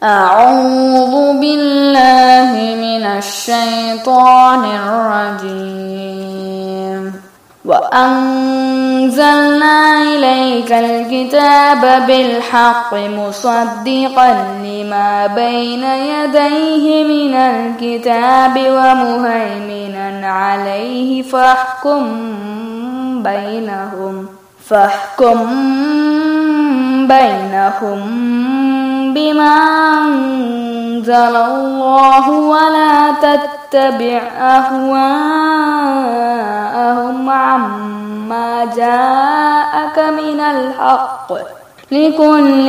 أعوذ بالله من الشيطان الرجيم وأنزلنا إليك الكتاب بالحق مصدقا لما بين يديه من الكتاب ومهيمنا عليه فاحكم بينهم فاحكم بينهم بما أنزل الله ولا تتبع أهواءهم عما جاءك من الحق لكل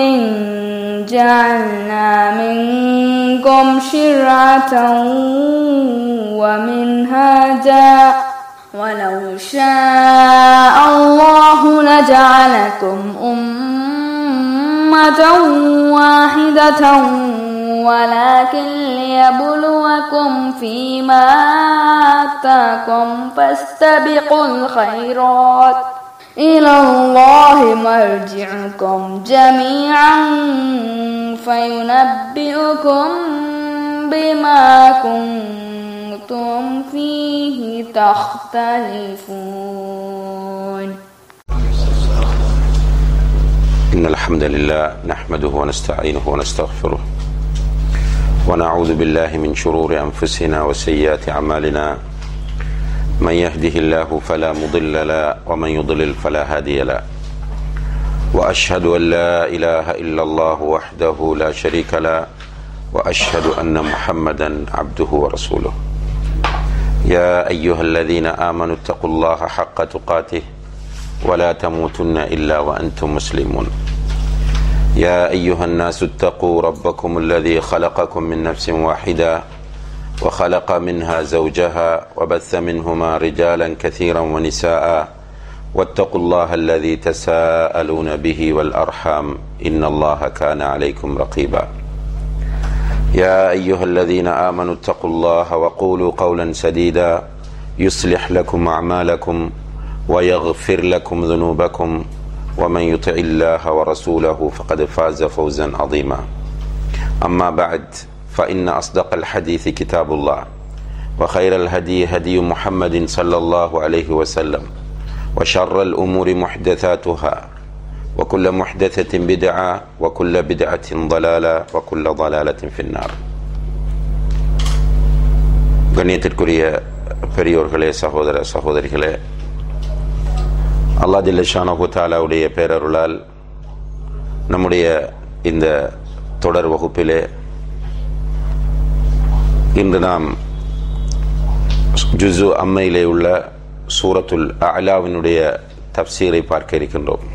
جعلنا منكم شرعة ومنهاجا ولو شاء الله لجعلكم أمة واحدة ولكن ليبلوكم فيما آتاكم فاستبقوا الخيرات إلى الله مرجعكم جميعا فينبئكم بما كنتم فيه تختلفون إن الحمد لله نحمده ونستعينه ونستغفره ونعوذ بالله من شرور أنفسنا وسيئات أعمالنا من يهده الله فلا مضل له ومن يضلل فلا هادي له وأشهد أن لا إله إلا الله وحده لا شريك له وأشهد أن محمدا عبده ورسوله يا أيها الذين آمنوا اتقوا الله حق تقاته ولا تموتن إلا وأنتم مسلمون يا أيها الناس اتقوا ربكم الذي خلقكم من نفس واحدة وخلق منها زوجها وبث منهما رجالا كثيرا ونساء واتقوا الله الذي تساءلون به والأرحام إن الله كان عليكم رقيبا يا أيها الذين آمنوا اتقوا الله وقولوا قولا سديدا يصلح لكم أعمالكم ويغفر لكم ذنوبكم ومن يطع الله ورسوله فقد فاز فوزا عظيما أما بعد فإن أصدق الحديث كتاب الله وخير الهدي هدي محمد صلى الله عليه وسلم وشر الأمور محدثاتها وكل محدثة بدعة وكل بدعة ضلالة وكل ضلالة في النار கண்ணியத்திற்குரிய பெரியோர்களே சகோதர சகோதரிகளே அல்லா ஜில்லஷானஹு தாலாவுடைய பேரருளால் நம்முடைய இந்த தொடர் வகுப்பிலே இன்று நாம் ஜுசு அம்மையிலே உள்ள சூரத்துல் அலாவினுடைய தப்சீரை பார்க்க இருக்கின்றோம்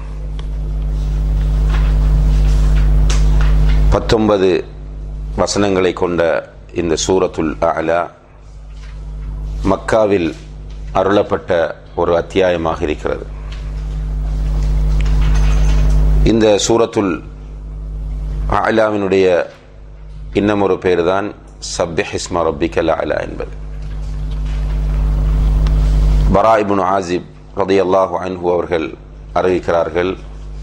பத்தொன்பது வசனங்களை கொண்ட இந்த சூரத்துல் அலா மக்காவில் அருளப்பட்ட ஒரு அத்தியாயமாக இருக்கிறது இந்த சூரத்துல் அலாவினுடைய இன்னும் ஒரு பேர் தான் சப்ஹிஸ்மா ரப்பிக்கல் அலா என்பது பரா இபுன் ஆசிப் ரதி அல்லாஹு அன்ஹு அவர்கள் அறிவிக்கிறார்கள்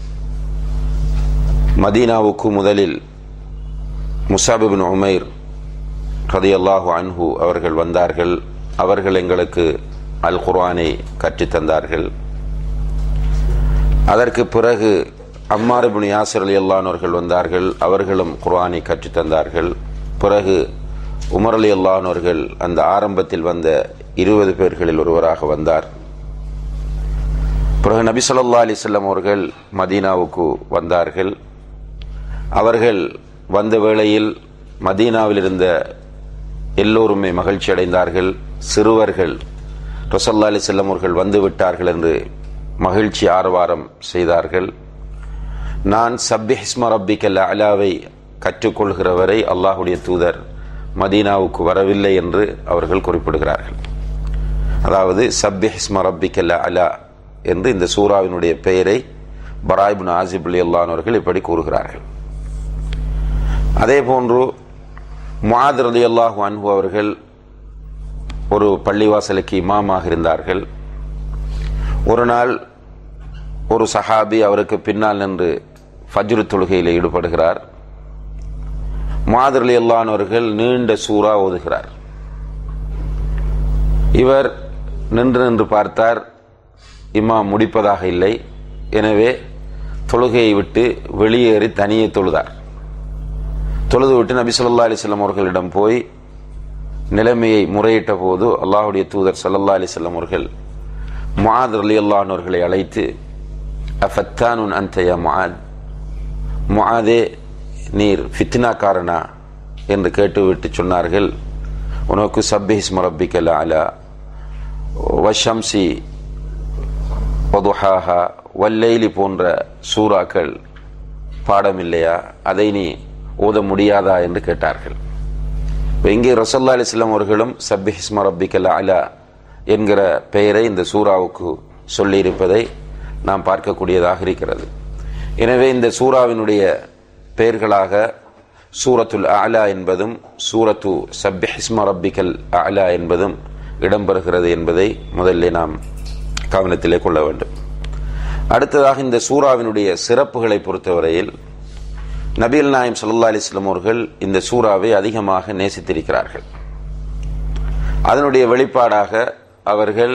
மதீனாவுக்கு முதலில் முசாபிபின் உமைர் ரதி அல்லாஹு அன்ஹு அவர்கள் வந்தார்கள் அவர்கள் எங்களுக்கு அல் குர்ஆனை கற்றுத்தந்தார்கள் அதற்கு பிறகு அம்மாரிபின் யாசர் அலி அல்லானவர்கள் வந்தார்கள் அவர்களும் குர்ஆனை கற்றுத்தந்தார்கள் பிறகு உமர் அலி அல்லானவர்கள் அந்த ஆரம்பத்தில் வந்த இருபது பேர்களில் ஒருவராக வந்தார் பிறகு நபி சொல்லா அலிசல்லம் அவர்கள் மதீனாவுக்கு வந்தார்கள் அவர்கள் வந்த வேளையில் மதீனாவில் இருந்த எல்லோருமே மகிழ்ச்சி அடைந்தார்கள் சிறுவர்கள் ரொசல்லா அலி செல்லம் அவர்கள் வந்து விட்டார்கள் என்று மகிழ்ச்சி ஆரவாரம் செய்தார்கள் நான் சப்பிஹிஸ்ம ரப்பிக்கல் அலாவை கற்றுக்கொள்கிறவரை அல்லாஹுடைய தூதர் மதீனாவுக்கு வரவில்லை என்று அவர்கள் குறிப்பிடுகிறார்கள் அதாவது சப்பிஹிஸ்ம ரப்பிக்கல் அலா என்று இந்த சூறாவினுடைய பெயரை பராய்பின் ஆசிப் அலி அல்லானவர்கள் இப்படி கூறுகிறார்கள் அதே போன்று முஆத் ரலி அல்லாஹு அன்ஹு அவர்கள் ஒரு பள்ளிவாசலுக்கு இமாமாக இருந்தார்கள் ஒரு நாள் ஒரு சஹாபி அவருக்கு பின்னால் நின்று ஃபஜ்ரு தொழுகையில் ஈடுபடுகிறார் மாதிரி அல்லானவர்கள் நீண்ட சூறா ஓதுகிறார் இவர் நின்று நின்று பார்த்தார் இமாம் முடிப்பதாக இல்லை எனவே தொழுகையை விட்டு வெளியேறி தனியே தொழுதார் தொழுது விட்டு நபி சொல்லா அலிஸ்லாம் அவர்களிடம் போய் நிலைமையை முறையிட்ட போது அல்லாஹுடைய தூதர் சல்லல்லா அலிஸ்லாம் அவர்கள் முஆத் அலி அல்லாஹர்களை அழைத்து அஃபத்தானுன் அந்தயா முஆத் முஆதே நீர் ஃபித்னாக்காரனா என்று கேட்டுவிட்டு சொன்னார்கள் உனக்கு சப்பிஹிஸ்ம ரப்பிக்கல் அலா வஷம்சி ஒதுஹாஹா வல்லைலி போன்ற சூறாக்கள் பாடம் இல்லையா அதை நீ ஓத முடியாதா என்று கேட்டார்கள் இங்கே ரசல்லா அலிஸ்லாம் அவர்களும் சப்பிஹிஸ்ம ரப்பிக்கல் அலா என்கிற பெயரை இந்த சூறாவுக்கு சொல்லியிருப்பதை நாம் பார்க்கக்கூடியதாக இருக்கிறது எனவே இந்த சூறாவினுடைய பெயர்களாக சூரத்துல் அலா என்பதும் சூரத்து சப்பிஹிஸ்ம ரப்பிக்கல் அலா என்பதும் இடம்பெறுகிறது என்பதை முதலில் நாம் கவனத்திலே கொள்ள வேண்டும் அடுத்ததாக இந்த சூறாவினுடைய சிறப்புகளை பொறுத்தவரையில் நபீல் நாயம் சல்லா அலிஸ்லாம் அவர்கள் இந்த சூறாவை அதிகமாக நேசித்திருக்கிறார்கள் அதனுடைய வெளிப்பாடாக அவர்கள்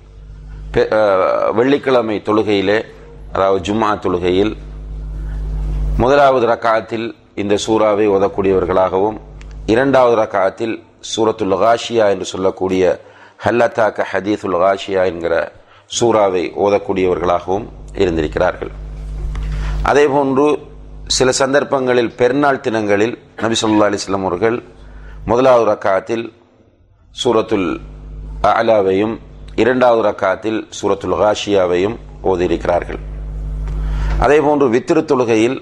வெள்ளிக்கிழமை தொழுகையிலே அதாவது ஜும்மா தொழுகையில் முதலாவது ரக்காத்தில் இந்த சூறாவை ஓதக்கூடியவர்களாகவும் இரண்டாவது ரக்காத்தில் சூரத்துல் காஷியா என்று சொல்லக்கூடிய ஹல்லத்தாக்க ஹதீசுல் காஷியா என்கிற சூறாவை ஓதக்கூடியவர்களாகவும் இருந்திருக்கிறார்கள் அதேபோன்று சில சந்தர்ப்பங்களில் பெருநாள் தினங்களில் நபி சொல்லா அலிஸ்லாம் அவர்கள் முதலாவது ரக்காத்தில் சூரத்துல் அலாவையும் இரண்டாவது ரக்காத்தில் சூரத்துல் காஷியாவையும் ஓதியிருக்கிறார்கள் அதேபோன்று வித்திரு தொழுகையில்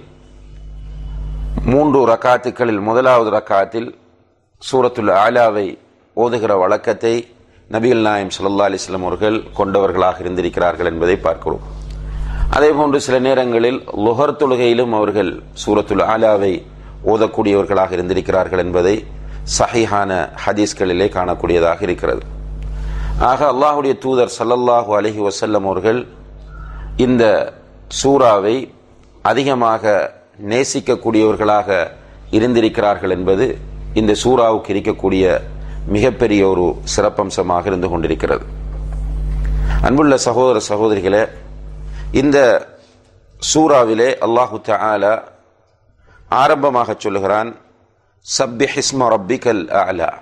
மூன்று ரக்காத்துக்களில் முதலாவது ரக்காத்தில் சூரத்துல் ஆலாவை ஓதுகிற வழக்கத்தை நபிகள் நாயம் சல்லா அலிஸ்லாம் அவர்கள் கொண்டவர்களாக இருந்திருக்கிறார்கள் என்பதை பார்க்கிறோம் அதேபோன்று சில நேரங்களில் லுஹர் தொழுகையிலும் அவர்கள் சூரத்துல் ஆலாவை ஓதக்கூடியவர்களாக இருந்திருக்கிறார்கள் என்பதை சஹிஹான ஹதீஸ்களிலே காணக்கூடியதாக இருக்கிறது ஆக அல்லாஹுடைய தூதர் சல்லல்லாஹு அலஹி வசல்லம் அவர்கள் இந்த சூறாவை அதிகமாக நேசிக்கக்கூடியவர்களாக இருந்திருக்கிறார்கள் என்பது இந்த சூறாவுக்கு இருக்கக்கூடிய மிகப்பெரிய ஒரு சிறப்பம்சமாக இருந்து கொண்டிருக்கிறது அன்புள்ள சகோதர சகோதரிகளே இந்த சூறாவிலே அல்லாஹு தாலா ஆரம்பமாக சொல்லுகிறான் சப்பி ஹிஸ்ம ரப்பிகல் அலா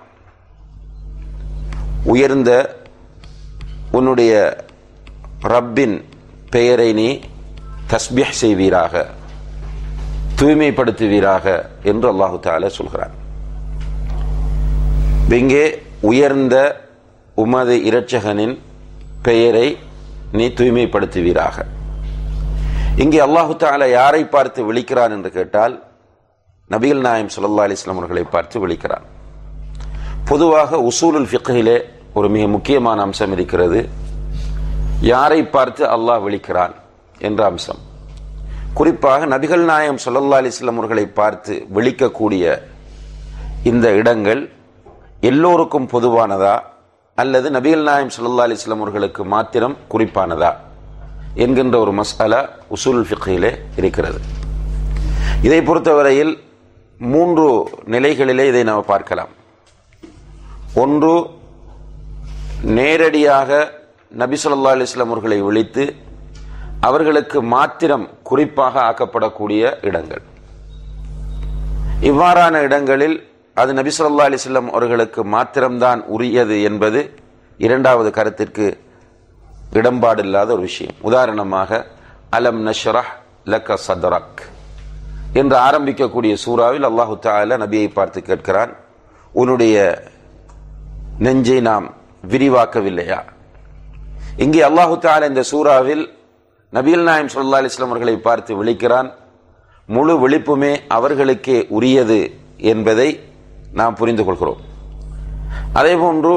உயர்ந்த உன்னுடைய ரப்பின் பெயரை நீ தஸ்பிஹ் செய்வீராக தூய்மைப்படுத்துவீராக என்று அல்லாஹு தால சொல்கிறான் இங்கே உயர்ந்த உமது இரட்சகனின் பெயரை நீ தூய்மைப்படுத்துவீராக இங்கே அல்லாஹு தால யாரை பார்த்து விழிக்கிறான் என்று கேட்டால் நபிகள் நாயம் சுல்லா அலிஸ்லாம் அவர்களை பார்த்து விழிக்கிறான் பொதுவாக உசூலுல் ஃபிக்கிலே ஒரு மிக முக்கியமான அம்சம் இருக்கிறது யாரை பார்த்து அல்லாஹ் விழிக்கிறான் என்ற அம்சம் குறிப்பாக நபிகள் நாயம் சொல்லல்லா அலிஸ்லாம் அவர்களை பார்த்து விழிக்கக்கூடிய இந்த இடங்கள் எல்லோருக்கும் பொதுவானதா அல்லது நபிகள் நாயம் சொல்லல்லா அலிஸ்லாம் அவர்களுக்கு மாத்திரம் குறிப்பானதா என்கின்ற ஒரு மசாலா உசூல் ஃபிக்கிலே இருக்கிறது இதை பொறுத்தவரையில் மூன்று நிலைகளிலே இதை நாம் பார்க்கலாம் ஒன்று நேரடியாக நபி சொல்லா அலிஸ்லாம் அவர்களை விழித்து அவர்களுக்கு மாத்திரம் குறிப்பாக ஆக்கப்படக்கூடிய இடங்கள் இவ்வாறான இடங்களில் அது நபி சொல்லா அலிஸ்லாம் அவர்களுக்கு மாத்திரம்தான் உரியது என்பது இரண்டாவது கருத்திற்கு இடம்பாடு இல்லாத ஒரு விஷயம் உதாரணமாக அலம் நஷ்ரஹ் லக்க சதரக் என்று ஆரம்பிக்கக்கூடிய சூறாவில் அல்லாஹு தால நபியை பார்த்து கேட்கிறான் உன்னுடைய நெஞ்சை நாம் விரிவாக்கவில்லையா இங்கே அல்லாஹு தால இந்த சூறாவில் நபீல் நாயம் சொல்லா அலிஸ்லாம் அவர்களை பார்த்து விழிக்கிறான் முழு விழிப்புமே அவர்களுக்கே உரியது என்பதை நாம் புரிந்து கொள்கிறோம் அதேபோன்று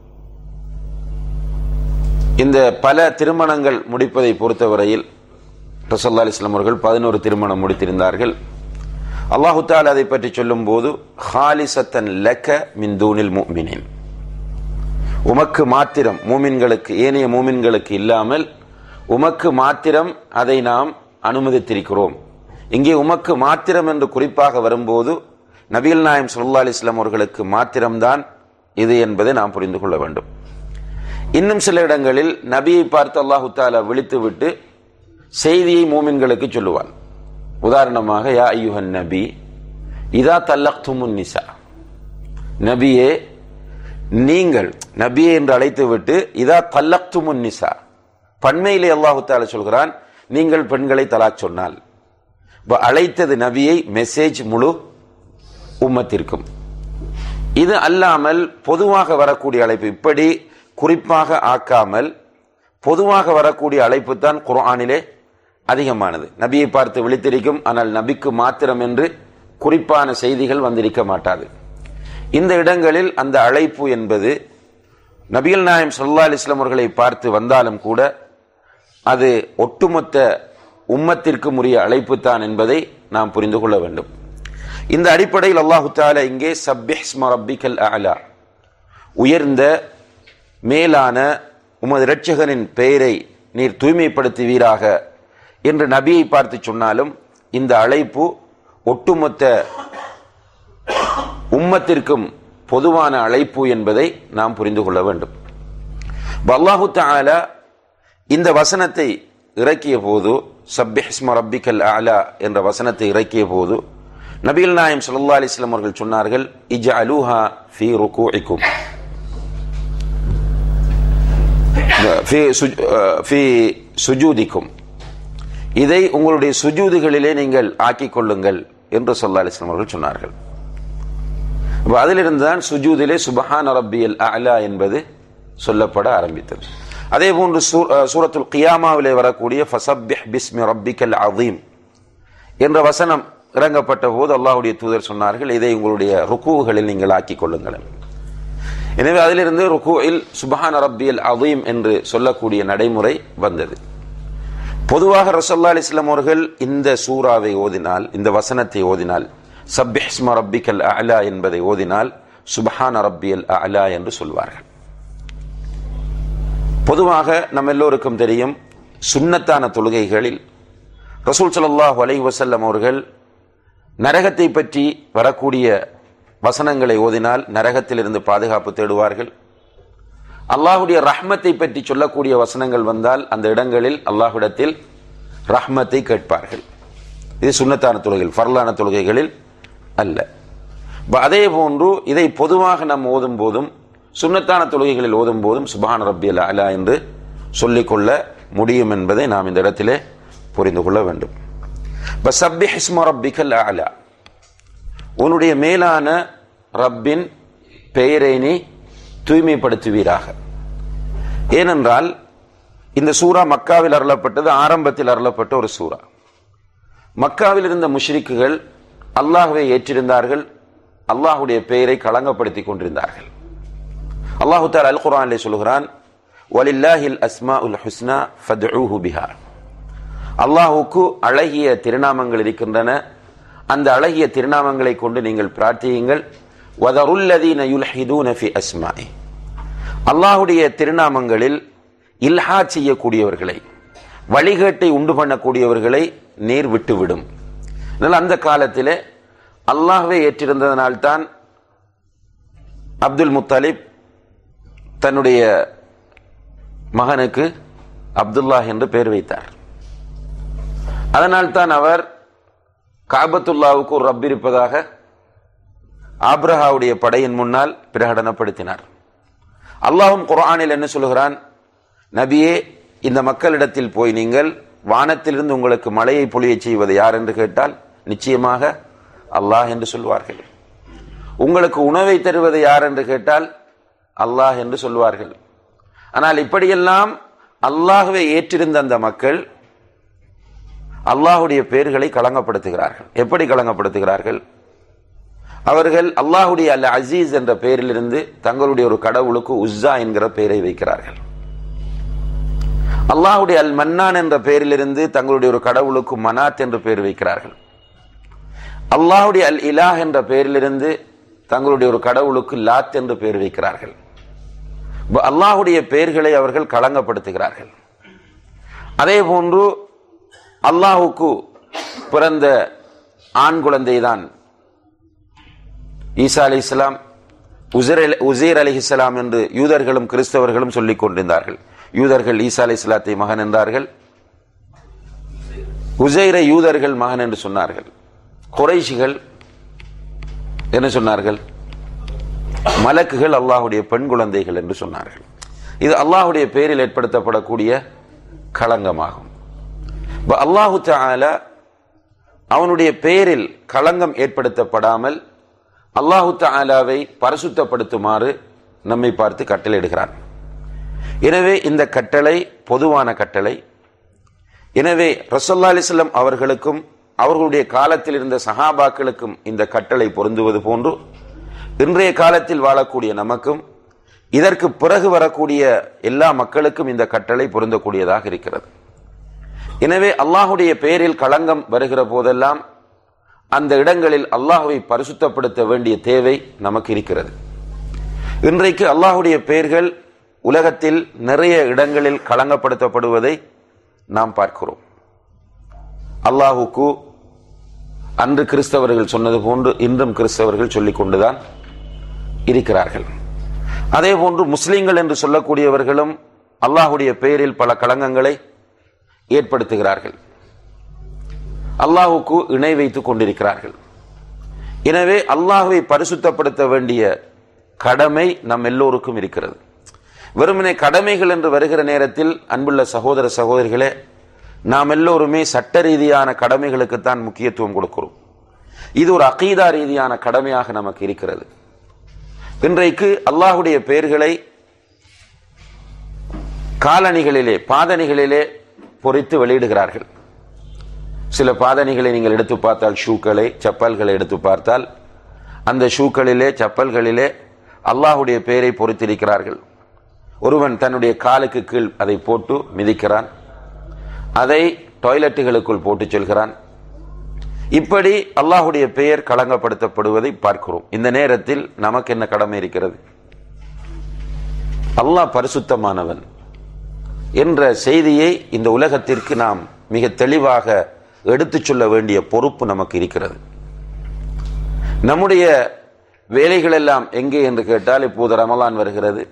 இந்த பல திருமணங்கள் முடிப்பதை பொறுத்தவரையில் ரசல்லா அலிஸ்லாம் அவர்கள் பதினோரு திருமணம் முடித்திருந்தார்கள் அல்லாஹு தால் அதை பற்றி சொல்லும் போது ஹாலிசத்தன் லக்க மின்தூனில் மூமினின் உமக்கு மாத்திரம் மூமின்களுக்கு ஏனைய மூமின்களுக்கு இல்லாமல் உமக்கு மாத்திரம் அதை நாம் அனுமதித்திருக்கிறோம் இங்கே உமக்கு மாத்திரம் என்று குறிப்பாக வரும்போது நபிகள் நாயம் சல்லா அலிஸ்லாம் அவர்களுக்கு மாத்திரம்தான் இது என்பதை நாம் புரிந்து கொள்ள வேண்டும் இன்னும் சில இடங்களில் நபியை பார்த்து அல்லாஹு தாலா விழித்துவிட்டு செய்தியை மூமின்களுக்கு சொல்லுவான் உதாரணமாக யா ஐயுஹன் நபி இதா தல்லக்துமுன் நிசா நபியே நீங்கள் நபியே என்று அழைத்து விட்டு இதா தல்லக்துமுன் நிசா பண்மையிலே அல்லாஹு தாலா சொல்கிறான் நீங்கள் பெண்களை தலாக் சொன்னால் இப்ப அழைத்தது நபியை மெசேஜ் முழு உம்மத்திற்கும் இது அல்லாமல் பொதுவாக வரக்கூடிய அழைப்பு இப்படி குறிப்பாக ஆக்காமல் பொதுவாக வரக்கூடிய அழைப்பு தான் குர்ஆனிலே அதிகமானது நபியை பார்த்து விழித்திருக்கும் ஆனால் நபிக்கு மாத்திரம் என்று குறிப்பான செய்திகள் வந்திருக்க மாட்டாது இந்த இடங்களில் அந்த அழைப்பு என்பது நபிகள் நாயம் சொல்லா அலிஸ்லாம் அவர்களை பார்த்து வந்தாலும் கூட அது ஒட்டுமொத்த உம்மத்திற்கு உரிய அழைப்பு தான் என்பதை நாம் புரிந்து கொள்ள வேண்டும் இந்த அடிப்படையில் அல்லாஹு தாலா இங்கே சப்பிஹ்ஸ்ம ரப்பிக்கல் அலா உயர்ந்த மேலான உமது இரட்சகனின் பெயரை நீர் தூய்மைப்படுத்துவீராக என்று நபியை பார்த்து சொன்னாலும் இந்த அழைப்பு ஒட்டுமொத்த உம்மத்திற்கும் பொதுவான அழைப்பு என்பதை நாம் புரிந்து கொள்ள வேண்டும் அல்லாஹு தாலா இந்த வசனத்தை இறக்கிய போது சப்பிஹ்ஸ்ம ரப்பிக்கல் அலா என்ற வசனத்தை இறக்கிய போது நபிகள் நாயம் சல்லா அலிஸ்லாம் அவர்கள் சொன்னார்கள் இஜ அலுஹா ஃபி ருக்கூஇக்கும் ஃபி சுஜூதிக்கும் இதை உங்களுடைய சுஜூதுகளிலே நீங்கள் ஆக்கிக் கொள்ளுங்கள் என்று சொல்லா அலிஸ்லாம் அவர்கள் சொன்னார்கள் அதிலிருந்து தான் சுஜூதிலே சுபஹான் ரப்பியல் அலா என்பது சொல்லப்பட ஆரம்பித்தது அதே போன்று சூரத்துல் கியாமாவிலே வரக்கூடிய ஃபசப்பிஹ் பிஸ்மி ரப்பிக்கல் அதீம் என்ற வசனம் இறங்கப்பட்ட போது அல்லாஹுடைய தூதர் சொன்னார்கள் இதை உங்களுடைய ருக்குகளில் நீங்கள் ஆக்கிக் கொள்ளுங்கள் எனவே அதிலிருந்து ருக்குவில் சுபஹான் ரப்பியல் அதீம் என்று சொல்லக்கூடிய நடைமுறை வந்தது பொதுவாக ரசல்லா அலிஸ்லாம் அவர்கள் இந்த சூறாவை ஓதினால் இந்த வசனத்தை ஓதினால் சப்பிஹ்ஸ்ம ரப்பிக்கல் அலா என்பதை ஓதினால் சுபஹான் ரப்பியல் அலா என்று சொல்வார்கள் பொதுவாக நம்ம எல்லோருக்கும் தெரியும் சுன்னத்தான தொழுகைகளில் ரசூல் சல்லாஹ் அலை வசல்லம் அவர்கள் நரகத்தை பற்றி வரக்கூடிய வசனங்களை ஓதினால் நரகத்திலிருந்து பாதுகாப்பு தேடுவார்கள் அல்லாஹுடைய ரஹ்மத்தை பற்றி சொல்லக்கூடிய வசனங்கள் வந்தால் அந்த இடங்களில் அல்லாஹுடத்தில் ரஹ்மத்தை கேட்பார்கள் இது சுண்ணத்தான தொழுகைகள் ஃபர்லான தொழுகைகளில் அல்ல அதே போன்று இதை பொதுவாக நாம் ஓதும் போதும் சுண்ணத்தான தொழுகைகளில் ஓதும் போதும் சுபான் ரப்பி அலா என்று சொல்லிக்கொள்ள முடியும் என்பதை நாம் இந்த இடத்திலே புரிந்து கொள்ள வேண்டும் அலா உன்னுடைய மேலான ரப்பின் பெயரை நீ தூய்மைப்படுத்துவீராக ஏனென்றால் இந்த சூறா மக்காவில் அருளப்பட்டது ஆரம்பத்தில் அருளப்பட்ட ஒரு சூறா மக்காவில் இருந்த முஷ்ரிக்குகள் அல்லாஹுவை ஏற்றிருந்தார்கள் அல்லாஹுடைய பெயரை களங்கப்படுத்தி கொண்டிருந்தார்கள் அல்லாஹு தால் அல் குரான் சொல்கிறான் வலில்லாஹில் அஸ்மா உல் ஹுஸ்னா ஃபத்ஊஹு பிஹா அல்லாஹுக்கு அழகிய திருநாமங்கள் இருக்கின்றன அந்த அழகிய திருநாமங்களை கொண்டு நீங்கள் பிரார்த்தியுங்கள் வதருல்லதீன யுல்ஹிதூன ஃபி அஸ்மாஇ அல்லாஹுடைய திருநாமங்களில் இல்ஹா செய்யக்கூடியவர்களை வழிகேட்டை உண்டு பண்ணக்கூடியவர்களை நீர் விட்டுவிடும் அந்த காலத்திலே அல்லாஹ்வை ஏற்றிருந்ததனால்தான் அப்துல் முத்தலிப் தன்னுடைய மகனுக்கு அப்துல்லாஹ் என்று பெயர் வைத்தார் அதனால் தான் அவர் காபத்துல்லாவுக்கு ஒரு ரப் இருப்பதாக ஆப்ரஹாவுடைய படையின் முன்னால் பிரகடனப்படுத்தினார் அல்லாஹும் குரானில் என்ன சொல்கிறான் நபியே இந்த மக்களிடத்தில் போய் நீங்கள் வானத்திலிருந்து உங்களுக்கு மழையை பொழிய செய்வது யார் என்று கேட்டால் நிச்சயமாக அல்லாஹ் என்று சொல்வார்கள் உங்களுக்கு உணவை தருவது யார் என்று கேட்டால் அல்லாஹ் என்று சொல்வார்கள் ஆனால் இப்படியெல்லாம் அல்லாஹுவை ஏற்றிருந்த அந்த மக்கள் அல்லாஹுடைய பெயர்களை களங்கப்படுத்துகிறார்கள் எப்படி களங்கப்படுத்துகிறார்கள் அவர்கள் அல்லாஹுடைய அல் அசீஸ் என்ற பெயரிலிருந்து தங்களுடைய ஒரு கடவுளுக்கு உஸ்ஸா என்கிற பெயரை வைக்கிறார்கள் அல்லாஹுடைய அல் மன்னான் என்ற பெயரிலிருந்து தங்களுடைய ஒரு கடவுளுக்கு மனாத் என்று பெயர் வைக்கிறார்கள் அல்லாஹுடைய அல் இலாஹ் என்ற பெயரிலிருந்து தங்களுடைய ஒரு கடவுளுக்கு லாத் என்று பெயர் வைக்கிறார்கள் அல்லாஹுடைய பெயர்களை அவர்கள் களங்கப்படுத்துகிறார்கள் அதே போன்று அல்லாஹுக்கு பிறந்த ஆண் குழந்தைதான் ஈசா அலி இஸ்லாம் உசேர் அலி இஸ்லாம் என்று யூதர்களும் கிறிஸ்தவர்களும் சொல்லிக் கொண்டிருந்தார்கள் யூதர்கள் ஈசா அலி இஸ்லாத்தை மகன் என்றார்கள் உசைரை யூதர்கள் மகன் என்று சொன்னார்கள் குறைஷிகள் என்ன சொன்னார்கள் மலக்குகள் அல்லாஹுடைய பெண் குழந்தைகள் என்று சொன்னார்கள் இது அல்லாஹுடைய பெயரில் ஏற்படுத்தப்படக்கூடிய களங்கமாகும் அல்லாஹு தால அவனுடைய பெயரில் களங்கம் ஏற்படுத்தப்படாமல் அல்லாஹு தாலாவை பரிசுத்தப்படுத்துமாறு நம்மை பார்த்து கட்டளையிடுகிறான் எனவே இந்த கட்டளை பொதுவான கட்டளை எனவே ரசல்லா அலிஸ்லம் அவர்களுக்கும் அவர்களுடைய காலத்தில் இருந்த சஹாபாக்களுக்கும் இந்த கட்டளை பொருந்துவது போன்று இன்றைய காலத்தில் வாழக்கூடிய நமக்கும் இதற்கு பிறகு வரக்கூடிய எல்லா மக்களுக்கும் இந்த கட்டளை பொருந்தக்கூடியதாக இருக்கிறது எனவே அல்லாஹுடைய பெயரில் களங்கம் வருகிற போதெல்லாம் அந்த இடங்களில் அல்லாஹுவை பரிசுத்தப்படுத்த வேண்டிய தேவை நமக்கு இருக்கிறது இன்றைக்கு அல்லாஹுடைய பெயர்கள் உலகத்தில் நிறைய இடங்களில் களங்கப்படுத்தப்படுவதை நாம் பார்க்கிறோம் அல்லாஹுக்கு அன்று கிறிஸ்தவர்கள் சொன்னது போன்று இன்றும் கிறிஸ்தவர்கள் சொல்லிக் கொண்டுதான் இருக்கிறார்கள் அதே போன்று முஸ்லிம்கள் என்று சொல்லக்கூடியவர்களும் அல்லாஹுடைய பெயரில் பல களங்கங்களை ஏற்படுத்துகிறார்கள் அல்லாஹுக்கு இணை வைத்துக் கொண்டிருக்கிறார்கள் எனவே அல்லாஹுவை பரிசுத்தப்படுத்த வேண்டிய கடமை நம் எல்லோருக்கும் இருக்கிறது வெறுமனே கடமைகள் என்று வருகிற நேரத்தில் அன்புள்ள சகோதர சகோதரிகளே நாம் எல்லோருமே சட்ட ரீதியான கடமைகளுக்குத்தான் முக்கியத்துவம் கொடுக்கிறோம் இது ஒரு அகீதா ரீதியான கடமையாக நமக்கு இருக்கிறது இன்றைக்கு அல்லாஹுடைய பெயர்களை காலணிகளிலே பாதணிகளிலே பொறித்து வெளியிடுகிறார்கள் சில பாதணிகளை நீங்கள் எடுத்து பார்த்தால் ஷூக்களை செப்பல்களை எடுத்து பார்த்தால் அந்த ஷூக்களிலே செப்பல்களிலே அல்லாஹுடைய பெயரை பொறித்திருக்கிறார்கள் ஒருவன் தன்னுடைய காலுக்கு கீழ் அதை போட்டு மிதிக்கிறான் அதை டாய்லெட்டுகளுக்குள் போட்டு செல்கிறான் இப்படி அல்லாஹுடைய பெயர் களங்கப்படுத்தப்படுவதை பார்க்கிறோம் இந்த நேரத்தில் நமக்கு என்ன கடமை இருக்கிறது அல்லாஹ் பரிசுத்தமானவன் என்ற செய்தியை இந்த உலகத்திற்கு நாம் மிக தெளிவாக எடுத்துச் சொல்ல வேண்டிய பொறுப்பு நமக்கு இருக்கிறது நம்முடைய வேலைகள் எல்லாம் எங்கே என்று கேட்டால் இப்போது ரமலான் வருகிறது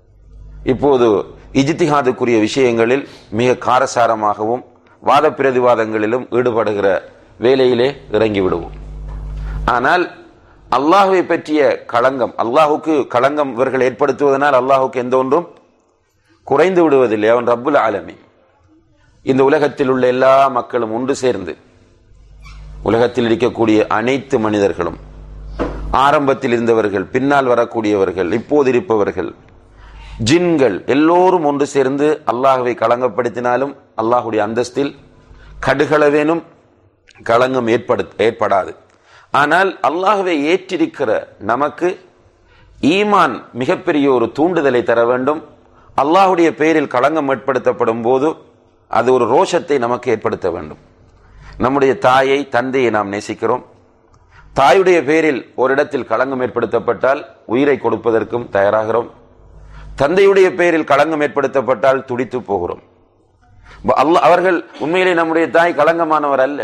இப்போது இஜித்திஹாதுக்குரிய விஷயங்களில் மிக காரசாரமாகவும் வாத பிரதிவாதங்களிலும் ஈடுபடுகிற வேலையிலே இறங்கி விடுவோம் ஆனால் அல்லாஹுவை பற்றிய களங்கம் அல்லாஹுக்கு களங்கம் இவர்கள் ஏற்படுத்துவதனால் அல்லாஹுக்கு எந்த ஒன்றும் குறைந்து விடுவதில்லை அவன் ரப்புல் ஆலமி இந்த உலகத்தில் உள்ள எல்லா மக்களும் ஒன்று சேர்ந்து உலகத்தில் இருக்கக்கூடிய அனைத்து மனிதர்களும் ஆரம்பத்தில் இருந்தவர்கள் பின்னால் வரக்கூடியவர்கள் இப்போது இருப்பவர்கள் ஜின்கள் எல்லோரும் ஒன்று சேர்ந்து அல்லாஹுவை களங்கப்படுத்தினாலும் அல்லாஹுடைய அந்தஸ்தில் கடுகளவேனும் களங்கம் ஏற்படு ஏற்படாது ஆனால் அல்லாஹுவை ஏற்றிருக்கிற நமக்கு ஈமான் மிகப்பெரிய ஒரு தூண்டுதலை தர வேண்டும் அல்லாஹுடைய பெயரில் களங்கம் ஏற்படுத்தப்படும் போது அது ஒரு ரோஷத்தை நமக்கு ஏற்படுத்த வேண்டும் நம்முடைய தாயை தந்தையை நாம் நேசிக்கிறோம் தாயுடைய பெயரில் ஒரு இடத்தில் களங்கம் ஏற்படுத்தப்பட்டால் உயிரை கொடுப்பதற்கும் தயாராகிறோம் தந்தையுடைய பெயரில் களங்கம் ஏற்படுத்தப்பட்டால் துடித்து போகிறோம் அல்லாஹ் அவர்கள் உண்மையிலே நம்முடைய தாய் களங்கமானவர் அல்ல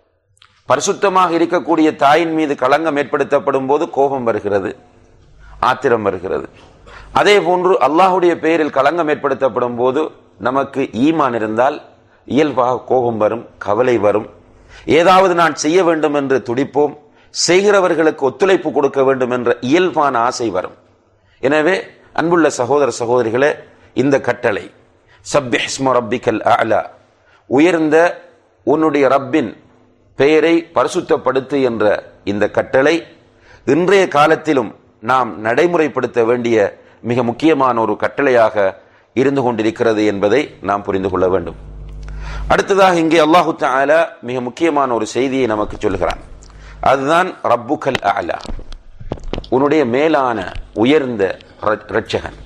பரிசுத்தமாக இருக்கக்கூடிய தாயின் மீது களங்கம் ஏற்படுத்தப்படும் போது கோபம் வருகிறது ஆத்திரம் வருகிறது அதே போன்று அல்லாஹுடைய பெயரில் களங்கம் ஏற்படுத்தப்படும் போது நமக்கு ஈமான் இருந்தால் இயல்பாக கோபம் வரும் கவலை வரும் ஏதாவது நான் செய்ய வேண்டும் என்று துடிப்போம் செய்கிறவர்களுக்கு ஒத்துழைப்பு கொடுக்க வேண்டும் என்ற இயல்பான ஆசை வரும் எனவே அன்புள்ள சகோதர சகோதரிகளே இந்த கட்டளை சப்ஹிஸ்ம ரப்பிக்கல் அலா உயர்ந்த உன்னுடைய ரப்பின் பெயரை பரிசுத்தப்படுத்து என்ற இந்த கட்டளை இன்றைய காலத்திலும் நாம் நடைமுறைப்படுத்த வேண்டிய மிக முக்கியமான ஒரு கட்டளையாக இருந்து கொண்டிருக்கிறது என்பதை நாம் புரிந்து கொள்ள வேண்டும் அடுத்ததாக இங்கே அல்லாஹு தாலா மிக முக்கியமான ஒரு செய்தியை நமக்கு சொல்கிறான் அதுதான் ரப்புக்கல் அலா உன்னுடைய மேலான உயர்ந்த ரட்சகன்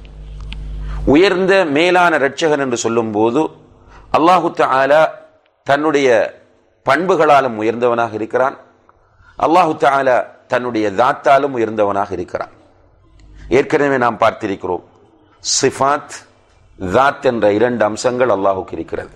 உயர்ந்த மேலான ரட்சகன் என்று சொல்லும் போது அல்லாஹு தாலா தன்னுடைய பண்புகளாலும் உயர்ந்தவனாக இருக்கிறான் அல்லாஹு தாலா தன்னுடைய தாத்தாலும் உயர்ந்தவனாக இருக்கிறான் ஏற்கனவே நாம் பார்த்திருக்கிறோம் சிஃபாத் தாத் என்ற இரண்டு அம்சங்கள் அல்லாஹுக்கு இருக்கிறது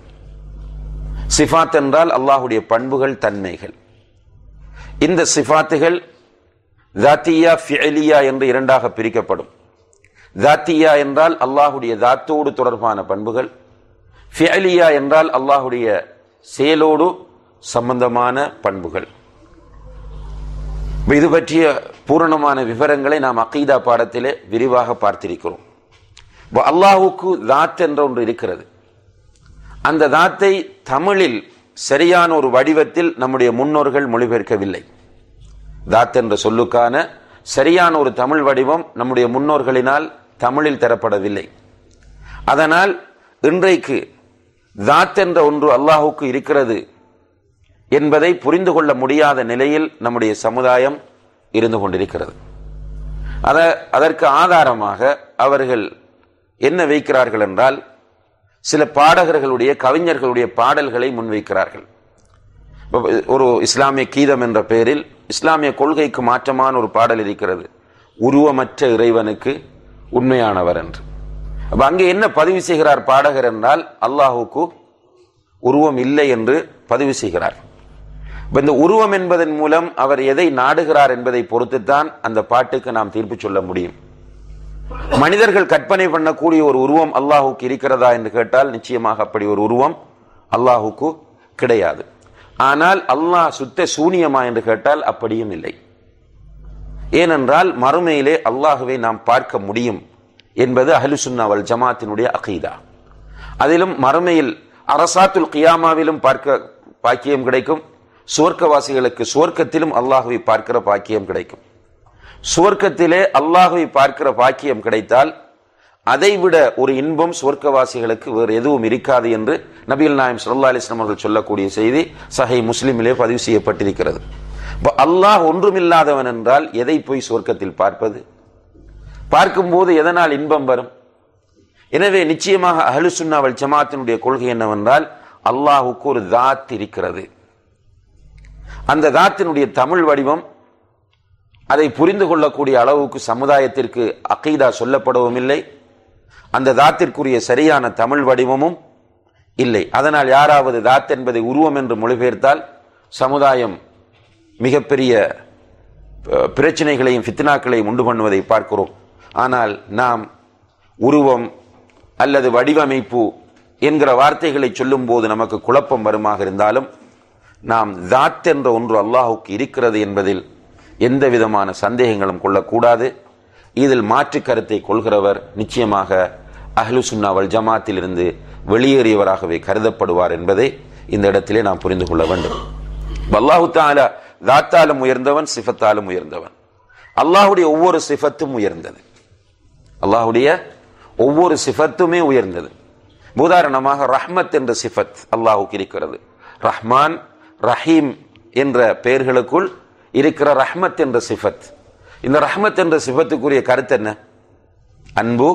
சிஃபாத் என்றால் அல்லாஹுடைய பண்புகள் தன்மைகள் இந்த சிஃபாத்துகள் தாத்தியா ஃபியலியா என்று இரண்டாக பிரிக்கப்படும் தாத்தியா என்றால் அல்லாஹுடைய தாத்தோடு தொடர்பான பண்புகள் ஃபியலியா என்றால் அல்லாஹுடைய செயலோடு சம்பந்தமான பண்புகள் இது பற்றிய பூரணமான விவரங்களை நாம் அகீதா பாடத்திலே விரிவாக பார்த்திருக்கிறோம் அல்லாஹுக்கு தாத் என்ற ஒன்று இருக்கிறது அந்த தாத்தை தமிழில் சரியான ஒரு வடிவத்தில் நம்முடைய முன்னோர்கள் மொழிபெயர்க்கவில்லை தாத் என்ற சொல்லுக்கான சரியான ஒரு தமிழ் வடிவம் நம்முடைய முன்னோர்களினால் தமிழில் தரப்படவில்லை அதனால் இன்றைக்கு தாத் என்ற ஒன்று அல்லாஹுக்கு இருக்கிறது என்பதை புரிந்து கொள்ள முடியாத நிலையில் நம்முடைய சமுதாயம் இருந்து கொண்டிருக்கிறது அத அதற்கு ஆதாரமாக அவர்கள் என்ன வைக்கிறார்கள் என்றால் சில பாடகர்களுடைய கவிஞர்களுடைய பாடல்களை முன்வைக்கிறார்கள் ஒரு இஸ்லாமிய கீதம் என்ற பெயரில் இஸ்லாமிய கொள்கைக்கு மாற்றமான ஒரு பாடல் இருக்கிறது உருவமற்ற இறைவனுக்கு உண்மையானவர் என்று அப்ப அங்கே என்ன பதிவு செய்கிறார் பாடகர் என்றால் அல்லாஹுக்கு உருவம் இல்லை என்று பதிவு செய்கிறார் இந்த உருவம் என்பதன் மூலம் அவர் எதை நாடுகிறார் என்பதை பொறுத்துத்தான் அந்த பாட்டுக்கு நாம் தீர்ப்பு சொல்ல முடியும் மனிதர்கள் கற்பனை பண்ணக்கூடிய ஒரு உருவம் அல்லாஹுக்கு இருக்கிறதா என்று கேட்டால் நிச்சயமாக அப்படி ஒரு உருவம் அல்லாஹுக்கு கிடையாது ஆனால் அல்லாஹ் சுத்த சூனியமா என்று கேட்டால் அப்படியும் இல்லை ஏனென்றால் மறுமையிலே அல்லாஹுவை நாம் பார்க்க முடியும் என்பது அஹலுசுன்னாவல் ஜமாத்தினுடைய அகீதா அதிலும் மறுமையில் அரசாத்துல் கியாமாவிலும் பார்க்க பாக்கியம் கிடைக்கும் சுவர்க்கவாசிகளுக்கு சுவர்க்கத்திலும் அல்லாஹுவை பார்க்கிற பாக்கியம் கிடைக்கும் சுவர்க்கத்திலே அல்லாஹுவை பார்க்கிற பாக்கியம் கிடைத்தால் அதைவிட ஒரு இன்பம் சுவர்க்கவாசிகளுக்கு வேறு எதுவும் இருக்காது என்று நபிகள் நாயம் சல்லா அலிஸ்லாம் அவர்கள் சொல்லக்கூடிய செய்தி சஹை முஸ்லிமிலே பதிவு செய்யப்பட்டிருக்கிறது அல்லாஹ் ஒன்றுமில்லாதவன் என்றால் எதை போய் சுவர்க்கத்தில் பார்ப்பது பார்க்கும்போது எதனால் இன்பம் வரும் எனவே நிச்சயமாக அஹலுசுன்னாவல் ஜமாத்தினுடைய கொள்கை என்னவென்றால் அல்லாஹுக்கு ஒரு தாத் இருக்கிறது அந்த தாத்தினுடைய தமிழ் வடிவம் அதை புரிந்து கொள்ளக்கூடிய அளவுக்கு சமுதாயத்திற்கு அகீதா சொல்லப்படவும் இல்லை அந்த தாத்திற்குரிய சரியான தமிழ் வடிவமும் இல்லை அதனால் யாராவது தாத் என்பதை உருவம் என்று மொழிபெயர்த்தால் சமுதாயம் மிகப்பெரிய பிரச்சனைகளையும் ஃபித்னாக்களையும் உண்டு பண்ணுவதை பார்க்கிறோம் ஆனால் நாம் உருவம் அல்லது வடிவமைப்பு என்கிற வார்த்தைகளை சொல்லும் போது நமக்கு குழப்பம் வருமாக இருந்தாலும் நாம் தாத் என்ற ஒன்று அல்லாஹுக்கு இருக்கிறது என்பதில் எந்த விதமான சந்தேகங்களும் கொள்ளக்கூடாது இதில் மாற்று கருத்தை கொள்கிறவர் நிச்சயமாக அஹ்லு சுன்னாவல் ஜமாத்தில் இருந்து வெளியேறியவராகவே கருதப்படுவார் என்பதை இந்த இடத்திலே நாம் புரிந்து கொள்ள வேண்டும் அல்லாஹு தாலா தாத்தாலும் உயர்ந்தவன் சிஃபத்தாலும் உயர்ந்தவன் அல்லாஹுடைய ஒவ்வொரு சிஃபத்தும் உயர்ந்தது அல்லாஹுடைய ஒவ்வொரு சிஃபத்துமே உயர்ந்தது உதாரணமாக ரஹ்மத் என்ற சிஃபத் அல்லாஹுக்கு இருக்கிறது ரஹ்மான் ரஹீம் என்ற பெயர்களுக்குள் இருக்கிற ரஹ்மத் என்ற சிஃபத் இந்த ரஹ்மத் என்ற சிஃபத்துக்குரிய கருத்து என்ன அன்பு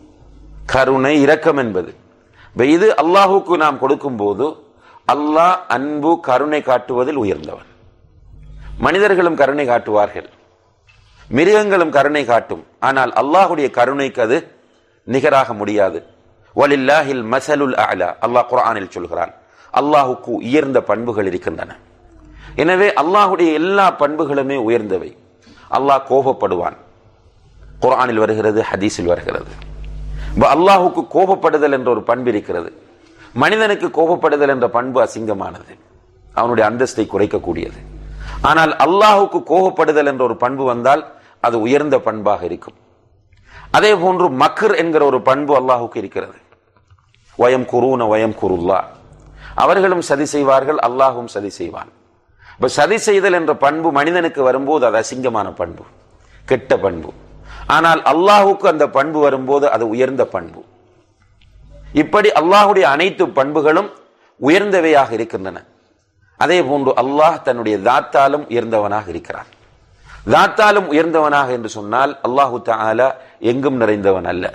கருணை இரக்கம் என்பது இது அல்லாஹுக்கு நாம் கொடுக்கும் போது அல்லாஹ் அன்பு கருணை காட்டுவதில் உயர்ந்தவன் மனிதர்களும் கருணை காட்டுவார்கள் மிருகங்களும் கருணை காட்டும் ஆனால் அல்லாஹுடைய கருணைக்கு அது நிகராக முடியாது வலில்லாஹில் மசலுல் அலா அல்லாஹ் குரானில் சொல்கிறான் அல்லாஹுக்கு உயர்ந்த பண்புகள் இருக்கின்றன எனவே அல்லாஹுடைய எல்லா பண்புகளுமே உயர்ந்தவை அல்லாஹ் கோபப்படுவான் குரானில் வருகிறது ஹதீஸில் வருகிறது அல்லாஹுக்கு கோபப்படுதல் என்ற ஒரு பண்பு இருக்கிறது மனிதனுக்கு கோபப்படுதல் என்ற பண்பு அசிங்கமானது அவனுடைய அந்தஸ்தை குறைக்கக்கூடியது ஆனால் அல்லாஹுக்கு கோபப்படுதல் என்ற ஒரு பண்பு வந்தால் அது உயர்ந்த பண்பாக இருக்கும் அதே போன்று மக்கர் என்கிற ஒரு பண்பு அல்லாஹுக்கு இருக்கிறது வயம் குருன வயம் குருல்லா அவர்களும் சதி செய்வார்கள் அல்லாஹும் சதி செய்வான் இப்ப சதி செய்தல் என்ற பண்பு மனிதனுக்கு வரும்போது அது அசிங்கமான பண்பு கெட்ட பண்பு ஆனால் அல்லாஹுக்கு அந்த பண்பு வரும்போது அது உயர்ந்த பண்பு இப்படி அல்லாஹுடைய அனைத்து பண்புகளும் உயர்ந்தவையாக இருக்கின்றன அதே போன்று அல்லாஹ் தன்னுடைய தாத்தாலும் உயர்ந்தவனாக இருக்கிறான் தாத்தாலும் உயர்ந்தவனாக என்று சொன்னால் அல்லாஹு தாலா எங்கும் நிறைந்தவன் அல்ல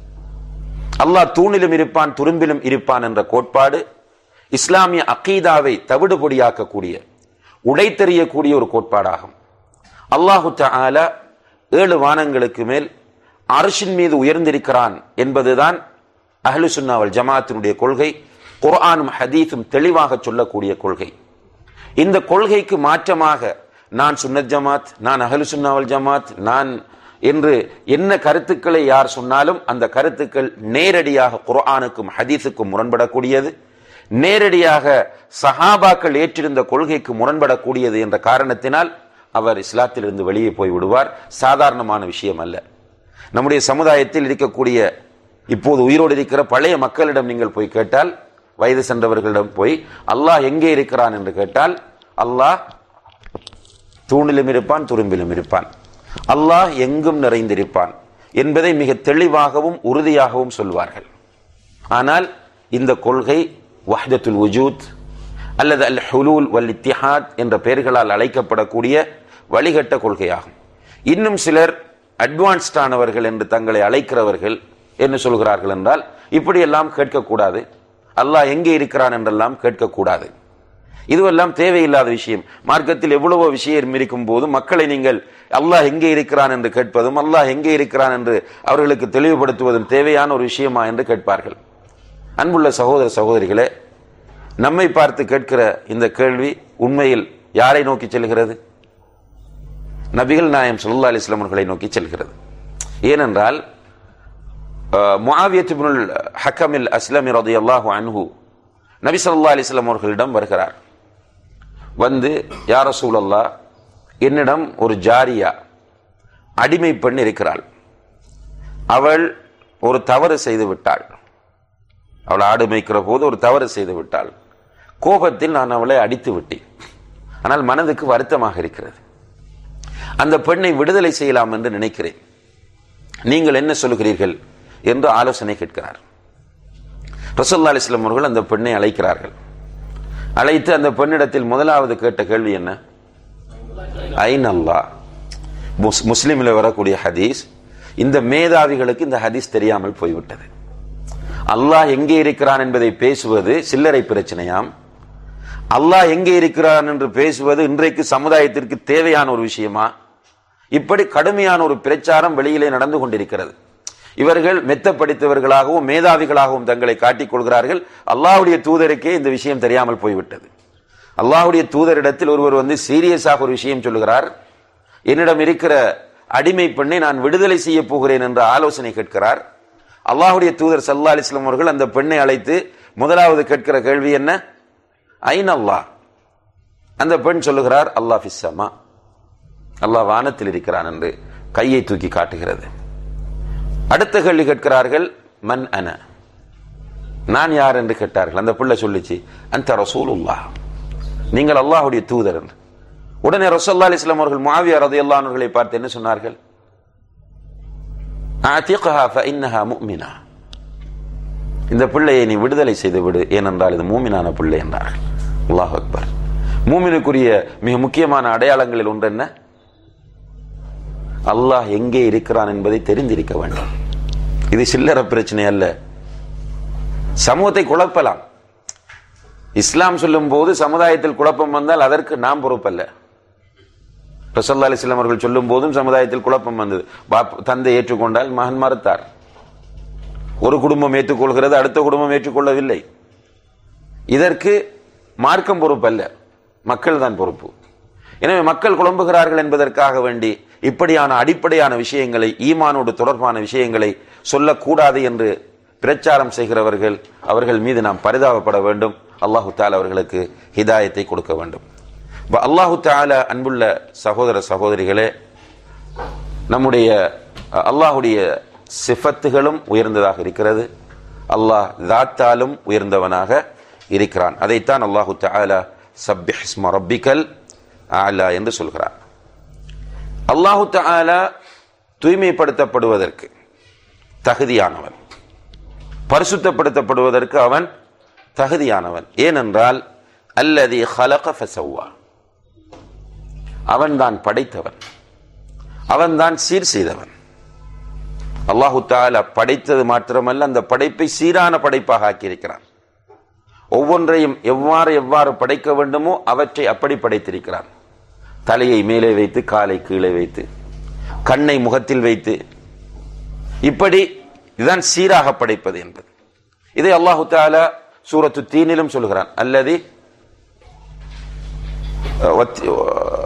அல்லாஹ் தூணிலும் இருப்பான் துரும்பிலும் இருப்பான் என்ற கோட்பாடு இஸ்லாமிய அகீதாவை தவிடுபொடியாக்கக்கூடிய உடைத்தெறியக்கூடிய ஒரு கோட்பாடாகும் அல்லாஹு தாலா ஏழு வானங்களுக்கு மேல் அரசின் மீது உயர்ந்திருக்கிறான் என்பதுதான் அஹ்லு சுன்னாவல் ஜமாத்தினுடைய கொள்கை குர்ஆனும் ஹதீஸும் தெளிவாக சொல்லக்கூடிய கொள்கை இந்த கொள்கைக்கு மாற்றமாக நான் சுன்னத் ஜமாத் நான் அகலு சுன்னாவல் ஜமாத் நான் என்று என்ன கருத்துக்களை யார் சொன்னாலும் அந்த கருத்துக்கள் நேரடியாக குர்ஆனுக்கும் ஹதீஸுக்கும் முரண்படக்கூடியது நேரடியாக சஹாபாக்கள் ஏற்றிருந்த கொள்கைக்கு முரண்படக்கூடியது என்ற காரணத்தினால் அவர் இஸ்லாத்திலிருந்து வெளியே போய் விடுவார் சாதாரணமான விஷயம் அல்ல நம்முடைய சமுதாயத்தில் இருக்கக்கூடிய இப்போது உயிரோடு இருக்கிற பழைய மக்களிடம் நீங்கள் போய் கேட்டால் வயது சென்றவர்களிடம் போய் அல்லாஹ் எங்கே இருக்கிறான் என்று கேட்டால் அல்லாஹ் தூணிலும் இருப்பான் துரும்பிலும் இருப்பான் அல்லாஹ் எங்கும் நிறைந்திருப்பான் என்பதை மிக தெளிவாகவும் உறுதியாகவும் சொல்வார்கள் ஆனால் இந்த கொள்கை வஹ்தத்துல் வஜூத் அல்லது அல் ஹுலூல் வல் இத்திஹாத் என்ற பெயர்களால் அழைக்கப்படக்கூடிய வழிகட்ட கொள்கையாகும் இன்னும் சிலர் அட்வான்ஸ்டானவர்கள் என்று தங்களை அழைக்கிறவர்கள் என்ன சொல்கிறார்கள் என்றால் இப்படியெல்லாம் கேட்கக்கூடாது அல்லாஹ் எங்கே இருக்கிறான் என்றெல்லாம் கேட்கக்கூடாது இதுவெல்லாம் தேவையில்லாத விஷயம் மார்க்கத்தில் எவ்வளவோ விஷயம் இருக்கும் போது மக்களை நீங்கள் அல்லாஹ் எங்கே இருக்கிறான் என்று கேட்பதும் அல்லாஹ் எங்கே இருக்கிறான் என்று அவர்களுக்கு தெளிவுபடுத்துவதும் தேவையான ஒரு விஷயமா என்று கேட்பார்கள் அன்புள்ள சகோதர சகோதரிகளே நம்மை பார்த்து கேட்கிற இந்த கேள்வி உண்மையில் யாரை நோக்கி செல்கிறது நபிகள் நாயம் சல்லா அலிஸ்லாம் அவர்களை நோக்கி செல்கிறது ஏனென்றால் முஆவியத் இப்னுல் ஹக்கமில் அஸ்லமி ரலியல்லாஹு அன்ஹு நபி ஸல்லல்லாஹு அலைஹி வஸல்லம் அவர்களிடம் வருகிறார் வந்து யா ரசூலல்லாஹ் என்னிடம் ஒரு ஜாரியா அடிமை பெண் இருக்கிறாள் அவள் ஒரு தவறு செய்து விட்டாள் அவள் ஆடு மேய்க்கிற போது ஒரு தவறு செய்து விட்டாள் கோபத்தில் நான் அவளை அடித்து விட்டேன் ஆனால் மனதுக்கு வருத்தமாக இருக்கிறது அந்த பெண்ணை விடுதலை செய்யலாம் என்று நினைக்கிறேன் நீங்கள் என்ன சொல்லுகிறீர்கள் என்று ஆலோசனை கேட்கிறார் ரசல்லா அலிஸ்லாம் அவர்கள் அந்த பெண்ணை அழைக்கிறார்கள் அழைத்து அந்த பெண்ணிடத்தில் முதலாவது கேட்ட கேள்வி என்ன ஐன் அல்லா முஸ்லிமில் வரக்கூடிய ஹதீஸ் இந்த மேதாவிகளுக்கு இந்த ஹதீஸ் தெரியாமல் போய்விட்டது அல்லாஹ் எங்கே இருக்கிறான் என்பதை பேசுவது சில்லறை பிரச்சனையாம் அல்லாஹ் எங்கே இருக்கிறான் என்று பேசுவது இன்றைக்கு சமுதாயத்திற்கு தேவையான ஒரு விஷயமா இப்படி கடுமையான ஒரு பிரச்சாரம் வெளியிலே நடந்து கொண்டிருக்கிறது இவர்கள் மெத்த படித்தவர்களாகவும் மேதாவிகளாகவும் தங்களை காட்டிக் கொள்கிறார்கள் அல்லாஹுடைய தூதருக்கே இந்த விஷயம் தெரியாமல் போய்விட்டது அல்லாஹுடைய தூதரிடத்தில் ஒருவர் வந்து சீரியஸாக ஒரு விஷயம் சொல்லுகிறார் என்னிடம் இருக்கிற அடிமை பெண்ணை நான் விடுதலை செய்ய போகிறேன் என்ற ஆலோசனை கேட்கிறார் அல்லாஹுடைய தூதர் சல்லா அலிஸ்லாம் அவர்கள் அந்த பெண்ணை அழைத்து முதலாவது கேட்கிற கேள்வி என்ன ஐன் அல்லாஹ் அந்த பெண் சொல்லுகிறார் அல்லாஹ் ஃபிஸ்ஸமா அல்லாஹ் வானத்தில் இருக்கிறான் என்று கையை தூக்கி காட்டுகிறது அடுத்த கேள்வி கேட்கிறார்கள் மன் அன நான் யார் என்று கேட்டார்கள் அந்த பிள்ளை சொல்லிச்சு அந்த ரசூலுல்லா நீங்கள் அல்லாஹுடைய தூதர் என்று உடனே ரசல்லா அலிஸ்லாம் அவர்கள் மாவியா ரதி அல்லானவர்களை பார்த்து என்ன சொன்னார்கள் இந்த பிள்ளையை நீ விடுதலை செய்து விடு ஏனென்றால் இது மூமினான பிள்ளை என்றார்கள் அல்லாஹ் அக்பர் மூமினுக்குரிய மிக முக்கியமான அடையாளங்களில் ஒன்று என்ன அல்லாஹ் எங்கே இருக்கிறான் என்பதை தெரிந்திருக்க வேண்டும் இது சில்லற பிரச்சனை அல்ல சமூகத்தை குழப்பலாம் இஸ்லாம் சொல்லும் போது சமுதாயத்தில் குழப்பம் வந்தால் அதற்கு நாம் பொறுப்பல்ல ரசல்லா அலிஸ்லாம் அவர்கள் சொல்லும் போதும் சமுதாயத்தில் குழப்பம் வந்தது பாப் தந்தை ஏற்றுக்கொண்டால் மகன் மறுத்தார் ஒரு குடும்பம் ஏற்றுக்கொள்கிறது அடுத்த குடும்பம் ஏற்றுக்கொள்ளவில்லை இதற்கு மார்க்கம் பொறுப்பல்ல மக்கள் தான் பொறுப்பு எனவே மக்கள் குழம்புகிறார்கள் என்பதற்காக வேண்டி இப்படியான அடிப்படையான விஷயங்களை ஈமானோடு தொடர்பான விஷயங்களை சொல்லக்கூடாது என்று பிரச்சாரம் செய்கிறவர்கள் அவர்கள் மீது நாம் பரிதாபப்பட வேண்டும் அல்லாஹு தாலா அவர்களுக்கு ஹிதாயத்தை கொடுக்க வேண்டும் அல்லாஹு தாலா அன்புள்ள சகோதர சகோதரிகளே நம்முடைய அல்லாஹுடைய சிஃபத்துகளும் உயர்ந்ததாக இருக்கிறது அல்லாஹ் தாத்தாலும் உயர்ந்தவனாக இருக்கிறான் அதைத்தான் அல்லாஹு தாலா சப்பிஹ்ஸ்ம ரப்பிக்கல் ஆலா என்று சொல்கிறார் அல்லாஹு தாலா தூய்மைப்படுத்தப்படுவதற்கு தகுதியானவன் பரிசுத்தப்படுத்தப்படுவதற்கு அவன் தகுதியானவன் ஏனென்றால் அல்லது ஹலக ஃபசவ்வா அவன் தான் படைத்தவன் அவன் தான் சீர் செய்தவன் அல்லாஹு தாலா படைத்தது மாத்திரமல்ல அந்த படைப்பை சீரான படைப்பாக ஆக்கியிருக்கிறான் ஒவ்வொன்றையும் எவ்வாறு எவ்வாறு படைக்க வேண்டுமோ அவற்றை அப்படி படைத்திருக்கிறான் தலையை மேலே வைத்து காலை கீழே வைத்து கண்ணை முகத்தில் வைத்து இப்படி இதுதான் சீராக படைப்பது என்பது இதை அல்லாஹு தாலா சூரத்து தீனிலும் சொல்கிறான் அல்லது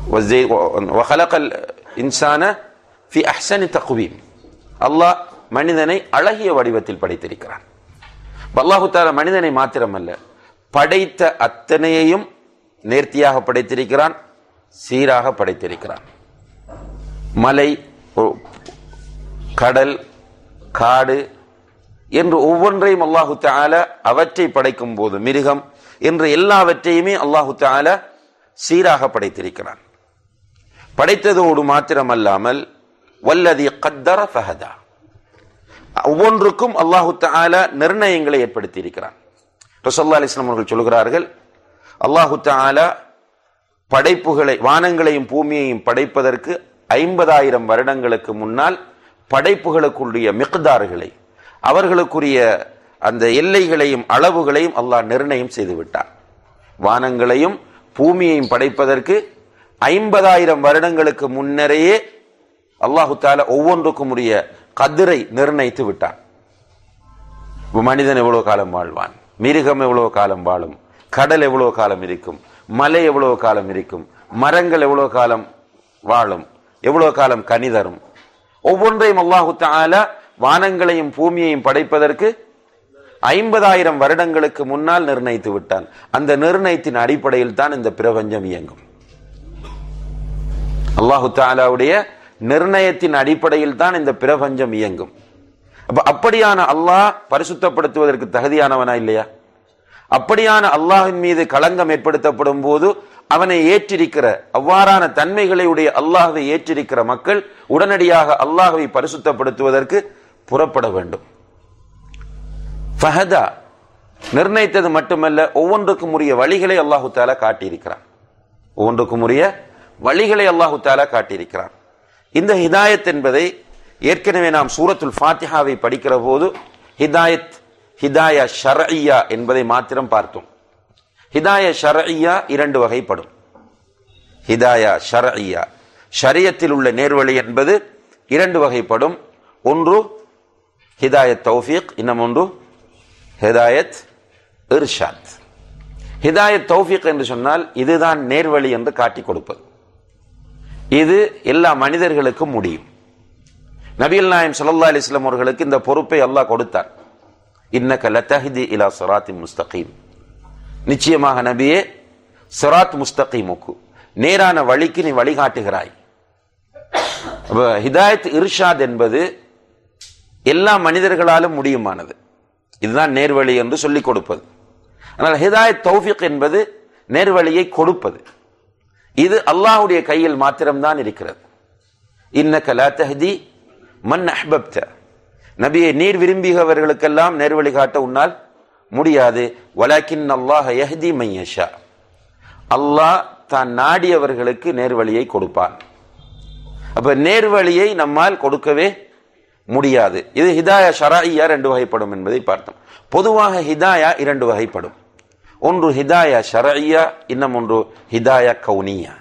وزي- وخلق الإنسان في أحسن تقويم அல்லாஹ் மனிதனை அழகிய வடிவத்தில் படைத்திருக்கிறான் அப்ப அல்லாஹு தாலா மனிதனை மாத்திரமல்ல படைத்த அத்தனையையும் நேர்த்தியாக படைத்திருக்கிறான் சீராக படைத்திருக்கிறான் மலை ஒ- கடல் காடு என்று ஒவ்வொன்றையும் அல்லாஹு தாலா அவற்றை படைக்கும் போது மிருகம் என்று எல்லாவற்றையுமே அல்லாஹு தாலா சீராக படைத்திருக்கிறான் படைத்ததோடு மாத்திரமல்லாமல் வல்லதி கத்தர ஃபஹதா ஒவ்வொன்றுக்கும் அல்லாஹு தாலா நிர்ணயங்களை ஏற்படுத்தி இருக்கிறான் ரசல்லா அலிஸ்லாம் அவர்கள் சொல்கிறார்கள் அல்லாஹு தாலா படைப்புகளை வானங்களையும் பூமியையும் படைப்பதற்கு ஐம்பதாயிரம் வருடங்களுக்கு முன்னால் படைப்புகளுக்குரிய மிக்தார்களை அவர்களுக்குரிய அந்த எல்லைகளையும் அளவுகளையும் அல்லாஹ் நிர்ணயம் செய்து விட்டான் வானங்களையும் பூமியையும் படைப்பதற்கு ஐம்பதாயிரம் வருடங்களுக்கு முன்னரேயே அல்லாஹு தாலா ஒவ்வொன்றுக்கும் உரிய கதிரை நிர்ணயித்து விட்டான் இப்ப மனிதன் எவ்வளவு காலம் வாழ்வான் மிருகம் எவ்வளவு காலம் வாழும் கடல் எவ்வளவு காலம் இருக்கும் மலை எவ்வளவு காலம் இருக்கும் மரங்கள் எவ்வளவு காலம் வாழும் எவ்வளவு காலம் கனி தரும் ஒவ்வொன்றையும் அல்லாஹு தாலா வானங்களையும் பூமியையும் படைப்பதற்கு ஐம்பதாயிரம் வருடங்களுக்கு முன்னால் நிர்ணயித்து விட்டான் அந்த நிர்ணயத்தின் அடிப்படையில் தான் இந்த பிரபஞ்சம் இயங்கும் அல்லாஹு தாலாவுடைய நிர்ணயத்தின் அடிப்படையில் தான் இந்த பிரபஞ்சம் இயங்கும் அப்ப அப்படியான அல்லாஹ் பரிசுத்தப்படுத்துவதற்கு தகுதியானவனா இல்லையா அப்படியான அல்லாஹின் மீது களங்கம் ஏற்படுத்தப்படும் போது அவனை ஏற்றிருக்கிற அவ்வாறான தன்மைகளை உடைய அல்லாஹை ஏற்றிருக்கிற மக்கள் உடனடியாக அல்லாஹை பரிசுத்தப்படுத்துவதற்கு புறப்பட வேண்டும் ஃபஹதா நிர்ணயித்தது மட்டுமல்ல ஒவ்வொன்றுக்கும் உரிய வழிகளை அல்லாஹு தாலா காட்டியிருக்கிறான் ஒவ்வொன்றுக்கும் உரிய வழிகளை அல்லாஹு தாலா காட்டியிருக்கிறான் இந்த ஹிதாயத் என்பதை ஏற்கனவே நாம் சூரத்துல் ஃபாத்திஹாவை படிக்கிற போது ஹிதாயத் ஹிதாயா ஷர்ஐயா என்பதை மாத்திரம் பார்த்தோம் ஹிதாய ஷர்ஐயா இரண்டு வகைப்படும் ஹிதாயா ஷர்ஐயா ஷரியத்தில் உள்ள நேர்வழி என்பது இரண்டு வகைப்படும் ஒன்று ஹிதாயத் தௌஃபீக் இன்னும் ஒன்று ஹிதாயத் இர்ஷாத் ஹிதாயத் தௌஃபீக் என்று சொன்னால் இதுதான் நேர்வழி என்று காட்டிக் கொடுப்பது இது எல்லா மனிதர்களுக்கும் முடியும் நபிகள் நாயம் ஸல்லல்லாஹு அலைஹி வஸல்லம் அவர்களுக்கு இந்த பொறுப்பை அல்லாஹ் கொடுத்தார் இன்னக லதஹ்தி இலா சிராத்தி முஸ்தகீம் நிச்சயமாக நபியே சிராத் முஸ்தகீமுக்கு நேரான வழிக்கு நீ வழிகாட்டுகிறாய் அப்ப ஹிதாயத் இர்ஷாத் என்பது எல்லா மனிதர்களாலும் முடியுமானது இதுதான் நேர்வழி என்று சொல்லிக் கொடுப்பது ஆனால் ஹிதாயத் தௌஃபிக் என்பது நேர்வழியை கொடுப்பது இது அல்லாஹ்வுடைய கையில் மாத்திரம்தான் இருக்கிறது இன்னக லா தஹ்தி மன் அஹ்பப்த நபியை நீர் விரும்பியவர்களுக்கெல்லாம் நேர்வழி காட்ட உன்னால் முடியாது வலாக்கின் அல்லாஹ் யஹ்தி மையஷா அல்லாஹ் தான் நாடியவர்களுக்கு நேர்வழியை கொடுப்பான் அப்ப நேர்வழியை நம்மால் கொடுக்கவே முடியாது இது ஹிதாயா ஷராயியா ரெண்டு வகைப்படும் என்பதை பார்த்தோம் பொதுவாக ஹிதாயா இரண்டு வகைப்படும் ஒன்று ஹிதாயா ஷரஐயா இன்னும் ஒன்று ஹிதாயா கவுனியா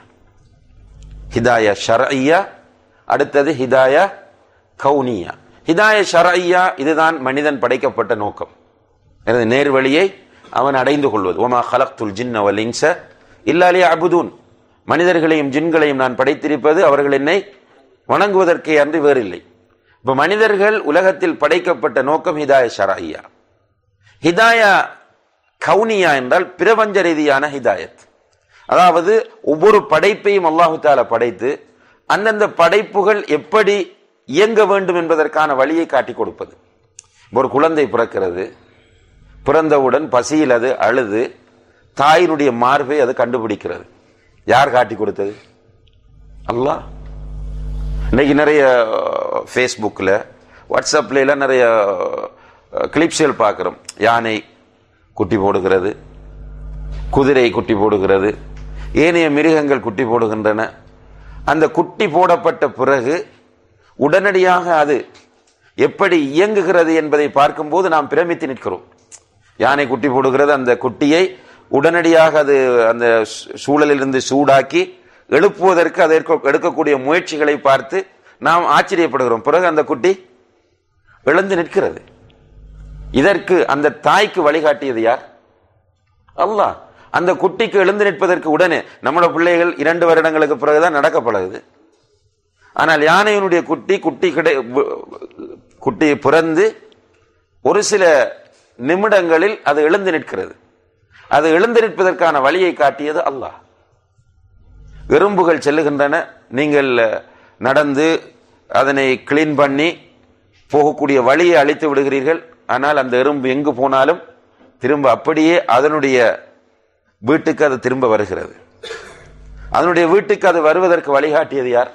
ஹிதாயா ஷரஐயா அடுத்தது ஹிதாயா கவுனியா ஹிதாய ஷரஐயா இதுதான் மனிதன் படைக்கப்பட்ட நோக்கம் எனது நேர்வழியை அவன் அடைந்து கொள்வது ஒமா ஹலக்துல் ஜின்ன வல் இன்ச இல்லாலே அபுதூன் மனிதர்களையும் ஜின்களையும் நான் படைத்திருப்பது அவர்கள் என்னை வணங்குவதற்கே அன்றி வேறில்லை இப்ப மனிதர்கள் உலகத்தில் படைக்கப்பட்ட நோக்கம் ஹிதாய ஷரஐயா ஹிதாயா கவுனியா என்றால் பிரபஞ்ச ரீதியான ஹிதாயத் அதாவது ஒவ்வொரு படைப்பையும் அல்லாஹு தாலா படைத்து அந்தந்த படைப்புகள் எப்படி இயங்க வேண்டும் என்பதற்கான வழியை காட்டி கொடுப்பது ஒரு குழந்தை பிறக்கிறது பிறந்தவுடன் பசியில் அது அழுது தாயினுடைய மார்பை அது கண்டுபிடிக்கிறது யார் காட்டி கொடுத்தது அல்லாஹ் இன்னைக்கு நிறைய ஃபேஸ்புக்கில் வாட்ஸ்அப்ல எல்லாம் நிறைய கிளிப்ஸ்கள் பார்க்குறோம் யானை குட்டி போடுகிறது குதிரை குட்டி போடுகிறது ஏனைய மிருகங்கள் குட்டி போடுகின்றன அந்த குட்டி போடப்பட்ட பிறகு உடனடியாக அது எப்படி இயங்குகிறது என்பதை பார்க்கும்போது நாம் பிரமித்து நிற்கிறோம் யானை குட்டி போடுகிறது அந்த குட்டியை உடனடியாக அது அந்த சூழலிலிருந்து சூடாக்கி எழுப்புவதற்கு அதை எடுக்கக்கூடிய முயற்சிகளை பார்த்து நாம் ஆச்சரியப்படுகிறோம் பிறகு அந்த குட்டி எழுந்து நிற்கிறது இதற்கு அந்த தாய்க்கு வழிகாட்டியது யார் அல்லாஹ் அந்த குட்டிக்கு எழுந்து நிற்பதற்கு உடனே நம்மளோட பிள்ளைகள் இரண்டு வருடங்களுக்கு பிறகுதான் நடக்க பழகுது ஆனால் யானையினுடைய குட்டி குட்டி கிடை குட்டி பிறந்து ஒரு சில நிமிடங்களில் அது எழுந்து நிற்கிறது அது எழுந்து நிற்பதற்கான வழியை காட்டியது அல்லாஹ் எறும்புகள் செல்லுகின்றன நீங்கள் நடந்து அதனை கிளீன் பண்ணி போகக்கூடிய வழியை அழித்து விடுகிறீர்கள் ஆனால் அந்த எறும்பு எங்கு போனாலும் திரும்ப அப்படியே அதனுடைய வீட்டுக்கு அது திரும்ப வருகிறது அதனுடைய வீட்டுக்கு அது வருவதற்கு வழிகாட்டியது யார்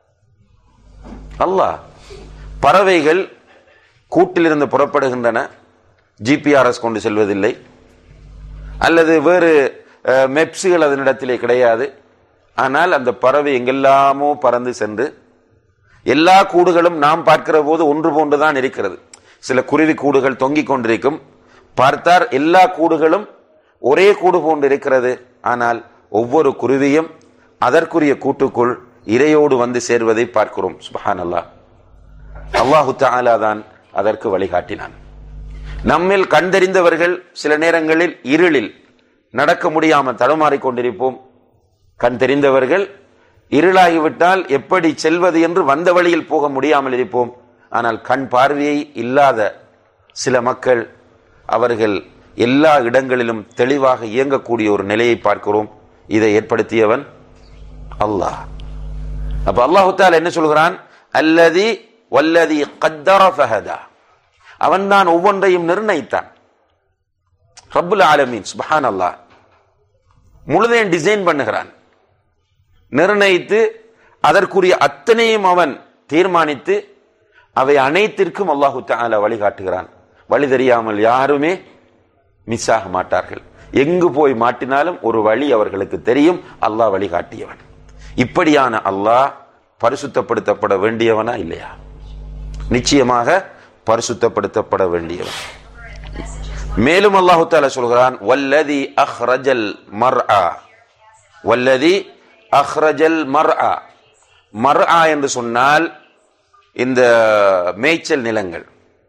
அல்லாஹ் பறவைகள் கூட்டிலிருந்து புறப்படுகின்றன ஜிபிஆர்எஸ் கொண்டு செல்வதில்லை அல்லது வேறு மெப்ஸுகள் அதனிடத்திலே கிடையாது ஆனால் அந்த பறவை எங்கெல்லாமோ பறந்து சென்று எல்லா கூடுகளும் நாம் பார்க்கிற போது ஒன்று போன்றுதான் இருக்கிறது சில குருவி கூடுகள் தொங்கிக் கொண்டிருக்கும் பார்த்தார் எல்லா கூடுகளும் ஒரே கூடு போன்று இருக்கிறது ஆனால் ஒவ்வொரு குருவியும் அதற்குரிய கூட்டுக்குள் இரையோடு வந்து சேர்வதை பார்க்கிறோம் சுபஹான் அல்லாஹ் அல்லாஹு தாலா தான் அதற்கு வழிகாட்டினான் நம்மில் கண்டறிந்தவர்கள் சில நேரங்களில் இருளில் நடக்க முடியாமல் தடுமாறிக் கொண்டிருப்போம் கண் தெரிந்தவர்கள் இருளாகிவிட்டால் எப்படி செல்வது என்று வந்த வழியில் போக முடியாமல் இருப்போம் ஆனால் கண் பார்வையை இல்லாத சில மக்கள் அவர்கள் எல்லா இடங்களிலும் தெளிவாக இயங்கக்கூடிய ஒரு நிலையை பார்க்கிறோம் இதை ஏற்படுத்தியவன் அல்லாஹ் அப்ப அல்லாஹு தால என்ன சொல்கிறான் அல்லதி வல்லதி கத்தர ஃபஹதா அவன்தான் ஒவ்வொன்றையும் நிர்ணயித்தான் ரப்புல் ஆலமீன் சுபஹான் அல்லாஹ் முழுதையும் டிசைன் பண்ணுகிறான் நிர்ணயித்து அதற்குரிய அத்தனையும் அவன் தீர்மானித்து அவை அனைத்திற்கும் அல்லாஹு தாலா வழிகாட்டுகிறான் வழி தெரியாமல் யாருமே மிஸ் ஆக மாட்டார்கள் எங்கு போய் மாட்டினாலும் ஒரு வழி அவர்களுக்கு தெரியும் அல்லாஹ் வழிகாட்டியவன் இப்படியான அல்லாஹ் பரிசுத்தப்படுத்தப்பட வேண்டியவனா இல்லையா நிச்சயமாக பரிசுத்தப்படுத்தப்பட வேண்டியவன் மேலும் அல்லாஹு தாலா சொல்கிறான் வல்லதி அஹ்ரஜல் மர்ஆ வல்லதி அஹ்ரஜல் மர்ஆ மர்ஆ என்று சொன்னால் இந்த மேய்ச்சல் நிலங்கள்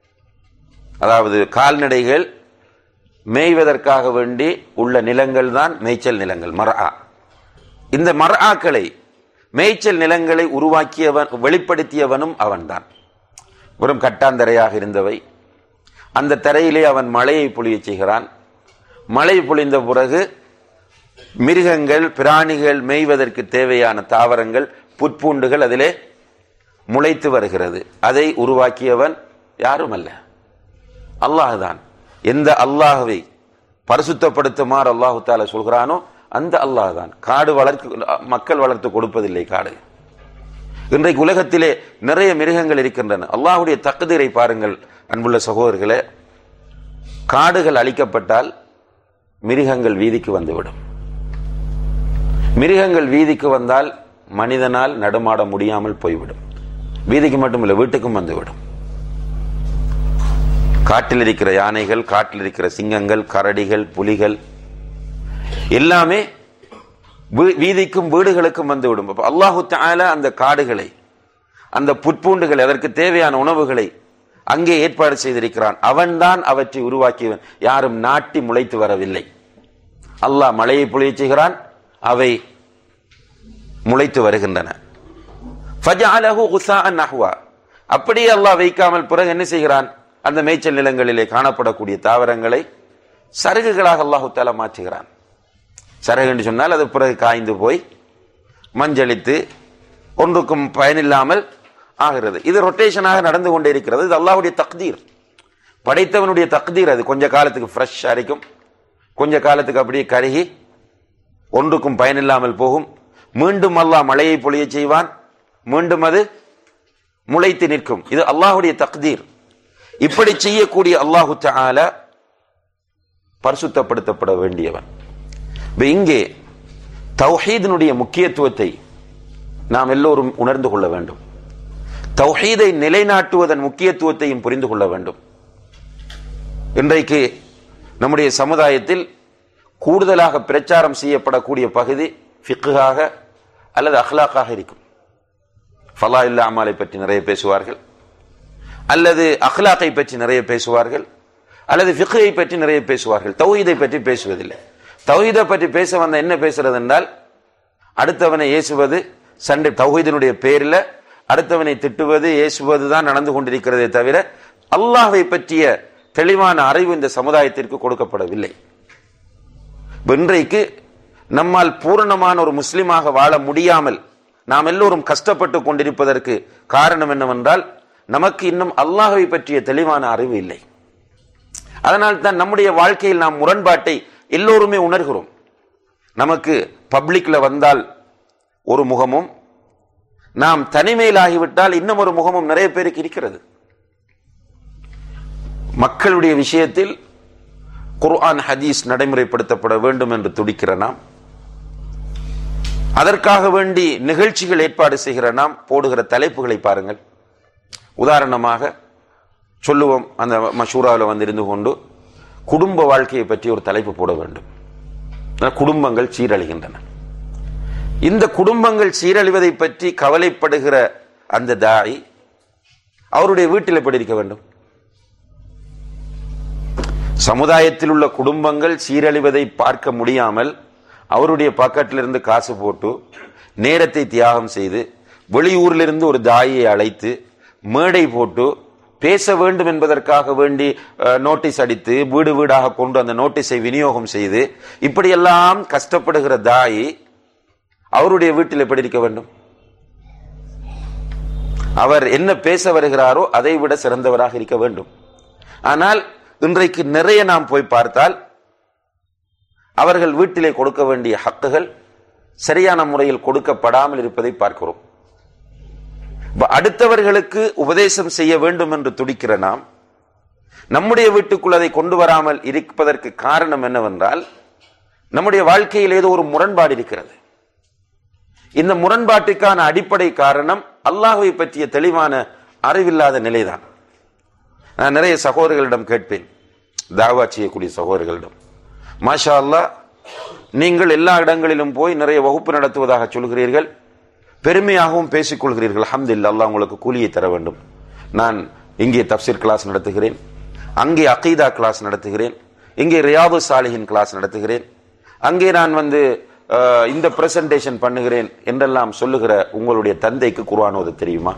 அதாவது கால்நடைகள் மேய்வதற்காக வேண்டி உள்ள நிலங்கள் தான் மேய்ச்சல் நிலங்கள் மர்ஆ இந்த மர்ஆக்களை மேய்ச்சல் நிலங்களை உருவாக்கியவன் வெளிப்படுத்தியவனும் அவன்தான் வெறும் கட்டாந்தரையாக இருந்தவை அந்த தரையிலே அவன் மழையை பொழிய செய்கிறான் மழை பொழிந்த பிறகு மிருகங்கள் பிராணிகள் மேய்வதற்கு தேவையான தாவரங்கள் புற்பூண்டுகள் அதிலே முளைத்து வருகிறது அதை உருவாக்கியவன் யாரும் அல்ல அல்லாஹுதான் எந்த அல்லாஹுவை பரிசுத்தப்படுத்துமாறு அல்லாஹு தால சொல்கிறானோ அந்த அல்லாஹ் தான் காடு வளர்க்க மக்கள் வளர்த்து கொடுப்பதில்லை காடு இன்றைக்கு உலகத்திலே நிறைய மிருகங்கள் இருக்கின்றன அல்லாஹுடைய தக்குதிரை பாருங்கள் அன்புள்ள சகோதரர்களே காடுகள் அழிக்கப்பட்டால் மிருகங்கள் வீதிக்கு வந்துவிடும் மிருகங்கள் வீதிக்கு வந்தால் மனிதனால் நடுமாட முடியாமல் போய்விடும் வீதிக்கு மட்டுமில்லை வீட்டுக்கும் வந்துவிடும் காட்டில் இருக்கிற யானைகள் காட்டில் இருக்கிற சிங்கங்கள் கரடிகள் புலிகள் எல்லாமே வீதிக்கும் வீடுகளுக்கும் வந்துவிடும் அல்லாஹு தால அந்த காடுகளை அந்த புற்பூண்டுகள் அதற்கு தேவையான உணவுகளை அங்கே ஏற்பாடு செய்திருக்கிறான் அவன்தான் அவற்றை உருவாக்கியவன் யாரும் நாட்டி முளைத்து வரவில்லை அல்லாஹ் மழையை பொழிய செய்கிறான் அவை முளைத்து வருகின்றன அப்படியே அல்லாஹ் வைக்காமல் பிறகு என்ன செய்கிறான் அந்த மேய்ச்சல் நிலங்களிலே காணப்படக்கூடிய தாவரங்களை சருகுகளாக அல்லாஹு தாலா மாற்றுகிறான் சரகு என்று சொன்னால் அது பிறகு காய்ந்து போய் மஞ்சளித்து ஒன்றுக்கும் பயனில்லாமல் ஆகிறது இது ரொட்டேஷனாக நடந்து கொண்டே இருக்கிறது இது அல்லாஹுடைய தக்தீர் படைத்தவனுடைய தக்தீர் அது கொஞ்ச காலத்துக்கு ஃப்ரெஷ் அரைக்கும் கொஞ்ச காலத்துக்கு அப்படியே கருகி ஒன்றுக்கும் பயனில்லாமல் போகும் மீண்டும் அல்லாஹ் மழையை பொழிய செய்வான் மீண்டும் அது முளைத்து நிற்கும் இது அல்லாஹுடைய தக்தீர் இப்படி செய்யக்கூடிய அல்லாஹு தால பரிசுத்தப்படுத்தப்பட வேண்டியவன் இங்கே தௌஹீதனுடைய முக்கியத்துவத்தை நாம் எல்லோரும் உணர்ந்து கொள்ள வேண்டும் தௌஹீதை நிலைநாட்டுவதன் முக்கியத்துவத்தையும் புரிந்து கொள்ள வேண்டும் இன்றைக்கு நம்முடைய சமுதாயத்தில் கூடுதலாக பிரச்சாரம் செய்யப்படக்கூடிய பகுதி ஃபிக்குகாக அல்லது அஹ்லாக்காக இருக்கும் ஃபலா இல்லா அமாலை பற்றி நிறைய பேசுவார்கள் அல்லது அஹ்லாக்கை பற்றி நிறைய பேசுவார்கள் அல்லது ஃபிக்கை பற்றி நிறைய பேசுவார்கள் தௌஹீதை பற்றி பேசுவதில்லை தௌஹீதை பற்றி பேச வந்த என்ன பேசுறது என்றால் அடுத்தவனை ஏசுவது சண்டை தௌஹீதினுடைய பேரில் அடுத்தவனை திட்டுவது ஏசுவது தான் நடந்து கொண்டிருக்கிறதே தவிர அல்லாஹை பற்றிய தெளிவான அறிவு இந்த சமுதாயத்திற்கு கொடுக்கப்படவில்லை இன்றைக்கு நம்மால் பூரணமான ஒரு முஸ்லிமாக வாழ முடியாமல் நாம் எல்லோரும் கஷ்டப்பட்டு கொண்டிருப்பதற்கு காரணம் என்னவென்றால் நமக்கு இன்னும் அல்லாஹை பற்றிய தெளிவான அறிவு இல்லை அதனால் தான் நம்முடைய வாழ்க்கையில் நாம் முரண்பாட்டை எல்லோருமே உணர்கிறோம் நமக்கு பப்ளிக்ல வந்தால் ஒரு முகமும் நாம் தனிமையில் ஆகிவிட்டால் இன்னும் ஒரு முகமும் நிறைய பேருக்கு இருக்கிறது மக்களுடைய விஷயத்தில் குர்ஆன் ஹதீஸ் நடைமுறைப்படுத்தப்பட வேண்டும் என்று துடிக்கிற நாம் அதற்காக வேண்டி நிகழ்ச்சிகள் ஏற்பாடு செய்கிற நாம் போடுகிற தலைப்புகளை பாருங்கள் உதாரணமாக சொல்லுவோம் அந்த மஷூராவில் வந்து இருந்து கொண்டு குடும்ப வாழ்க்கையை பற்றி ஒரு தலைப்பு போட வேண்டும் குடும்பங்கள் சீரழிகின்றன இந்த குடும்பங்கள் சீரழிவதை பற்றி கவலைப்படுகிற அந்த தாய் அவருடைய வீட்டில் எப்படி இருக்க வேண்டும் சமுதாயத்தில் உள்ள குடும்பங்கள் சீரழிவதை பார்க்க முடியாமல் அவருடைய பாக்கெட்டிலிருந்து காசு போட்டு நேரத்தை தியாகம் செய்து வெளியூரிலிருந்து ஒரு தாயை அழைத்து மேடை போட்டு பேச வேண்டும் என்பதற்காக வேண்டி நோட்டீஸ் அடித்து வீடு வீடாக கொண்டு அந்த நோட்டீஸை விநியோகம் செய்து இப்படியெல்லாம் கஷ்டப்படுகிற தாய் அவருடைய வீட்டில் எப்படி இருக்க வேண்டும் அவர் என்ன பேச வருகிறாரோ அதை விட சிறந்தவராக இருக்க வேண்டும் ஆனால் இன்றைக்கு நிறைய நாம் போய் பார்த்தால் அவர்கள் வீட்டிலே கொடுக்க வேண்டிய ஹக்குகள் சரியான முறையில் கொடுக்கப்படாமல் இருப்பதை பார்க்கிறோம் அடுத்தவர்களுக்கு உபதேசம் செய்ய வேண்டும் என்று துடிக்கிற நாம் நம்முடைய வீட்டுக்குள் அதை கொண்டு வராமல் இருப்பதற்கு காரணம் என்னவென்றால் நம்முடைய வாழ்க்கையில் ஏதோ ஒரு முரண்பாடு இருக்கிறது இந்த முரண்பாட்டுக்கான அடிப்படை காரணம் அல்லாஹுவை பற்றிய தெளிவான அறிவில்லாத நிலைதான் நான் நிறைய சகோதரர்களிடம் கேட்பேன் தாவா செய்யக்கூடிய சகோதரர்களிடம் மாஷா அல்லா நீங்கள் எல்லா இடங்களிலும் போய் நிறைய வகுப்பு நடத்துவதாக சொல்கிறீர்கள் பெருமையாகவும் பேசிக்கொள்கிறீர்கள் அஹமது அல்லா உங்களுக்கு கூலியை தர வேண்டும் நான் இங்கே தப்சீர் கிளாஸ் நடத்துகிறேன் அங்கே அகீதா கிளாஸ் நடத்துகிறேன் இங்கே ரியாது சாலிஹின் கிளாஸ் நடத்துகிறேன் அங்கே நான் வந்து இந்த பிரசன்டேஷன் பண்ணுகிறேன் என்றெல்லாம் சொல்லுகிற உங்களுடைய தந்தைக்கு குர்ஆன் ஓத தெரியுமா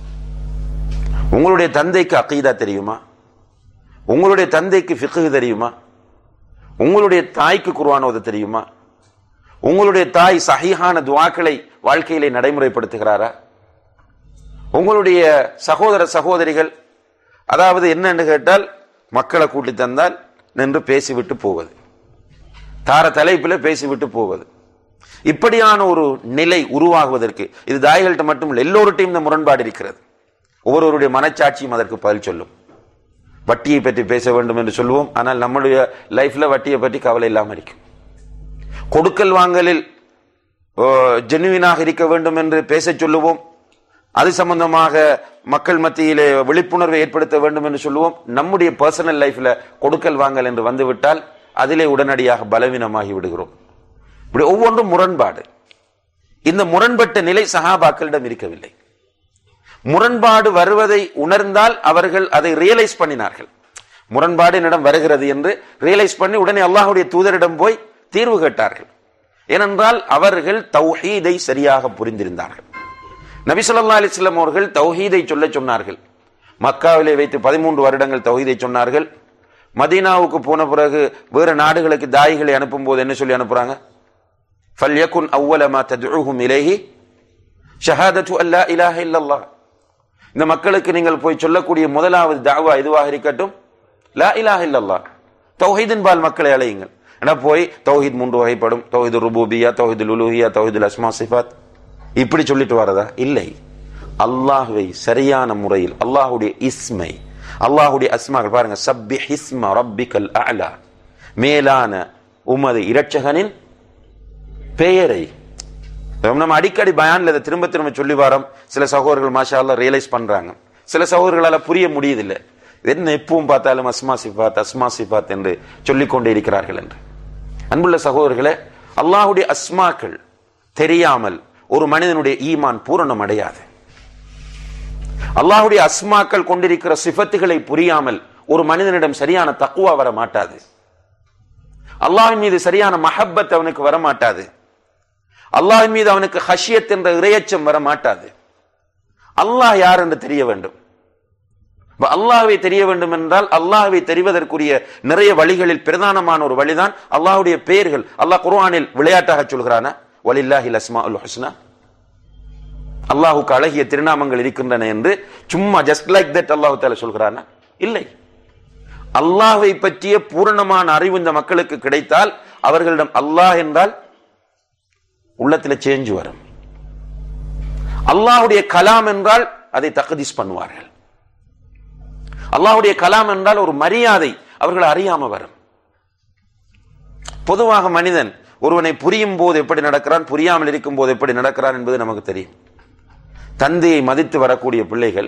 உங்களுடைய தந்தைக்கு அகீதா தெரியுமா உங்களுடைய தந்தைக்கு ஃபிக்கு தெரியுமா உங்களுடைய தாய்க்கு குர்ஆன் ஓத தெரியுமா உங்களுடைய தாய் சஹீஹான துவாக்களை வாழ்க்கையிலே நடைமுறைப்படுத்துகிறாரா உங்களுடைய சகோதர சகோதரிகள் அதாவது என்னன்னு கேட்டால் மக்களை கூட்டி தந்தால் நின்று பேசிவிட்டு போவது தார தலைப்பில் பேசிவிட்டு போவது இப்படியான ஒரு நிலை உருவாகுவதற்கு இது தாய்கள்கிட்ட மட்டும் இல்லை எல்லோருட்டையும் இந்த முரண்பாடு இருக்கிறது ஒவ்வொருவருடைய மனச்சாட்சியும் அதற்கு பதில் சொல்லும் வட்டியை பற்றி பேச வேண்டும் என்று சொல்லுவோம் ஆனால் நம்முடைய லைஃப்ல வட்டியை பற்றி கவலை இல்லாமல் இருக்கும் கொடுக்கல் வாங்கலில் ஜெனுவினாக இருக்க வேண்டும் என்று பேச சொல்லுவோம் அது சம்பந்தமாக மக்கள் மத்தியிலே விழிப்புணர்வை ஏற்படுத்த வேண்டும் என்று சொல்லுவோம் நம்முடைய பர்சனல் லைஃப்ல கொடுக்கல் வாங்கல் என்று வந்துவிட்டால் அதிலே உடனடியாக பலவீனமாகி விடுகிறோம் இப்படி ஒவ்வொன்றும் முரண்பாடு இந்த முரண்பட்ட நிலை சஹாபாக்களிடம் இருக்கவில்லை முரண்பாடு வருவதை உணர்ந்தால் அவர்கள் அதை ரியலைஸ் பண்ணினார்கள் முரண்பாடு என்னிடம் வருகிறது என்று ரியலைஸ் பண்ணி உடனே அல்லாஹுடைய தூதரிடம் போய் தீர்வு கேட்டார்கள் ஏனென்றால் அவர்கள் தௌஹீதை சரியாக புரிந்திருந்தார்கள் நபிசல்லா அலிஸ்லாம் அவர்கள் தௌஹீதை சொல்ல சொன்னார்கள் மக்காவிலே வைத்து பதிமூன்று வருடங்கள் தௌஹீதை சொன்னார்கள் மதீனாவுக்கு போன பிறகு வேறு நாடுகளுக்கு தாய்களை அனுப்பும் போது என்ன சொல்லி அனுப்புறாங்க ஃபல்யகுன் அவ்வலமா ததுஹும் இலேஹி ஷஹாதத்து அல்லா இலாஹ இல்லல்லாஹ் இந்த மக்களுக்கு நீங்கள் போய் சொல்லக்கூடிய முதலாவது தாவா இதுவாக இருக்கட்டும் லா இலாஹ இல்லல்லாஹ் தௌஹீதின் பால் மக்களை அழையுங்கள் ஏன்னா போய் தௌஹீத் மூன்று வகைப்படும் தௌஹீது ருபூபியா தௌஹீது லுலுஹியா தௌஹீதுல் அஸ்மா சிஃபாத் இப்படி சொல்லிட்டு வரதா இல்லை அல்லாஹுவை சரியான முறையில் அல்லாஹுடைய இஸ்மை அல்லாஹுடைய அஸ்மாக்கள் பாருங்க சப்பி ஹிஸ்மா ரப்பிக்கல் அலா மேலான உமது இரட்சகனின் பெயரை நம்ம அடிக்கடி பயான்ல இதை திரும்ப திரும்ப சொல்லி வரோம் சில சகோதரர்கள் மாஷா அல்லா ரியலைஸ் பண்றாங்க சில சகோதரர்களால புரிய முடியதில்லை என்ன எப்பவும் பார்த்தாலும் அஸ்மா சிஃபாத் அஸ்மா சிஃபாத் என்று சொல்லிக் கொண்டே இருக்கிறார்கள் என்று அன்புள்ள சகோதரர்களே அல்லாஹுடைய அஸ்மாக்கள் தெரியாமல் ஒரு மனிதனுடைய ஈமான் பூரணம் அடையாது அல்லாஹுடைய அஸ்மாக்கள் கொண்டிருக்கிற சிஃபத்துகளை புரியாமல் ஒரு மனிதனிடம் சரியான தக்குவா வர மாட்டாது அல்லாஹின் மீது சரியான மஹப்பத் அவனுக்கு வரமாட்டாது அல்லாஹின் மீது அவனுக்கு ஹஷியத் என்ற இரையச்சம் வர மாட்டாது அல்லாஹ் யார் என்று தெரிய வேண்டும் இப்ப அல்லாஹ்வை தெரிய வேண்டும் என்றால் அல்லாஹ்வை தெரிவதற்குரிய நிறைய வழிகளில் பிரதானமான ஒரு வழிதான் அல்லாஹ்வுடைய பெயர்கள் அல்லாஹ் குர்ஆனில் விளையாட்டாக சொல்கிறானா வலில்லாஹில் அஸ்மாஉல் ஹுஸ்னா அல்லாஹுக்கு அழகிய திருநாமங்கள் இருக்கின்றன என்று சும்மா ஜஸ்ட் லைக் தட் அல்லாஹு தால சொல்கிறானா இல்லை அல்லாஹ்வை பற்றிய பூரணமான அறிவு இந்த மக்களுக்கு கிடைத்தால் அவர்களிடம் அல்லாஹ் என்றால் உள்ளத்தில் சேஞ்ச் வரும் அல்லாஹ்வுடைய கலாம் என்றால் அதை தகதீஸ் பண்ணுவார்கள் அல்லாஹ்வுடைய கலாம் என்றால் ஒரு மரியாதை அவர்கள் அறியாம வரும் பொதுவாக மனிதன் ஒருவனை புரியும் போது எப்படி நடக்கிறான் புரியாமல் இருக்கும் போது எப்படி நடக்கிறான் என்பது நமக்கு தெரியும் தந்தையை மதித்து வரக்கூடிய பிள்ளைகள்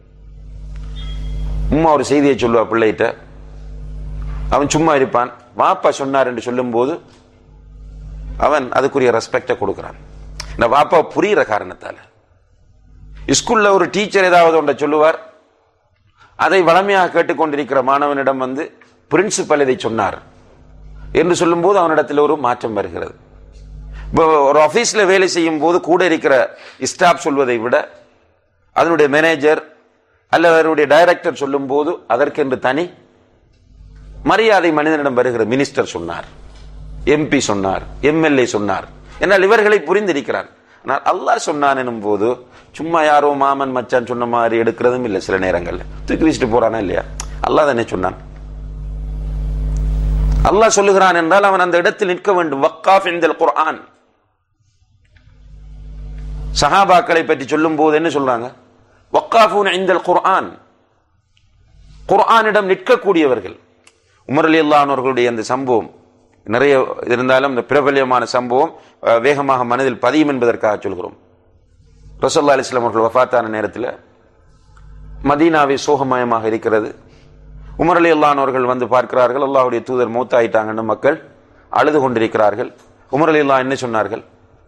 உம்மா ஒரு செய்தியை சொல்லுவா பிள்ளைகிட்ட அவன் சும்மா இருப்பான் வாப்பா சொன்னார் என்று சொல்லும் போது அவன் அதுக்குரிய ரெஸ்பெக்டை கொடுக்கிறான் இந்த வாப்பா புரிகிற காரணத்தால ஸ்கூல்ல ஒரு டீச்சர் ஏதாவது ஒன்றை சொல்லுவார் அதை வளமையாக கேட்டுக்கொண்டிருக்கிற மாணவனிடம் வந்து பிரின்சிபல் இதை சொன்னார் என்று சொல்லும்போது அவனிடத்தில் ஒரு மாற்றம் வருகிறது இப்போ ஒரு ஆபீஸ்ல வேலை செய்யும் போது கூட இருக்கிற ஸ்டாஃப் சொல்வதை விட அதனுடைய மேனேஜர் அல்லது அவருடைய டைரக்டர் சொல்லும் போது அதற்கென்று தனி மரியாதை மனிதனிடம் வருகிற மினிஸ்டர் சொன்னார் எம்பி சொன்னார் எம்எல்ஏ சொன்னார் என்றால் இவர்களை புரிந்திருக்கிறார் ஆனால் அல்லாஹ் சொன்னான் எனும் போது சும்மா யாரோ மாமன் மச்சான் சொன்ன மாதிரி எடுக்கிறதும் இல்லை சில நேரங்கள்ல தூக்கி வச்சுட்டு போறானா இல்லையா அல்லாஹ் தானே சொன்னான் அல்லாஹ் சொல்லுகிறான் என்றால் அவன் அந்த இடத்தில் நிற்க வேண்டும் வக்காஃப் இந்தல் குர்ஆன் சஹாபாக்களை பற்றி சொல்லும் போது என்ன சொல்றாங்க வக்காஃபூன் இந்தல் குர்ஆன் குர்ஆனிடம் நிற்கக்கூடியவர்கள் உமர் அலி அல்லானவர்களுடைய அந்த சம்பவம் நிறைய இருந்தாலும் இந்த பிரபல்யமான சம்பவம் அஹ், வேகமாக மனதில் பதியும் என்பதற்காக சொல்கிறோம் ரசல்லா அலிஸ்லாம் அவர்கள் வஃபாத்தான நேரத்தில் மதீனாவை சோகமயமாக இருக்கிறது உமர் அலி அல்லானவர்கள் வந்து பார்க்கிறார்கள் அல்லாஹ்வுடைய தூதர் மூத்தாயிட்டாங்கன்னு மக்கள் அழுது கொண்டிருக்கிறார்கள் உமர் அலி அல்லா என்ன சொன்னார்கள்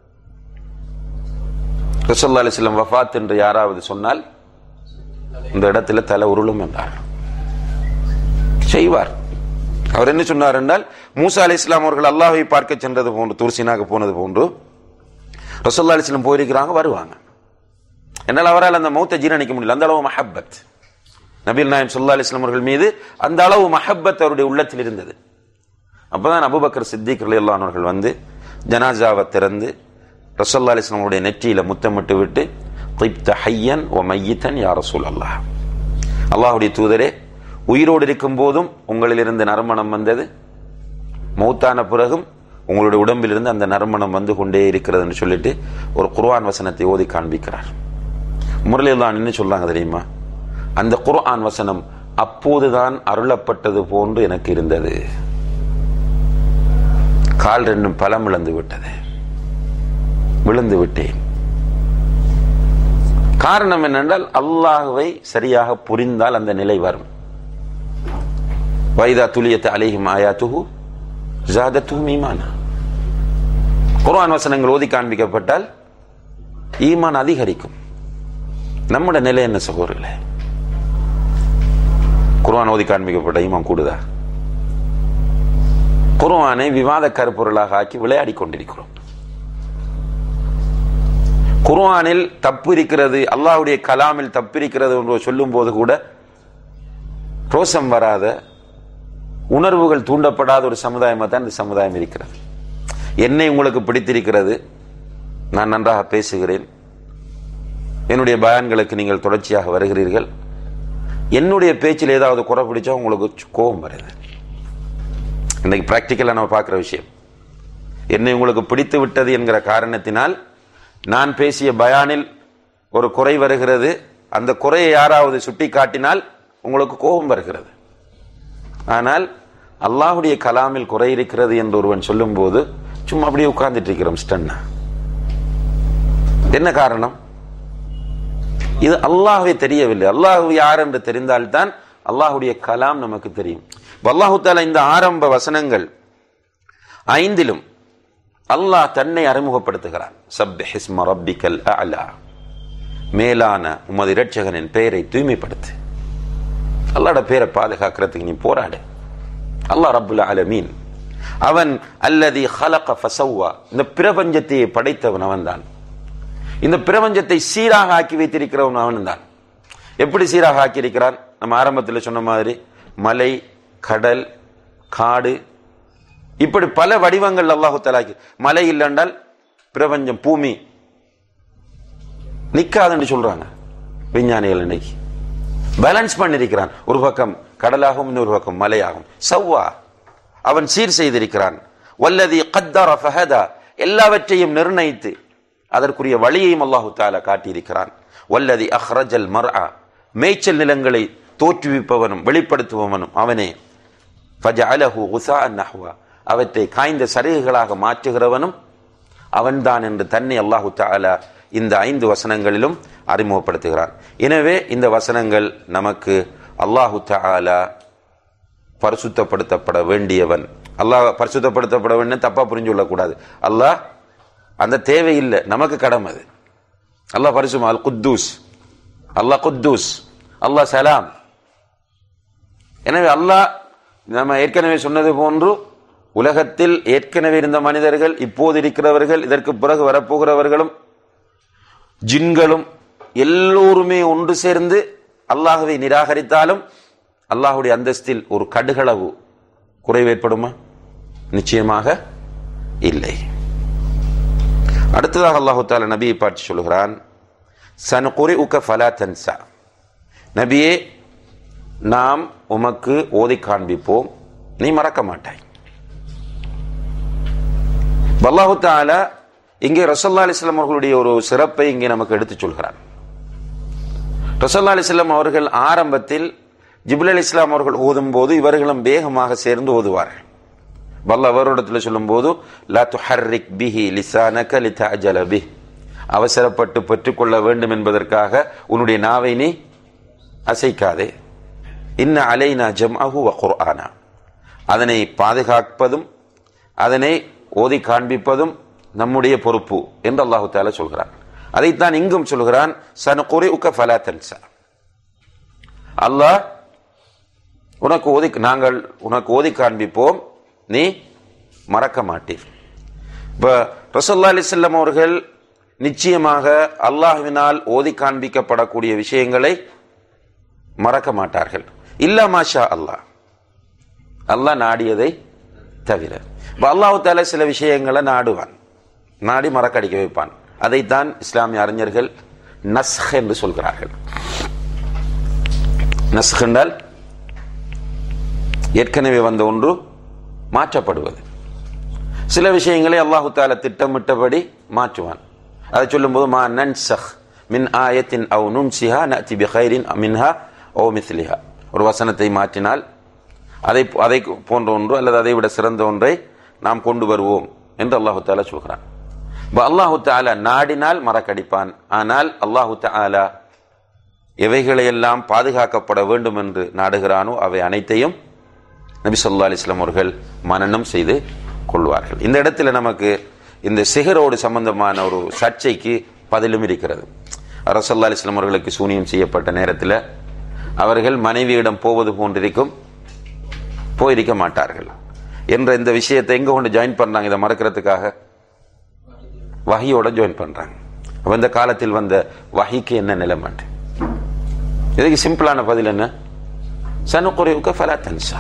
ரசல்லா அலிஸ்லாம் வஃபாத் என்று யாராவது சொன்னால் இந்த இடத்துல தலை உருளும் என்றார் செய்வார் அவர் என்ன சொன்னார் என்றால் மூசா அலி இஸ்லாம் அவர்கள் அல்லாஹை பார்க்க சென்றது போன்று துர்சினாக போனது போன்று ரசல்லா அலிஸ்லாம் போயிருக்கிறாங்க வருவாங்க என்னால் அவரால் அந்த மௌத்தை ஜீரணிக்க முடியல அந்த அளவு மஹப்பத் நபீல் நாயம் சொல்லா அலிஸ்லாம் அவர்கள் மீது அந்த அளவு மஹப்பத் அவருடைய உள்ளத்தில் இருந்தது அப்பதான் அபுபக்கர் சித்திக் ரலியல்லாஹு அன்ஹு அவர்கள் வந்து ஜனாசாவை திறந்து ரசல்லா அலிஸ்லாம் அவருடைய நெற்றியில முத்தமிட்டு விட்டு திப்த ஹையன் ஒ மையித்தன் யா ரசூல் அல்லாஹ் அல்லாஹ்வுடைய தூதரே உயிரோடு இருக்கும் போதும் உங்களில் இருந்து நறுமணம் வந்தது மௌத்தான பிறகும் உங்களுடைய உடம்பிலிருந்து அந்த நறுமணம் வந்து கொண்டே இருக்கிறதுன்னு சொல்லிட்டு ஒரு குர்ஆன் வசனத்தை ஓதி காண்பிக்கிறார் முரளிதான் என்ன சொல்றாங்க தெரியுமா அந்த குர்ஆன் வசனம் அப்போதுதான் அருளப்பட்டது போன்று எனக்கு இருந்தது கால் ரெண்டும் பலம் இழந்து விட்டது விழுந்து விட்டேன் காரணம் என்னென்றால் அல்லாஹ்வை சரியாக புரிந்தால் அந்த நிலை வரும் வைதா துலியத் அலைஹிம் ஆயாத்துஹு ஜாதத்துஹும் ஈமானா குர்ஆன் வசனங்கள் ஓதி காண்பிக்கப்பட்டால் ஈமான் அதிகரிக்கும் நம்முடைய நிலை என்ன சகோதரர்களே குர்ஆன் ஓதி காண்பிக்கப்பட்ட ஈமான் கூடுதா குர்ஆனை விவாத கருப்பொருளாக ஆக்கி விளையாடி கொண்டிருக்கிறோம் குர்ஆனில் தப்பு இருக்கிறது அல்லாஹ்வுடைய கலாமில் தப்பு இருக்கிறது என்று சொல்லும் போது கூட ரோசம் வராத உணர்வுகள் தூண்டப்படாத ஒரு சமுதாயமாக தான் இந்த சமுதாயம் இருக்கிறது என்னை உங்களுக்கு பிடித்திருக்கிறது நான் நன்றாக பேசுகிறேன் என்னுடைய பயான்களுக்கு நீங்கள் தொடர்ச்சியாக வருகிறீர்கள் என்னுடைய பேச்சில் ஏதாவது குறை பிடிச்சா உங்களுக்கு கோபம் வருது இன்னைக்கு பிராக்டிக்கலாக நம்ம பார்க்குற விஷயம் என்னை உங்களுக்கு பிடித்து விட்டது என்கிற காரணத்தினால் நான் பேசிய பயானில் ஒரு குறை வருகிறது அந்த குறையை யாராவது சுட்டி காட்டினால் உங்களுக்கு கோபம் வருகிறது ஆனால் அல்லாஹுடைய கலாமில் குறை இருக்கிறது என்று ஒருவன் சொல்லும்போது சும்மா அப்படியே உட்கார்ந்துட்டு இருக்கிறோம் ஸ்டன்னா என்ன காரணம் இது அல்லாஹ்வை தெரியவில்லை அல்லாஹ் யார் என்று தெரிந்தால்தான் அல்லாஹுடைய கலாம் நமக்கு தெரியும் அல்லாஹு தாலா இந்த ஆரம்ப வசனங்கள் ஐந்திலும் அல்லாஹ் தன்னை அறிமுகப்படுத்துகிறான் சப்ஹிஸ்ம ரப்பிக்கல் அலா மேலான உமது இரட்சகனின் பெயரை தூய்மைப்படுத்து அல்லாட பேரை பாதுகாக்கிறதுக்கு நீ போராடு அல்லாஹ் ரப்புல் அலமீன் அவன் அல்லதி ஹலக ஃபசவ்வா இந்த பிரபஞ்சத்தை படைத்தவன் அவன்தான் இந்த பிரபஞ்சத்தை சீராக ஆக்கி வைத்திருக்கிறவன் அவன்தான் எப்படி சீராக ஆக்கி இருக்கிறான் நம்ம ஆரம்பத்தில் சொன்ன மாதிரி மலை கடல் காடு இப்படி பல வடிவங்கள் அல்லாஹு தலாக்கி மலை இல்லைன்றால் பிரபஞ்சம் பூமி நிக்காதுன்னு சொல்றாங்க விஞ்ஞானிகள் இன்னைக்கு பேலன்ஸ் பண்ணிருக்கிறான் ஒரு பக்கம் கடலாகும் இன்னொரு பக்கம் மலையாகும் சவ்வா அவன் சீர் செய்திருக்கிறான் வல்லதி கத்தர ஃபஹதா எல்லாவற்றையும் நிர்ணயித்து அதற்குரிய வழியையும் அல்லாஹு தாலா காட்டியிருக்கிறான் வல்லதி அஹ்ரஜல் மர்ஆ மேய்ச்சல் நிலங்களை தோற்றுவிப்பவனும் வெளிப்படுத்துபவனும் அவனே ஃபஜஅலஹு குஸாஅன் நஹ்வா அவற்றை காய்ந்த சருகுகளாக மாற்றுகிறவனும் அவன்தான் என்று தன்னை அல்லாஹு தாலா இந்த ஐந்து வசனங்களிலும் அறிமுகப்படுத்துகிறான் எனவே இந்த வசனங்கள் நமக்கு அல்லாஹு தாலா பரிசுத்தப்படுத்தப்பட வேண்டியவன் அல்லாஹ் பரிசுத்தப்படுத்தப்பட வேண்டும் தப்பா புரிஞ்சு கொள்ளக்கூடாது அல்லாஹ் அந்த தேவை இல்லை நமக்கு கடமை அது அல்லாஹ் பரிசுமா அல் குத்தூஸ் அல்லாஹ் குத்தூஸ் அல்லாஹ் சலாம் எனவே அல்லாஹ் நம்ம ஏற்கனவே சொன்னது போன்று உலகத்தில் ஏற்கனவே இருந்த மனிதர்கள் இப்போது இருக்கிறவர்கள் இதற்கு பிறகு வரப்போகிறவர்களும் ஜின்களும் எல்லோருமே ஒன்று சேர்ந்து அல்லாஹுவை நிராகரித்தாலும் அல்லாஹுடைய அந்தஸ்தில் ஒரு கடுகளவு குறைவு ஏற்படுமா நிச்சயமாக இல்லை அடுத்ததாக அல்லாஹு தால நபியை பார்த்து சொல்கிறான் சன் குறை உக்க ஃபலா தன்சா நபியே நாம் உமக்கு ஓதி காண்பிப்போம் நீ மறக்க மாட்டாய் அல்லாஹு தாலா இங்கே ரசல்லா அலிஸ்லாம் அவர்களுடைய ஒரு சிறப்பை இங்கே நமக்கு எடுத்து சொல்கிறான் ரசல்லா அலிஸ்லாம் அவர்கள் ஆரம்பத்தில் ஜிபுல் அலி இஸ்லாம் அவர்கள் ஓதும் போது இவர்களும் வேகமாக சேர்ந்து ஓதுவார்கள் வல்ல அவரிடத்தில் சொல்லும் போது லா துஹர்ரிக் பிஹி லிசானக லிதஅஜல பிஹ் அவசரப்பட்டு பெற்றுக்கொள்ள வேண்டும் என்பதற்காக உன்னுடைய நாவை நீ அசைக்காதே இன்ன அலைனா ஜம்அஹு வ குர்ஆனா அதனை பாதுகாப்பதும் அதனை ஓதி காண்பிப்பதும் நம்முடைய பொறுப்பு என்று அல்லாஹு தாலா சொல்கிறான் அதைத்தான் இங்கும் சொல்கிறான் சன குறை உக்க ஃபலா தன்சா அல்லாஹ் உனக்கு ஓதி நாங்கள் உனக்கு ஓதி காண்பிப்போம் நீ மறக்க மாட்டீர் இப்ப ரசல்லா அலிசல்லம் அவர்கள் நிச்சயமாக அல்லாஹ்வினால் ஓதி காண்பிக்கப்படக்கூடிய விஷயங்களை மறக்க மாட்டார்கள் இல்ல மாஷா அல்லாஹ் அல்லாஹ் நாடியதை தவிர இப்ப அல்லாஹு தால சில விஷயங்களை நாடுவான் நாடி மறக்கடிக்க வைப்பான் அதைத்தான் இஸ்லாமிய அறிஞர்கள் நஸ்ஹ் என்று சொல்கிறார்கள் நஸ்ஹ் என்றால் ஏற்கனவே வந்த ஒன்று மாற்றப்படுவது சில விஷயங்களை அல்லாஹு தால திட்டமிட்டபடி மாற்றுவான் அதை சொல்லும்போது மா நன்சஹ் மின் ஆயத்தின் அவ் நுன்சிஹா நத்தி பிஹைரின் மின்ஹா ஓ மிஸ்லிஹா ஒரு வசனத்தை மாற்றினால் அதை அதை போன்ற ஒன்று அல்லது அதை விட சிறந்த ஒன்றை நாம் கொண்டு வருவோம் என்று அல்லாஹு தாலா சொல்கிறான் இப்போ அல்லாஹு தாலா நாடினால் மறக்கடிப்பான் ஆனால் அல்லாஹு தாலா எவைகளையெல்லாம் பாதுகாக்கப்பட வேண்டும் என்று நாடுகிறானோ அவை அனைத்தையும் நபி சொல்லா அலிஸ்லாம் அவர்கள் மனநம் செய்து கொள்வார்கள் இந்த இடத்துல நமக்கு இந்த சிகரோடு சம்பந்தமான ஒரு சர்ச்சைக்கு பதிலும் இருக்கிறது ரசல்லா அலிஸ்லாம் அவர்களுக்கு சூனியம் செய்யப்பட்ட நேரத்தில் அவர்கள் மனைவியிடம் போவது போன்றிருக்கும் போயிருக்க மாட்டார்கள் என்ற இந்த விஷயத்தை எங்க கொண்டு ஜாயின் பண்றாங்க இதை மறக்கிறதுக்காக வகையோட ஜாயின் பண்றாங்க அப்ப இந்த காலத்தில் வந்த வகைக்கு என்ன நிலைமை இதுக்கு சிம்பிளான பதில் என்ன சனு குறைவுக்கு ஃபலா தன்சா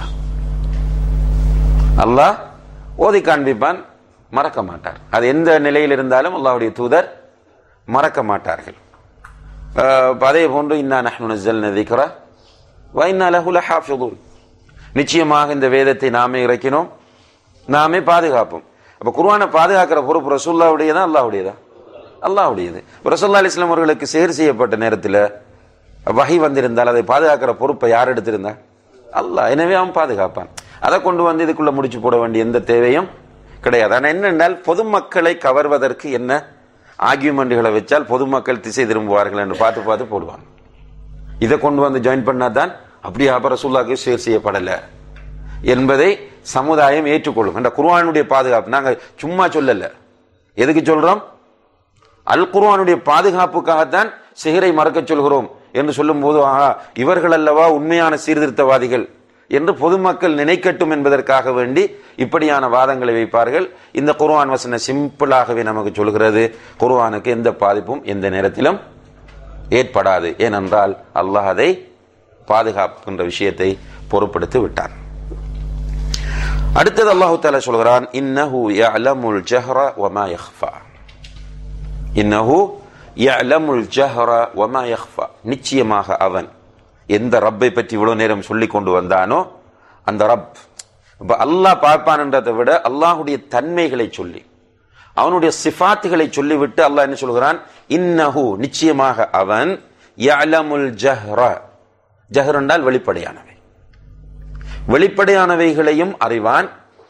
அல்லாஹ் ஓதி காண்பிப்பான் மறக்க மாட்டார் அது எந்த நிலையில் இருந்தாலும் அல்லாஹுடைய தூதர் மறக்க மாட்டார்கள் அதே போன்று இன்னா நஹ்னு நஸ்ஸல்னா திக்ர வ இன்னா லஹு லஹாஃபிதூன் நிச்சயமாக இந்த வேதத்தை நாமே இறக்கினோம் நாமே பாதுகாப்போம் அப்ப குர்ஆனை பாதுகாக்கிற பொறுப்பு ரசூல்லாவுடையதா அல்லாஹ்வுடையதா அல்லாஹ்வுடையது ரசூல்லா அலிஸ்லாம் அவர்களுக்கு சேர் செய்யப்பட்ட நேரத்தில் வகை வந்திருந்தால் அதை பாதுகாக்கிற பொறுப்பை யார் எடுத்திருந்தா அல்லாஹ் எனவே அவன் பாதுகாப்பான் அதை கொண்டு வந்து இதுக்குள்ள முடிச்சு போட வேண்டிய எந்த தேவையும் கிடையாது ஆனால் என்னென்றால் பொதுமக்களை கவர்வதற்கு என்ன ஆர்கியூமெண்ட்களை வச்சால் பொதுமக்கள் திசை திரும்புவார்கள் என்று பார்த்து பார்த்து போடுவாங்க இதை கொண்டு வந்து ஜாயின் பண்ணாதான் அப்படியே அப்புறம் சுல்லாக்கு சேர் செய்யப்படலை என்பதை சமுதாயம் ஏற்றுக்கொள்ளும் என்ற குர்ஆனுடைய பாதுகாப்பு நாங்க சும்மா சொல்லல எதுக்கு சொல்றோம் அல் குர்ஆனுடைய பாதுகாப்புக்காகத்தான் சிகரை மறக்க சொல்கிறோம் என்று சொல்லும் போது ஆஹா இவர்கள் அல்லவா உண்மையான சீர்திருத்தவாதிகள் என்று பொதுமக்கள் நினைக்கட்டும் என்பதற்காக வேண்டி இப்படியான வாதங்களை வைப்பார்கள் இந்த குர்ஆன் வசன சிம்பிளாகவே நமக்கு சொல்கிறது குர்ஆனுக்கு எந்த பாதிப்பும் எந்த நேரத்திலும் ஏற்படாது ஏனென்றால் அல்லாஹ் அதை பாதுகாக்கின்ற விஷயத்தை பொறுப்படுத்தி விட்டான் அடுத்தது அல்லாஹு தாலா சொல்கிறான் இன்னஹு யஅலமுல் ஜஹ்ர வமா யக்ஃபா இன்னஹு யஅலமுல் ஜஹ்ர வமா யக்ஃபா நிச்சயமாக அவன் எந்த ரப்பை பற்றி இவ்வளவு நேரம் சொல்லி கொண்டு வந்தானோ அந்த ரப் இப்ப அல்லாஹ் பார்ப்பான்ன்றதை விட அல்லாஹுடைய தன்மைகளை சொல்லி அவனுடைய சிஃபாத்துகளை சொல்லிவிட்டு அல்லாஹ் என்ன சொல்கிறான் இன்னஹு நிச்சயமாக அவன் யஅலமுல் ஜஹ்ர ஜஹர் என்றால் வெளிப்படையானவை வெளிப்படையானவைகளையும் அறிவான்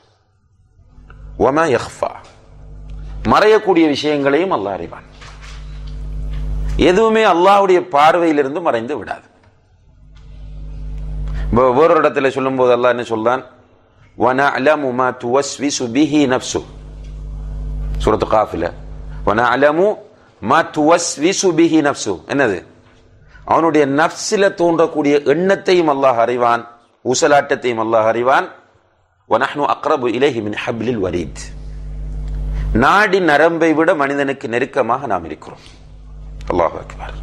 ஒம யஹ்ஃபா மறையக்கூடிய விஷயங்களையும் அல்லாஹ் அறிவான் எதுவுமே அல்லாஹ்வுடைய பார்வையிலிருந்து மறைந்து விடாது இப்ப வேறொரு இடத்துல சொல்லும்போது அல்லாஹ் என்ன சொல்றான் وَنَعْلَمُ مَا تُوَسْوِسُ بِهِ نَفْسُهُ சூரத்து காஃபில وَنَعْلَمُ مَا تُوَسْوِسُ بِهِ نَفْسُهُ என்னது அவனுடைய நப்சில தோன்றக்கூடிய எண்ணத்தையும் அல்லாஹ் அறிவான் ஊசலாட்டத்தையும் அல்லாஹ் அறிவான் وَنَحْنُ أَقْرَبُ إِلَيْهِ مِنْ حَبْلِ الْوَرِيدِ நாடி நரம்பை விட மனிதனுக்கு நெருக்கமாக நாம் இருக்கிறோம் அல்லாஹ் அக்பர்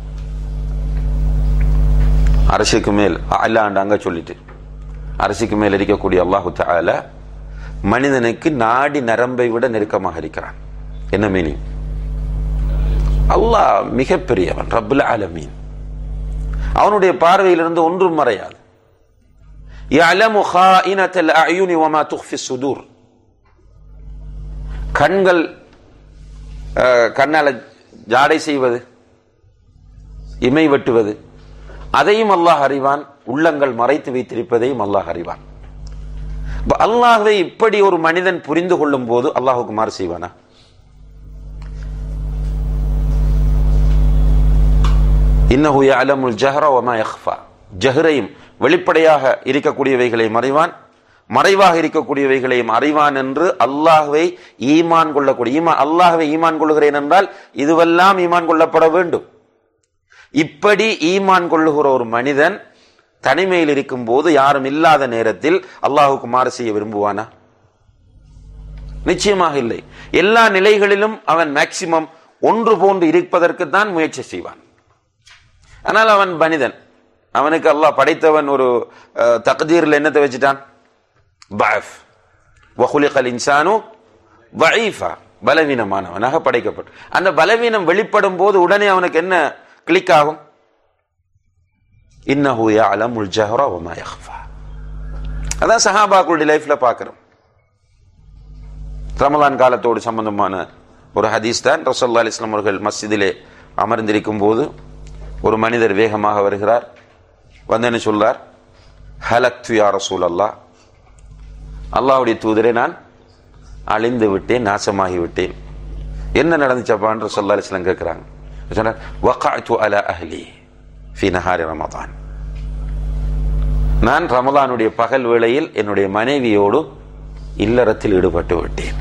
அரசுக்கு மேல் அல்லாண்டு அங்க சொல்லிட்டு அரசுக்கு மேல் இருக்கக்கூடிய அல்லாஹு தஆலா மனிதனுக்கு நாடி நரம்பை விட நெருக்கமாக இருக்கிறான் என்ன மீனிங் அல்லாஹ் மிகப்பெரியவன் ரப்புல் ஆலமீன் அவனுடைய பார்வையிலிருந்து ஒன்றும் மறையாது يعلم خائنة الأعين وما تخفي الصدور கண்கள் அஹ், கண்ணால ஜாடை செய்வது இமை வெட்டுவது அதையும் அல்லாஹ் அறிவான் உள்ளங்கள் மறைத்து வைத்திருப்பதையும் அல்லாஹ் அறிவான் இப்ப அல்லாஹ்வை இப்படி ஒரு மனிதன் புரிந்து கொள்ளும் போது அல்லாஹுக்கு மாறு செய்வானா இன்னஹு யஅலமுல் ஜஹ்ர வமா யக்ஃபா ஜஹ்ரையும் வெளிப்படையாக இருக்கக்கூடியவைகளை மறைவான் மறைவாக இருக்கக்கூடியவைகளையும் அறிவான் என்று அல்லாஹ்வை ஈமான் கொள்ளக்கூடிய ஈமான் அல்லாஹ்வை ஈமான் கொள்ளுகிறேன் என்றால் இதுவெல்லாம் ஈமான் கொள்ளப்பட வேண்டும் இப்படி ஈமான் கொள்ளுகிற ஒரு மனிதன் தனிமையில் இருக்கும் போது யாரும் இல்லாத நேரத்தில் அல்லாஹுக்கு மாறு செய்ய விரும்புவானா நிச்சயமாக இல்லை எல்லா நிலைகளிலும் அவன் மேக்சிமம் ஒன்று போன்று இருப்பதற்கு தான் முயற்சி செய்வான் ஆனால் அவன் மனிதன் அவனுக்கு அல்லாஹ் படைத்தவன் ஒரு அஹ், தக்தீர்ல என்னத்தை வச்சுட்டான் பஅஃப் வஹுலிகல் இன்சானு வஈஃபா பலவீனமானவனாக படைக்கப்பட்டு அந்த பலவீனம் வெளிப்படும் போது உடனே அவனுக்கு என்ன கிளிக் ஆகும் இன்னஹு யஅலமுல் ஜஹ்ர வமா யக்ஃபா அதான் சஹாபாக்களுடைய லைஃப்ல பார்க்கிறோம் ரமலான் காலத்தோடு சம்பந்தமான ஒரு ஹதீஸ் தான் ரசல்லா அலிஸ்லாம் அவர்கள் மஸ்ஜிதிலே அமர்ந்திருக்கும் போது ஒரு மனிதர் வேகமாக வருகிறார் வந்து என்ன சொல்றார் ஹலக்து யா ரசூல் அல்லாஹ் அல்லாஹ்வுடைய தூதரை நான் அழிந்து விட்டேன் நாசமாகி விட்டேன் என்ன நடந்துச்சப்பான்னு ரசல்லா அலிஸ்லாம் கேட்கிறாங்க சொன்னார் வகாத்து அலா அஹ்லி ஃபி நஹாரி ரமதான் நான் ரமலானுடைய பகல் வேளையில் என்னுடைய மனைவியோடு இல்லறத்தில் ஈடுபட்டு விட்டேன்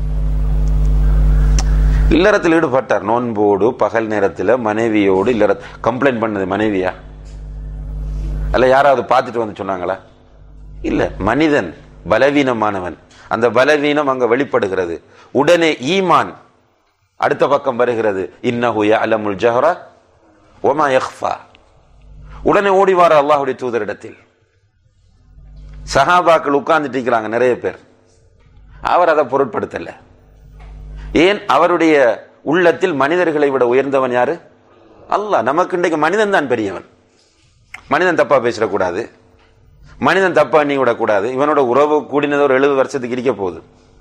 இல்லறத்தில் ஈடுபட்டார் நோன்போடு பகல் நேரத்தில் மனைவியோடு இல்லற கம்ப்ளைண்ட் பண்ணது மனைவியா அல்ல யாராவது பார்த்துட்டு வந்து சொன்னாங்களா இல்ல மனிதன் பலவீனமானவன் அந்த பலவீனம் அங்க வெளிப்படுகிறது உடனே ஈமான் அடுத்த பக்கம் வருகிறது இன்னஹு யஅலமுல் ஜஹ்ர வமா யக்ஃபா உடனே ஓடிவார அல்லாஹ்வுடைய தூதரிடத்தில் சஹாபாக்கள் உட்கார்ந்துட்டு இருக்கிறாங்க நிறைய பேர் அவர் அதை பொருட்படுத்தல ஏன் அவருடைய உள்ளத்தில் மனிதர்களை விட உயர்ந்தவன் யாரு அல்லாஹ் நமக்கு இன்றைக்கு மனிதன் தான் பெரியவன் மனிதன் தப்பா பேசிடக்கூடாது மனிதன் தப்பா எண்ணி விடக்கூடாது இவனோட உறவு கூடினது ஒரு எழுபது வருஷத்துக்கு இருக்க போகுது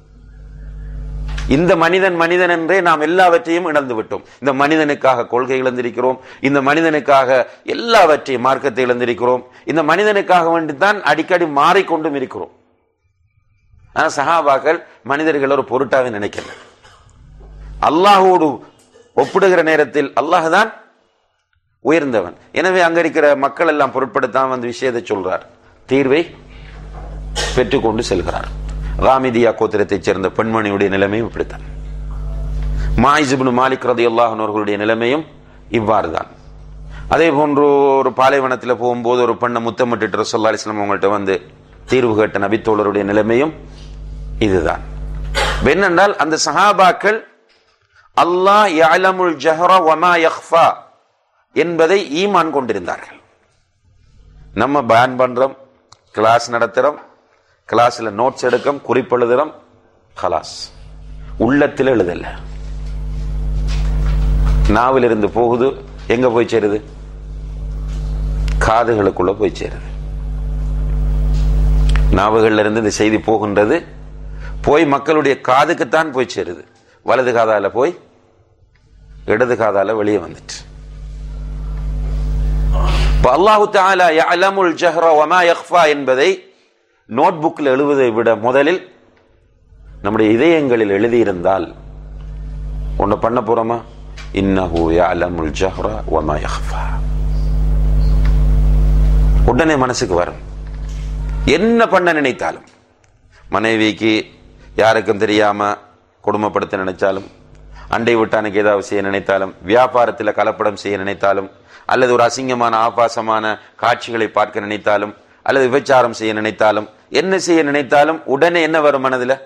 இந்த மனிதன் மனிதன் என்றே நாம் எல்லாவற்றையும் இழந்து விட்டோம் இந்த மனிதனுக்காக கொள்கை இழந்திருக்கிறோம் இந்த மனிதனுக்காக எல்லாவற்றையும் மார்க்கத்தை இழந்திருக்கிறோம் இந்த மனிதனுக்காக வேண்டித்தான் அடிக்கடி மாறிக்கொண்டும் இருக்கிறோம் ஆனா சஹாபாக்கள் மனிதர்கள் ஒரு பொருட்டாவே நினைக்கல அல்லாஹோடு ஒப்பிடுகிற நேரத்தில் அல்லாஹ் தான் உயர்ந்தவன் எனவே அங்க இருக்கிற மக்கள் எல்லாம் பொருட்படுத்தாம அந்த விஷயத்தை சொல்றார் தீர்வை பெற்றுக்கொண்டு செல்கிறார் ராமிதியா கோத்திரத்தைச் சேர்ந்த பெண்மணியுடைய நிலைமையும் இப்படித்தான் மாயிசுபின் மாலிக் ரதி அவர்களுடைய நிலைமையும் இவ்வாறு தான் அதே போன்று ஒரு பாலைவனத்தில் போகும்போது ஒரு பெண்ணை முத்தமிட்டு ரசல்லா அலிஸ்லாம் அவங்கள்ட்ட வந்து தீர்வு கேட்ட நபித்தோழருடைய நிலைமையும் இதுதான் என்னென்றால் அந்த சஹாபாக்கள் அல்லாஹ் யஅலமுல் ஜஹர வமா யக்ஃபா என்பதை ஈமான் கொண்டிருந்தார்கள் நம்ம பேன் பண்றோம் கிளாஸ் நடத்துறோம் கிளாஸ்ல நோட்ஸ் எடுக்கும் குறிப்பெழுதுறோம் கலாஸ் உள்ளத்தில் எழுதல நாவில் இருந்து போகுது எங்க போய் சேருது காதுகளுக்குள்ள போய் சேருது நாவுகள்ல இருந்து இந்த செய்தி போகின்றது போய் மக்களுடைய காதுக்குத்தான் போய் சேருது வலது காதால போய் இடது காதால வெளியே வந்துட்டு இப்ப அல்லாஹு தாலா யஅலமுல் ஜஹ்ர வமா யக்ஃபா என்பதை நோட் புக்கில் எழுதுவதை விட முதலில் நம்முடைய இதயங்களில் எழுதியிருந்தால் ஒண்ணு பண்ண போறோமா இன்னஹு யஅலமுல் ஜஹ்ர வமா யக்ஃபா உடனே மனசுக்கு வரும் என்ன பண்ண நினைத்தாலும் மனைவிக்கு யாருக்கும் தெரியாம கொடுமைப்படுத்த நினைச்சாலும் அண்டை விட்டானுக்கு ஏதாவது செய்ய நினைத்தாலும் வியாபாரத்தில் கலப்படம் செய்ய நினைத்தாலும் அல்லது ஒரு அசிங்கமான ஆபாசமான காட்சிகளை பார்க்க நினைத்தாலும் அல்லது விபச்சாரம் செய்ய நினைத்தாலும் என்ன செய்ய நினைத்தாலும் உடனே என்ன வரும் மனதில்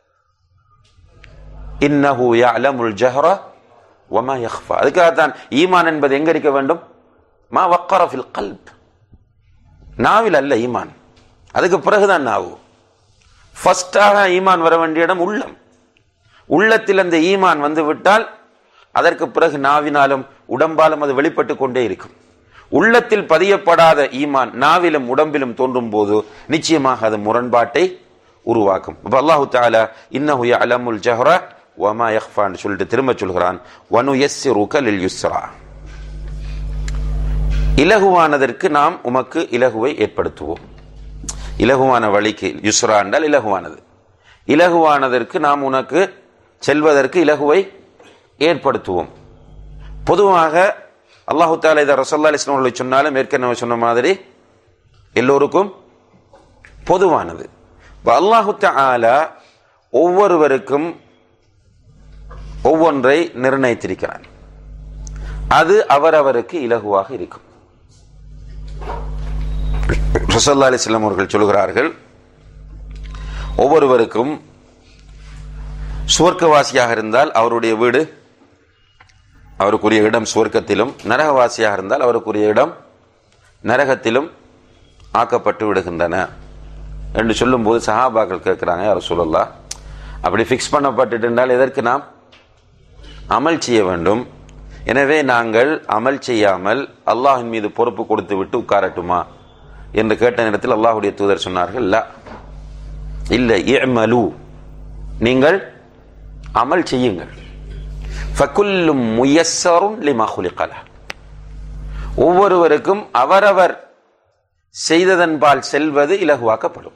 இன்னஹு யஅலமுல் ஜஹர வமா யக்ஃபா அதுக்காகத்தான் ஈமான் என்பது எங்க இருக்க வேண்டும் மா வக்கர ஃபில் கல்ப் நாவில் அல்ல ஈமான் அதுக்கு பிறகுதான் நாவு ஃபர்ஸ்டாக ஈமான் வர வேண்டிய இடம் உள்ளம் உள்ளத்தில் அந்த ஈமான் வந்து விட்டால் அதற்கு பிறகு நாவினாலும் உடம்பாலும் அது வெளிப்பட்டு கொண்டே இருக்கும் உள்ளத்தில் பதியப்படாத ஈமான் நாவிலும் உடம்பிலும் தோன்றும் போது நிச்சயமாக அது முரண்பாட்டை உருவாக்கும் அப்ப அல்லாஹு தாலா இன்னஹு யஅலமுல் ஜஹ்ர வமா யக்ஃபான்னு சொல்லிட்டு திரும்ப சொல்கிறான் வனு யஸ்ஸிருக லில் யுஸ்ரா இலகுவானதற்கு நாம் உமக்கு இலகுவை ஏற்படுத்துவோம் இலகுவான வழிக்கு யுஸ்ரா என்றால் இலகுவானது இலகுவானதற்கு நாம் உனக்கு செல்வதற்கு இலகுவை ஏற்படுத்துவோம் பொதுவாக அல்லாஹு தாலா இதை ரசல்லா அலிஸ்லாம் அவர்களை சொன்னாலும் ஏற்கனவே சொன்ன மாதிரி எல்லோருக்கும் பொதுவானது இப்ப அல்லாஹு தாலா ஒவ்வொருவருக்கும் ஒவ்வொன்றை நிர்ணயித்திருக்கிறான் அது அவரவருக்கு இலகுவாக இருக்கும் ரசல்லா அலிஸ்லாம் அவர்கள் சொல்கிறார்கள் ஒவ்வொருவருக்கும் சுவர்க்கவாசியாக இருந்தால் அவருடைய வீடு அவருக்குரிய இடம் சுவர்க்கத்திலும் நரகவாசியாக இருந்தால் அவருக்குரிய இடம் நரகத்திலும் ஆக்கப்பட்டு விடுகின்றன என்று சொல்லும்போது சஹாபாக்கள் கேட்கிறாங்க யார் சொல்லலாம் அப்படி ஃபிக்ஸ் பண்ணப்பட்டு என்றால் எதற்கு நாம் அமல் செய்ய வேண்டும் எனவே நாங்கள் அமல் செய்யாமல் அல்லாஹின் மீது பொறுப்பு கொடுத்து விட்டு உட்காரட்டுமா என்று கேட்ட நேரத்தில் அல்லாஹுடைய தூதர் சொன்னார்கள் இல்ல இல்லை இஅமலு நீங்கள் அமல் செய்யுங்கள் ஃபகுல்லும் முயஸ்ஸருன் லிமா குலிகல ஒவ்வொருவருக்கும் அவரவர் செய்ததன்பால் செல்வது இலகுவாக்கப்படும்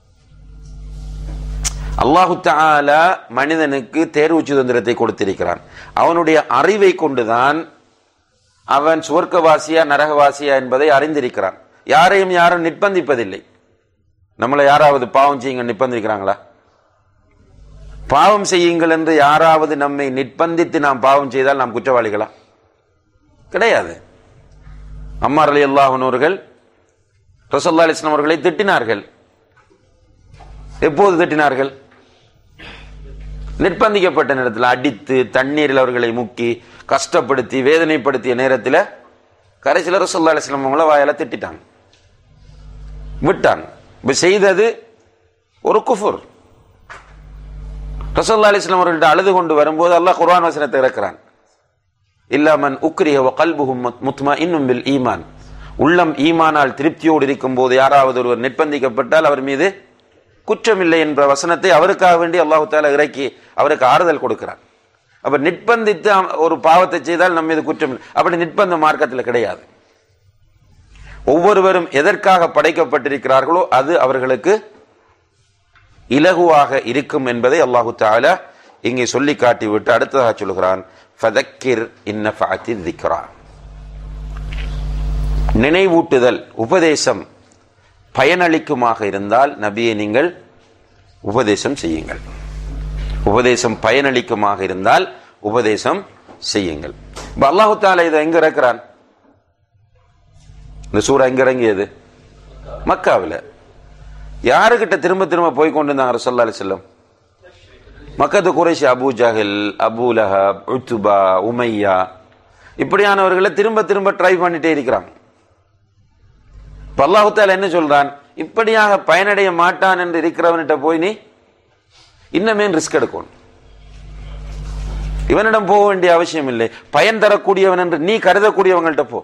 அல்லாஹு தாலா மனிதனுக்கு தேர்வு சுதந்திரத்தை கொடுத்திருக்கிறான் அவனுடைய அறிவை கொண்டுதான் அவன் சுவர்க்கவாசியா நரகவாசியா என்பதை அறிந்திருக்கிறான் யாரையும் யாரும் நிர்பந்திப்பதில்லை நம்மளை யாராவது பாவம் செய்யுங்க நிர்பந்திக்கிறாங்களா பாவம் செய்யுங்கள் என்று யாராவது நம்மை நிர்பந்தித்து நாம் பாவம் செய்தால் நாம் குற்றவாளிகளா கிடையாது அம்மார் அலி அல்லாஹனவர்கள் ரசல்லா அலிஸ்லாம் அவர்களை திட்டினார்கள் எப்போது திட்டினார்கள் நிர்பந்திக்கப்பட்ட நேரத்தில் அடித்து தண்ணீரில் அவர்களை முக்கி கஷ்டப்படுத்தி வேதனைப்படுத்திய நேரத்தில் கடைசியில் ரசல்லா அலிஸ்லாம் அவங்கள வாயால திட்டாங்க விட்டான் இப்ப செய்தது ஒரு குஃபுர் ரசல்லா அலிஸ்லாம் அவர்கள்ட்ட அழுது கொண்டு வரும்போது அல்லாஹ் குர்ஆன் வசனத்தை இறக்கிறான் இல்லாமன் உக்ரிய கல்புகும் முத்மா இன்னும் பில் ஈமான் உள்ளம் ஈமானால் திருப்தியோடு இருக்கும் போது யாராவது ஒருவர் நிர்பந்திக்கப்பட்டால் அவர் மீது குற்றமில்லை என்ற வசனத்தை அவருக்காக வேண்டி அல்லாஹு தாலா இறக்கி அவருக்கு ஆறுதல் கொடுக்கிறார் அப்ப நிர்பந்தித்து ஒரு பாவத்தை செய்தால் நம்ம மீது குற்றம் இல்லை அப்படி நிர்பந்த மார்க்கத்தில் கிடையாது ஒவ்வொருவரும் எதற்காக படைக்கப்பட்டிருக்கிறார்களோ அது அவர்களுக்கு இலகுவாக இருக்கும் என்பதை அல்லாஹு தாலா இங்கே சொல்லி காட்டிவிட்டு அடுத்ததாக சொல்கிறான் ஃபதக்கிர் இன்ன ஃபஅத்தி திக்ரா நினைவூட்டுதல் உபதேசம் பயனளிக்குமாக இருந்தால் நபியை நீங்கள் உபதேசம் செய்யுங்கள் உபதேசம் பயனளிக்குமாக இருந்தால் உபதேசம் செய்யுங்கள் இப்ப அல்லாஹு தாலா இதை எங்க இறக்குறான் இந்த சூறா எங்க இறங்கியது மக்காவில் யாருக்கிட்ட திரும்ப திரும்ப போய் கொண்டிருந்தாங்க ரசல்லா அலி செல்லம் மக்கத்து குறைஷி அபு ஜஹில் அபு லஹப் உத்துபா உமையா இப்படியானவர்களை திரும்ப திரும்ப ட்ரை பண்ணிட்டே இருக்கிறாங்க இப்ப அல்லாஹு தாலா என்ன சொல்றான் இப்படியாக பயனடைய மாட்டான் என்று இருக்கிறவன்கிட்ட போய் நீ இன்னமே ரிஸ்க் எடுக்கணும் இவனிடம் போக வேண்டிய அவசியம் இல்லை பயன் தரக்கூடியவன் என்று நீ கருதக்கூடியவங்கள்ட்ட போ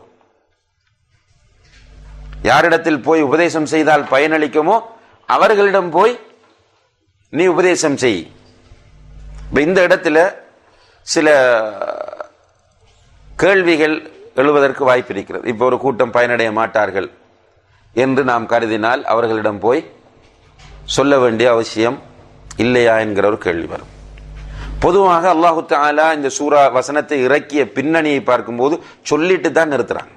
யாரிடத்தில் போய் உபதேசம் செய்தால் பயனளிக்குமோ அவர்களிடம் போய் நீ உபதேசம் செய் இப்ப இந்த இடத்துல சில கேள்விகள் எழுவதற்கு வாய்ப்பு இருக்கிறது இப்போ ஒரு கூட்டம் பயனடைய மாட்டார்கள் என்று நாம் கருதினால் அவர்களிடம் போய் சொல்ல வேண்டிய அவசியம் இல்லையா என்கிற ஒரு கேள்வி வரும் பொதுவாக அல்லாஹு தாலா இந்த சூரா வசனத்தை இறக்கிய பின்னணியை பார்க்கும்போது சொல்லிட்டு தான் நிறுத்துறாங்க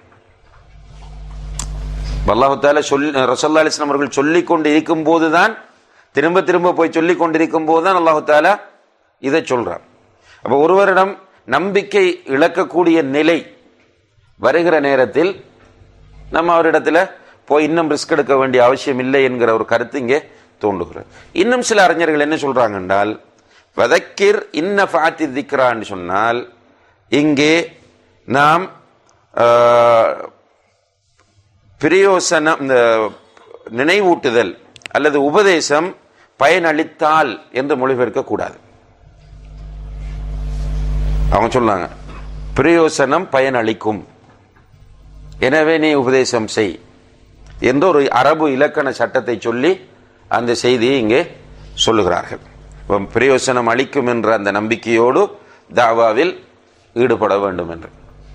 அல்லாஹு தாலா சொல் ரசல்லா அலிஸ்லாம் அவர்கள் சொல்லிக் கொண்டு இருக்கும் போதுதான் திரும்ப திரும்ப போய் சொல்லிக் கொண்டிருக்கும் போதுதான் அல்லாஹு தாலா இதை சொல்றான் அப்ப ஒருவரிடம் நம்பிக்கை இழக்கக்கூடிய நிலை வருகிற நேரத்தில் நம்ம அவரிடத்துல போய் இன்னும் ரிஸ்க் எடுக்க வேண்டிய அவசியம் இல்லை என்கிற ஒரு கருத்து இங்கே தோன்றுகிறது இன்னும் சில அறிஞர்கள் என்ன சொல்றாங்க என்றால் வதக்கிர் இன்ன ஃபாத்தி திக்ரான்னு சொன்னால் இங்கே நாம் ஆஹ், பிரயோசனம் இந்த நினைவூட்டுதல் அல்லது உபதேசம் பயனளித்தால் என்று மொழிபெயர்க்க கூடாது அவங்க சொன்னாங்க பிரயோசனம் பயனளிக்கும் எனவே நீ உபதேசம் செய் என்ற ஒரு அரபு இலக்கண சட்டத்தை சொல்லி அந்த செய்தியை இங்கே சொல்லுகிறார்கள் இப்ப பிரயோசனம் அளிக்கும் என்ற அந்த நம்பிக்கையோடு தாவாவில் ஈடுபட வேண்டும் என்று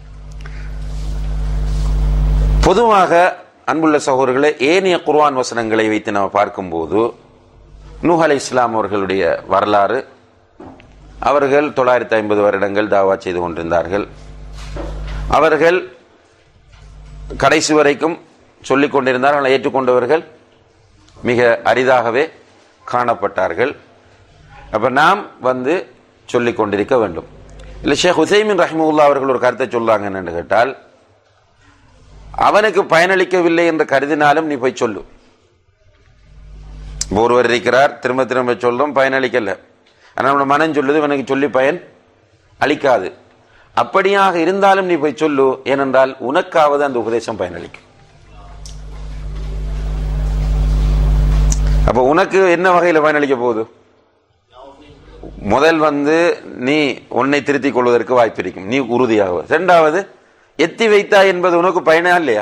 பொதுவாக அன்புள்ள சகோதரர்களை ஏனைய குர்ஆன் வசனங்களை வைத்து நம்ம பார்க்கும்போது நூஹ் அலை இஸ்லாம் அவர்களுடைய வரலாறு அவர்கள் தொள்ளாயிரத்தி ஐம்பது வருடங்கள் தாவா செய்து கொண்டிருந்தார்கள் அவர்கள் கடைசி வரைக்கும் சொல்லிக் கொண்டிருந்தார்கள் ஏற்றுக்கொண்டவர்கள் மிக அரிதாகவே காணப்பட்டார்கள் அப்ப நாம் வந்து சொல்லிக் கொண்டிருக்க வேண்டும் இல்லை ஷேக் ஹுசைமின் ரஹிமுல்லா அவர்கள் ஒரு கருத்தை சொல்றாங்க என்னன்னு கேட்டால் அவனுக்கு பயனளிக்கவில்லை என்று கருதினாலும் நீ போய் சொல்லு இப்ப ஒருவர் இருக்கிறார் திரும்ப திரும்ப சொல்றோம் பயனளிக்கல ஆனால் நம்மளோட மனம் சொல்லுது இவனுக்கு சொல்லி பயன் அளிக்காது அப்படியாக இருந்தாலும் நீ போய் சொல்லு ஏனென்றால் உனக்காவது அந்த உபதேசம் பயனளிக்கும் அப்ப உனக்கு என்ன வகையில் பயனளிக்க போகுது முதல் வந்து நீ உன்னை திருத்திக் கொள்வதற்கு வாய்ப்பு இருக்கும் நீ உறுதியாக இரண்டாவது எத்தி வைத்தா என்பது உனக்கு பயனா இல்லையா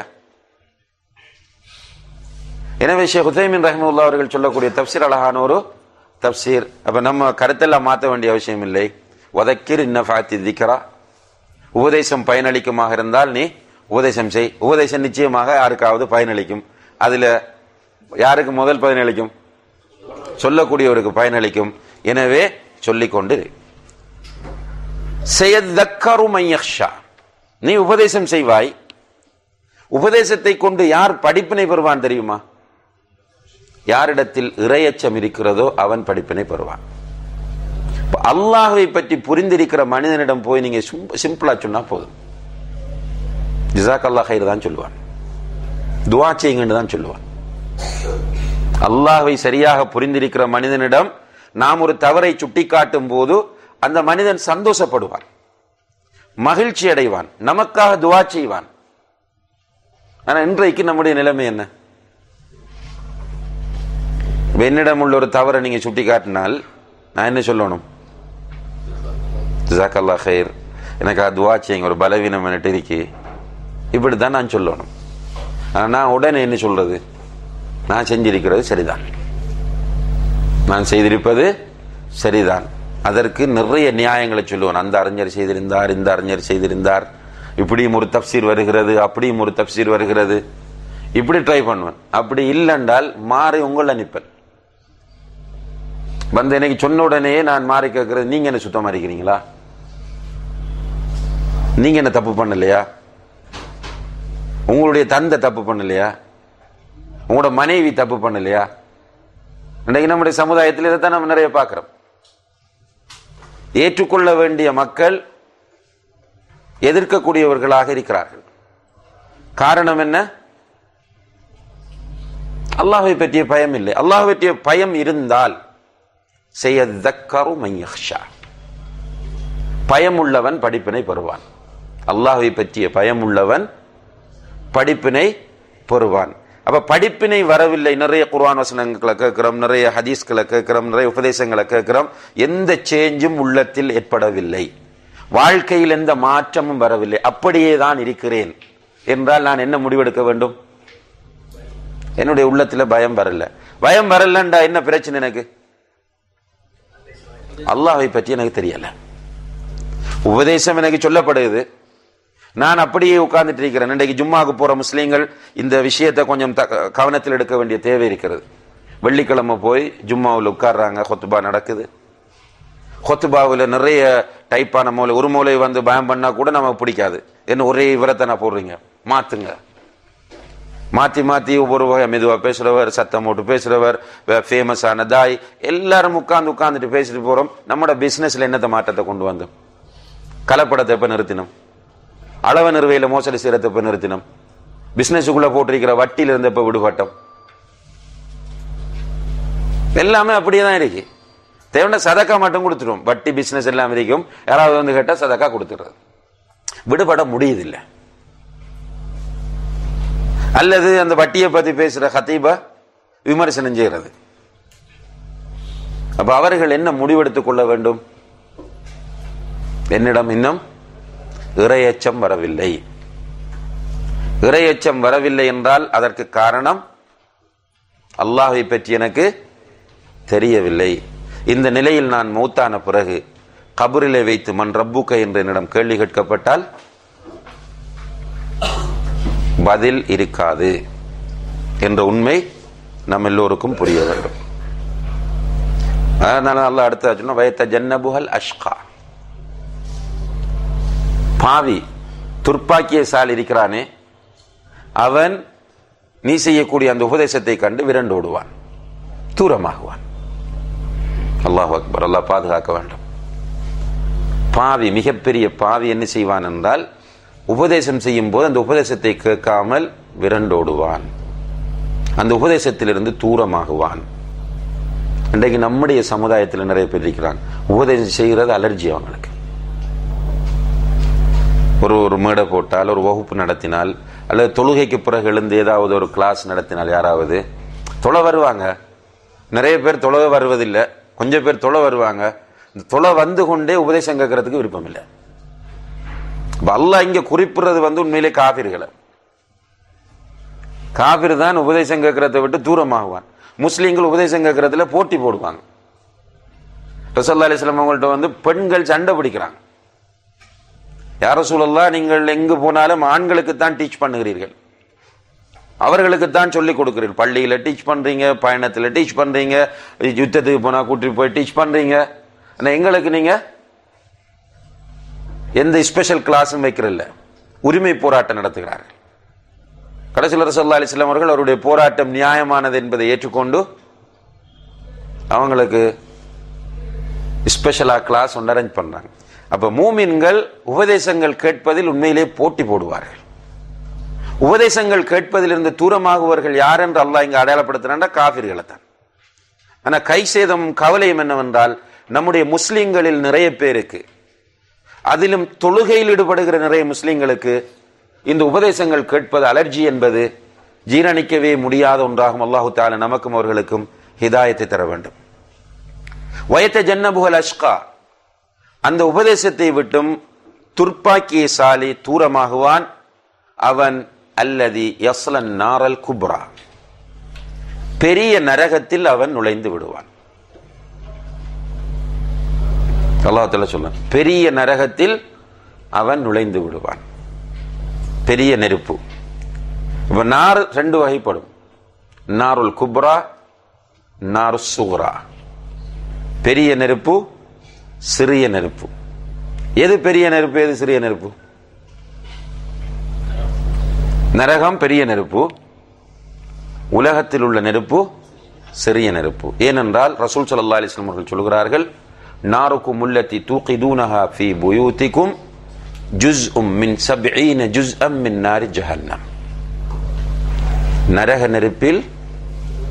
எனவே ஷேக் ஹுசைமின் ரஹ்முல்லா அவர்கள் சொல்லக்கூடிய தப்சீர் அழகான ஒரு தப்சீர் அப்ப நம்ம கருத்தெல்லாம் மாற்ற வேண்டிய அவசியம் இல்லை வதக்கிர் இன்னஃபாத்தி திக்ரா உபதேசம் பயனளிக்குமாக இருந்தால் நீ உபதேசம் செய் உபதேசம் நிச்சயமாக யாருக்காவது பயனளிக்கும் அதுல யாருக்கு முதல் பயனளிக்கும் சொல்லக்கூடியவருக்கு பயனளிக்கும் எனவே சொல்லிக்கொண்டு இரு. செயத்தக்கரு மையக்ஷா நீ உபதேசம் செய்வாய் உபதேசத்தை கொண்டு யார் படிப்பினை பெறுவான் தெரியுமா யாரிடத்தில் இரையச்சம் இருக்கிறதோ அவன் படிப்பினை பெறுவான் இப்ப அல்லாஹ்வை பற்றி புரிந்திருக்கிற மனிதனிடம் போய் நீங்க சிம்ப- சிம்பிளா சொன்னா போதும் ஜிசாக் அல்லாஹ் ஹைர் தான் சொல்லுவான் துவா செய்யுங்கன்னு தான் சொல்லுவான் அல்லாஹ்வை சரியாக புரிந்திருக்கிற மனிதனிடம் நாம் ஒரு தவறை சுட்டிக்காட்டும் போது அந்த மனிதன் சந்தோஷப்படுவான் மகிழ்ச்சி அடைவான் நமக்காக துவா செய்வான் ஆனா இன்றைக்கு நம்முடைய நிலைமை என்ன இப்ப என்னிடம் உள்ள ஒரு தவறை நீங்க சுட்டிக்காட்டினால் நான் என்ன சொல்லணும் ஜாக்கல்லா ஹைர் எனக்கு துவா செய்யுங்க ஒரு பலவீனம் என்கிட்ட இருக்கு இப்படித்தான் நான் சொல்லணும் ஆனா நான் உடனே என்ன சொல்றது நான் செஞ்சிருக்கிறது சரிதான் நான் செய்திருப்பது சரிதான் அதற்கு நிறைய நியாயங்களை சொல்லுவேன் அந்த அறிஞர் செய்திருந்தார் இந்த அறிஞர் செய்திருந்தார் இப்படியும் ஒரு தப்சீர் வருகிறது அப்படியும் ஒரு தப்சீர் வருகிறது இப்படி ட்ரை பண்ணுவேன் அப்படி இல்லைன்றால் மாறி உங்களை நிற்பேன் வந்து எனக்கு சொன்ன உடனே நான் மாறி கேட்கறது நீங்க என்ன சுத்தமா இருக்கிறீங்களா நீங்க என்ன தப்பு பண்ணலையா உங்களுடைய தந்தை தப்பு பண்ணலையா உங்களோட மனைவி தப்பு பண்ணலையா இன்றைக்கு நம்முடைய சமுதாயத்தில் இதைத்தான் நம்ம நிறைய பார்க்கிறோம் ஏற்றுக்கொள்ள வேண்டிய மக்கள் எதிர்க்கக்கூடியவர்களாக இருக்கிறார்கள் காரணம் என்ன அல்லாஹை பற்றிய பயம் இல்லை அல்லாஹ் பற்றிய பயம் இருந்தால் செய்யதக்கரு மையக்ஷா பயமுள்ளவன் படிப்பினை பெறுவான் அல்லாஹை பற்றிய பயமுள்ளவன் படிப்பினை பெறுவான் அப்ப படிப்பினை வரவில்லை நிறைய குர்ஆன் வசனங்களை கேட்கிறோம் நிறைய ஹதீஸ்களை கேட்கிறோம் நிறைய உபதேசங்களை கேட்கிறோம் எந்த சேஞ்சும் உள்ளத்தில் ஏற்படவில்லை வாழ்க்கையில் எந்த மாற்றமும் வரவில்லை அப்படியே தான் இருக்கிறேன் என்றால் நான் என்ன முடிவெடுக்க வேண்டும் என்னுடைய உள்ளத்துல பயம் வரல பயம் வரலண்டா என்ன பிரச்சனை எனக்கு அல்லாஹை பற்றி எனக்கு தெரியல உபதேசம் எனக்கு சொல்லப்படுது நான் அப்படியே உட்கார்ந்துட்டு இருக்கிறேன் இன்றைக்கு ஜும்மாவுக்கு போற முஸ்லீம்கள் இந்த விஷயத்தை கொஞ்சம் த- கவனத்தில் எடுக்க வேண்டிய தேவை இருக்கிறது வெள்ளிக்கிழமை போய் ஜும்மாவில் உட்கார்றாங்க கொத்துபா நடக்குது கொத்துபாவில் நிறைய டைப்பான மூளை ஒரு மூளை வந்து பயம் பண்ணா கூட நமக்கு பிடிக்காது என்ன ஒரே விவரத்தை நான் போடுறீங்க மாத்துங்க மாத்தி மாத்தி ஒவ்வொரு வகை மெதுவா பேசுறவர் சத்தம் போட்டு பேசுறவர் ஃபேமஸான தாய் எல்லாரும் உட்கார்ந்து உட்கார்ந்துட்டு பேசிட்டு போறோம் நம்மளோட பிசினஸ்ல என்னத்த மாற்றத்தை கொண்டு வந்தோம் கலப்படத்தை எப்ப நிறுத்தினோம் அளவு நிறுவையில மோசடி செய்யறதை எப்ப நிறுத்தினோம் பிசினஸுக்குள்ள போட்டிருக்கிற வட்டியில இருந்து எப்ப விடுபட்டோம் எல்லாமே அப்படியே தான் இருக்கு தேவையான சதக்கா மட்டும் கொடுத்துரும் வட்டி பிசினஸ் எல்லாம் இருக்கும் யாராவது வந்து கேட்டா சதக்கா கொடுத்துடுறது விடுபட முடியுதில்லை அல்லது அந்த வட்டியை பத்தி பேசுற ஹத்தீபா விமர்சனம் செய்கிறது அப்ப அவர்கள் என்ன முடிவெடுத்துக் கொள்ள வேண்டும் என்னிடம் இன்னும் இறையச்சம் வரவில்லை இறையச்சம் வரவில்லை என்றால் அதற்கு காரணம் அல்லாஹை பற்றி எனக்கு தெரியவில்லை இந்த நிலையில் நான் மூத்தான பிறகு கபரிலே வைத்து மண் ரப்புக்க என்று என்னிடம் கேள்வி கேட்கப்பட்டால் பதில் இருக்காது என்ற உண்மை நம் எல்லோருக்கும் புரிய வேண்டும் அதனால அல்லாஹ் அடுத்த சொன்ன வயத்த ஜன்னபுஹல் அஷ்கா பாவி துர்ப்பாக்கியசால் இருக்கிறானே அவன் நீ செய்யக்கூடிய அந்த உபதேசத்தை கண்டு விரண்டோடுவான் தூரமாகுவான் அல்லாஹ் அக்பர் அல்லாஹ் பாதுகாக்க வேண்டும் பாவி மிகப்பெரிய பாவி என்ன செய்வான் என்றால் உபதேசம் செய்யும் போது அந்த உபதேசத்தை கேட்காமல் விரண்டோடுவான் அந்த உபதேசத்திலிருந்து தூரமாகுவான் இன்றைக்கு நம்முடைய சமுதாயத்தில் நிறைய பேர் இருக்கிறாங்க உபதேசம் செய்கிறது அலர்ஜி அவங்களுக்கு ஒரு ஒரு மேடை போட்டால் ஒரு வகுப்பு நடத்தினால் அல்லது தொழுகைக்கு பிறகு எழுந்து ஏதாவது ஒரு கிளாஸ் நடத்தினால் யாராவது தொலை வருவாங்க நிறைய பேர் தொலை வருவதில்லை கொஞ்சம் பேர் தொலை வருவாங்க இந்த தொலை வந்து கொண்டே உபதேசம் கேட்கறதுக்கு விருப்பம் இல்லை அப்ப அல்லாஹ் இங்க குறிப்பிடுறது வந்து உண்மையிலே காபிர்களை காபிர் தான் உபதேசம் கேட்கறதை விட்டு தூரமாகுவான் முஸ்லீம்கள் உபதேசம் கேட்கறதுல போட்டி போடுவாங்க ரசல்லா அலிஸ்லாம் அவங்கள்ட்ட வந்து பெண்கள் சண்டை பிடிக்கிறாங்க யார சூழல்லா நீங்கள் எங்கு போனாலும் ஆண்களுக்கு தான் டீச் பண்ணுகிறீர்கள் அவர்களுக்கு தான் சொல்லிக் கொடுக்கிறீர்கள் பள்ளியில டீச் பண்றீங்க பயணத்துல டீச் பண்றீங்க யுத்தத்துக்கு போனா கூட்டிட்டு போய் டீச் பண்றீங்க ஆனா எங்களுக்கு நீங்க எந்த ஸ்பெஷல் கிளாஸும் வைக்கிறல்ல உரிமை போராட்டம் நடத்துகிறார்கள் கடைசியில் ரசல்லா அலிஸ்லாம் அவர்கள் அவருடைய போராட்டம் நியாயமானது என்பதை ஏற்றுக்கொண்டு அவங்களுக்கு ஸ்பெஷலா கிளாஸ் ஒன்று அரேஞ்ச் பண்றாங்க அப்ப மூமின்கள் உபதேசங்கள் கேட்பதில் உண்மையிலே போட்டி போடுவார்கள் உபதேசங்கள் கேட்பதிலிருந்து தூரமாகுவர்கள் யார் என்று அல்லாஹ் இங்க அடையாளப்படுத்துறாண்டா காபிர்களை தான் ஆனா கை சேதம் கவலையும் என்னவென்றால் நம்முடைய முஸ்லிம்களில் நிறைய பேருக்கு அதிலும் தொழுகையில் ஈடுபடுகிற நிறைய முஸ்லிம்களுக்கு இந்த உபதேசங்கள் கேட்பது அலர்ஜி என்பது ஜீரணிக்கவே முடியாத ஒன்றாகும் அல்லாஹு தால நமக்கும் அவர்களுக்கும் ஹிதாயத்தை தர வேண்டும் வயத்த ஜன்னபுகல் அஷ்கா அந்த உபதேசத்தை விட்டும் துர்ப்பாக்கிய சாலி தூரமாகுவான் அவன் அல்லதி யஸ்லன் நாரல் குப்ரா பெரிய நரகத்தில் அவன் நுழைந்து விடுவான் அல்லாஹால சொல்ல பெரிய நரகத்தில் அவன் நுழைந்து விடுவான் பெரிய நெருப்பு இப்ப நார் ரெண்டு வகைப்படும் நாருல் குப்ரா நாரு சுகுரா பெரிய நெருப்பு சிறிய நெருப்பு எது பெரிய நெருப்பு எது சிறிய நெருப்பு நரகம் பெரிய நெருப்பு உலகத்தில் உள்ள நெருப்பு சிறிய நெருப்பு ஏனென்றால் ரசூல் சல்லா அலிஸ்லாம் அவர்கள் சொல்கிறார்கள் நாருக்கும் உள்ளத்தி தூக்கிதூனஹா ஃபி புயூத்திக்கும் ஜுஸ் உம் மின் சப்ஈன ஜுஸ் அம் மின் நாரி ஜஹன்னம் நரக நெருப்பில்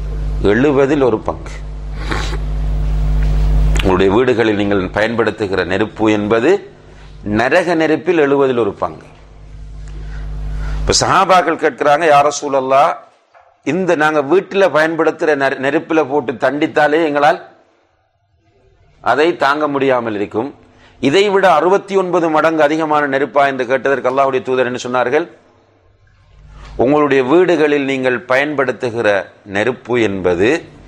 எழுபதில் ஒரு பங்கு உங்களுடைய வீடுகளில் நீங்கள் பயன்படுத்துகிற நெருப்பு என்பது நரக நெருப்பில் எழுபதில் ஒரு பங்கு இப்ப சஹாபாக்கள் கேட்கிறாங்க யார சூழல்லா இந்த நாங்க வீட்டுல பயன்படுத்துற நெரு- நெருப்புல போட்டு தண்டித்தாலே எங்களால் அதை தாங்க முடியாமல் இருக்கும் இதை விட அறுபத்தி ஒன்பது மடங்கு அதிகமான நெருப்பா என்று கேட்டதற்கு அல்லாஹ்வுடைய தூதர் என்ன சொன்னார்கள் உங்களுடைய வீடுகளில் நீங்கள் பயன்படுத்துகிற நெருப்பு என்பது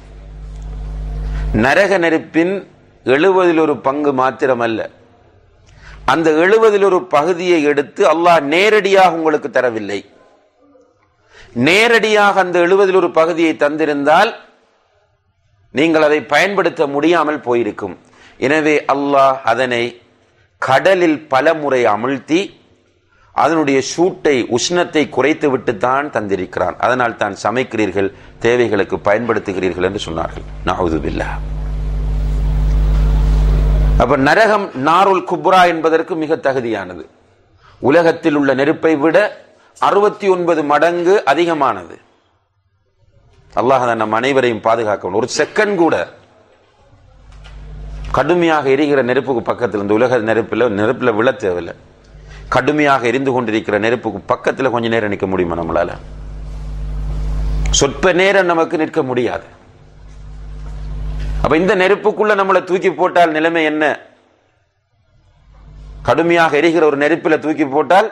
நரக நெருப்பின் எழுபதில் ஒரு பங்கு மாத்திரமல்ல அந்த எழுபதில் ஒரு பகுதியை எடுத்து அல்லாஹ் நேரடியாக உங்களுக்கு தரவில்லை நேரடியாக அந்த எழுபதில் ஒரு பகுதியை தந்திருந்தால் நீங்கள் அதை பயன்படுத்த முடியாமல் போயிருக்கும் எனவே அல்லாஹ் அதனை கடலில் பல முறை அமிழ்த்தி அதனுடைய சூட்டை உஷ்ணத்தை குறைத்து விட்டு தான் தந்திருக்கிறான் அதனால் தான் சமைக்கிறீர்கள் தேவைகளுக்கு பயன்படுத்துகிறீர்கள் என்று சொன்னார்கள் நவுதுபில்லா அப்ப நரகம் நாருல் குப்ரா என்பதற்கு மிக தகுதியானது உலகத்தில் உள்ள நெருப்பை விட அறுபத்தி ஒன்பது மடங்கு அதிகமானது அல்லாஹ் அதை நம் அனைவரையும் பாதுகாக்கணும் ஒரு செகண்ட் கூட கடுமையாக எரிகிற நெருப்புக்கு பக்கத்தில் இந்த உலக நெருப்பில் நெருப்பில் விழ தேவையில்லை கடுமையாக எரிந்து கொண்டிருக்கிற நெருப்புக்கு பக்கத்தில் கொஞ்ச நேரம் நிற்க முடியுமா நம்மளால சொற்ப நேரம் நமக்கு நிற்க முடியாது அப்ப இந்த நெருப்புக்குள்ள நம்மளை தூக்கி போட்டால் நிலைமை என்ன கடுமையாக எரிகிற ஒரு நெருப்பில தூக்கி போட்டால்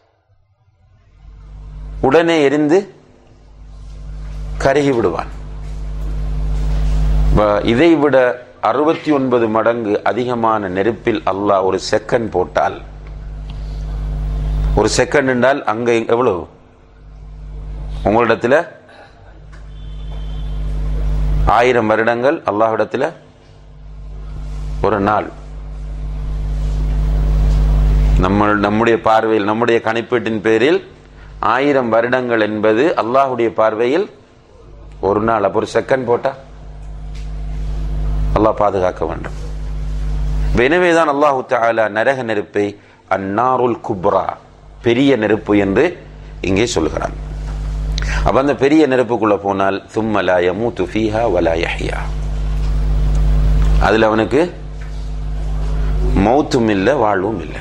உடனே எரிந்து கருகி விடுவான் வ- இதை விட அறுபத்தி ஒன்பது மடங்கு அதிகமான நெருப்பில் அல்லாஹ் ஒரு செகண்ட் போட்டால் ஒரு செகண்ட் என்றால் அங்க எவ்வளவு உங்களிடத்துல ஆயிரம் வருடங்கள் அல்லாஹ்விடத்துல ஒரு நாள் நம்ம நம்முடைய பார்வையில் நம்முடைய கணிப்பீட்டின் பேரில் ஆயிரம் வருடங்கள் என்பது அல்லாஹ்வுடைய பார்வையில் ஒரு நாள் அப்ப ஒரு செகண்ட் போட்டா அல்லாஹ் பாதுகாக்க வேண்டும் இப்ப எனவேதான் அல்லாஹு தஆலா நரக நெருப்பை அந்நாருல் குப்ரா பெரிய நெருப்பு என்று இங்கே சொல்கிறான் அப்ப அந்த பெரிய நெருப்புக்குள்ள போனால் சும்ம லா யமூத்து ஃபீஹா வலா யஹ்யா அதுல அவனுக்கு மௌத்தும் இல்லை வாழ்வும் இல்லை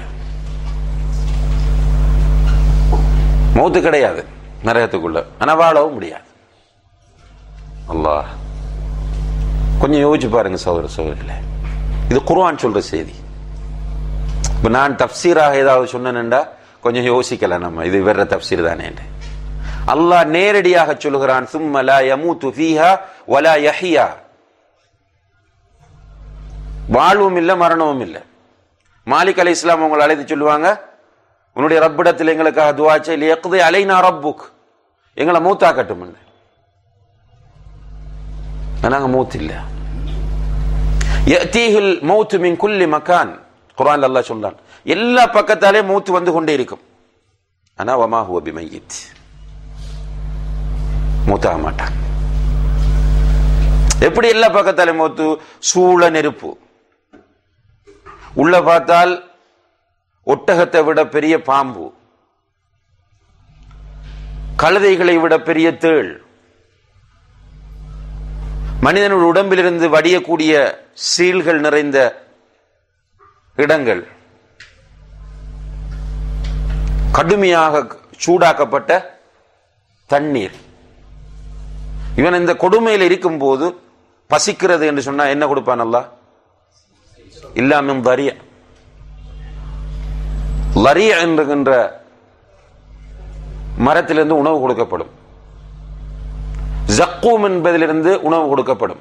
மௌத்து கிடையாது நரகத்துக்குள்ள ஆனா வாழவும் முடியாது அல்லாஹ் கொஞ்சம் யோசிச்சு பாருங்க சகோதர சகோதரிகளே இது குர்ஆன் சொல்ற செய்தி இப்ப நான் தப்சீராக ஏதாவது சொன்னேன்டா கொஞ்சம் யோசிக்கலாம் நம்ம இது வேற தப்சீர் தானே அல்லாஹ் நேரடியாக சொல்லுகிறான் சும்ம லா யமூத்து ஃபீஹா வலா யஹ்யா வாழ்வும் இல்லை மரணமும் இல்லை மாலிக் அலை இஸ்லாம் உங்களை அழைத்து சொல்லுவாங்க உன்னுடைய ரப்பிடத்தில் எங்களுக்காக துவாச்சை லியக்தி அலைனா ரப்புக் எங்களை மூத்தாக்கட்டும் நாங்க மூத் இல்ல யத்தீஹில் மௌத் மின் குல்லி மக்கான் குர்ஆன்ல அல்லாஹ் சொல்றான் எல்லா பக்கத்தாலே மூத்து வந்து கொண்டே இருக்கும் ஆனா வமா ஹுவ பிமையித் மூத்தாக மாட்டான் எப்படி எல்லா பக்கத்தாலே மூத்து சூழ நெருப்பு உள்ள பார்த்தால் ஒட்டகத்தை விட பெரிய பாம்பு கழுதைகளை விட பெரிய தேள் மனிதனுடைய உடம்பிலிருந்து வடியக்கூடிய சீல்கள் நிறைந்த இடங்கள் கடுமையாக சூடாக்கப்பட்ட தண்ணீர் இவன் இந்த கொடுமையில் இருக்கும் போது பசிக்கிறது என்று சொன்னா என்ன கொடுப்பான் அல்லாஹ் இல்லாமல் வரிய லரிய என்கின்ற மரத்திலிருந்து உணவு கொடுக்கப்படும் ஜக்கூம் என்பதிலிருந்து உணவு கொடுக்கப்படும்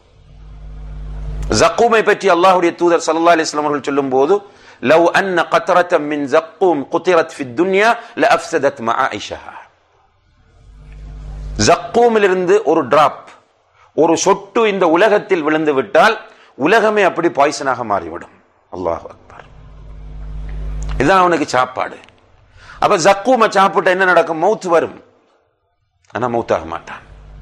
ஜக்கூமை பற்றி அல்லாஹ்வுடைய தூதர் ஸல்லல்லாஹு அலைஹி வஸல்லம் அவர்கள் சொல்லும்போது லவ் அன்ன கத்ரத்தம் மின் ஜக்கூம் குத்திரத் ஃபி துன்யா லஅஃப்ஸதத் மஆயிஷஹா ஜக்கூமிலிருந்து ஒரு டிராப் ஒரு சொட்டு இந்த உலகத்தில் விழுந்து விட்டால் உலகமே அப்படி பாய்சனாக மாறிவிடும் அல்லாஹ் அக்பர் இதுதான் அவனுக்கு சாப்பாடு அப்ப ஜக்கூமை சாப்பிட்ட என்ன நடக்கும் மௌத் வரும் ஆனா மௌத்தாக மாட்டான்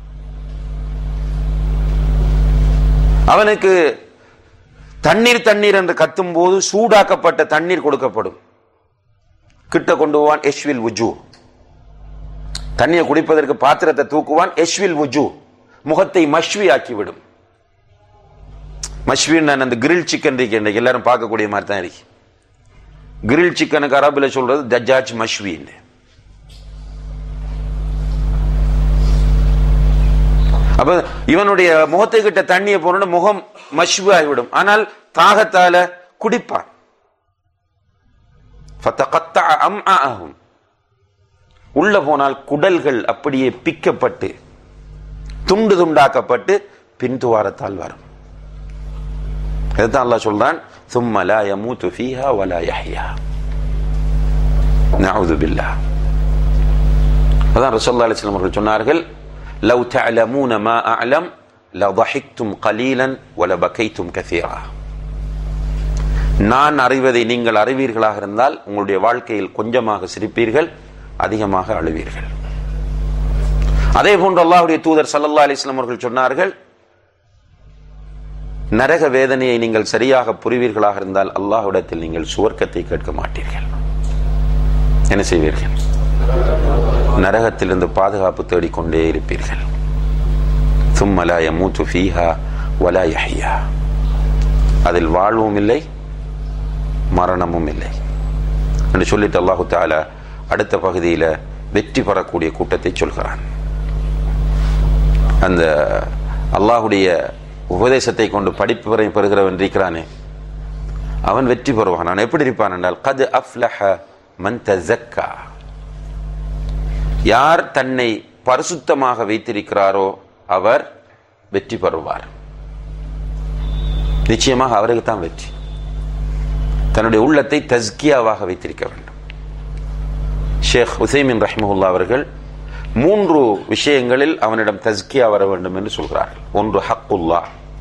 அவனுக்கு தண்ணீர் தண்ணீர் என்று கத்தும் போது சூடாக்கப்பட்ட தண்ணீர் கொடுக்கப்படும் கிட்ட கொண்டு போவான் எஷ்வில் உஜு தண்ணியை குடிப்பதற்கு பாத்திரத்தை தூக்குவான் எஷ்வில் உஜு முகத்தை மஷ்வி ஆக்கிவிடும் மஷ்வின்னு நான் அந்த கிரில் சிக்கன் இருக்கு இன்னைக்கு எல்லாரும் பார்க்கக்கூடிய மாதிரி தான் இருக்கு கிரில் சிக்கனுக்கு அரபுல சொல்றது தஜாஜ் மஷ்வின்னு அப்ப இவனுடைய முகத்தை கிட்ட தண்ணியை போன முகம் மஷ்வு ஆகிவிடும் ஆனால் தாகத்தால குடிப்பான் ஃபத்தகத்தஅ அம்அஅஹும். உள்ள போனால் குடல்கள் அப்படியே பிக்கப்பட்டு துண்டு துண்டாக்கப்பட்டு பின்துவாரத்தால் வரும் இதுதான் அல்லாஹ் சொல்றான் ثم لا يموت فيها ولا يحيا نعوذ بالله அதான் ரசல்லா அலிஸ்லாம் அவர்கள் சொன்னார்கள் لو تعلمون ما أعلم لضحكتم قليلا ولبكيتم كثيرا நான் அறிவதை நீங்கள் அறிவீர்களாக இருந்தால் உங்களுடைய வாழ்க்கையில் கொஞ்சமாக சிரிப்பீர்கள் அதிகமாக அழுவீர்கள் அதே போன்று அல்லாஹ்வுடைய தூதர் சல்லல்லா அலிஸ்லாம் அவர்கள் சொன்னார்கள் நரக வேதனையை நீங்கள் சரியாக புரிவீர்களாக இருந்தால் அல்லாஹ்விடத்தில் நீங்கள் சுவர்க்கத்தை கேட்க மாட்டீர்கள் என்ன செய்வீர்கள் நரகத்திலிருந்து பாதுகாப்பு தேடிக்கொண்டே இருப்பீர்கள் ثم لا يموت فيها ولا يحيا அதில் வாழ்வும் இல்லை மரணமும் இல்லை என்று சொல்லிட்டு அல்லாஹு தாலா அடுத்த பகுதியில வெற்றி பெறக்கூடிய கூட்டத்தை சொல்கிறான் அந்த அல்லாஹுடைய உபதேசத்தை கொண்டு படிப்பு வரை பெறுகிறவன் இருக்கிறானே அவன் வெற்றி பெறுவான் அவன் எப்படி இருப்பான் என்றால் கது அஃப்லஹ மன் தஸக்கா யார் தன்னை பரிசுத்தமாக வைத்திருக்கிறாரோ அவர் வெற்றி பெறுவார் நிச்சயமாக அவருக்கு தான் வெற்றி தன்னுடைய உள்ளத்தை தஸ்கியாவாக வைத்திருக்க வேண்டும் ஷேக் உசைமின் ரஹ்மஹுல்லா அவர்கள் மூன்று விஷயங்களில் அவனிடம் தஸ்கியா வர வேண்டும் என்று சொல்கிறார்கள் ஒன்று ஹக்குல்லா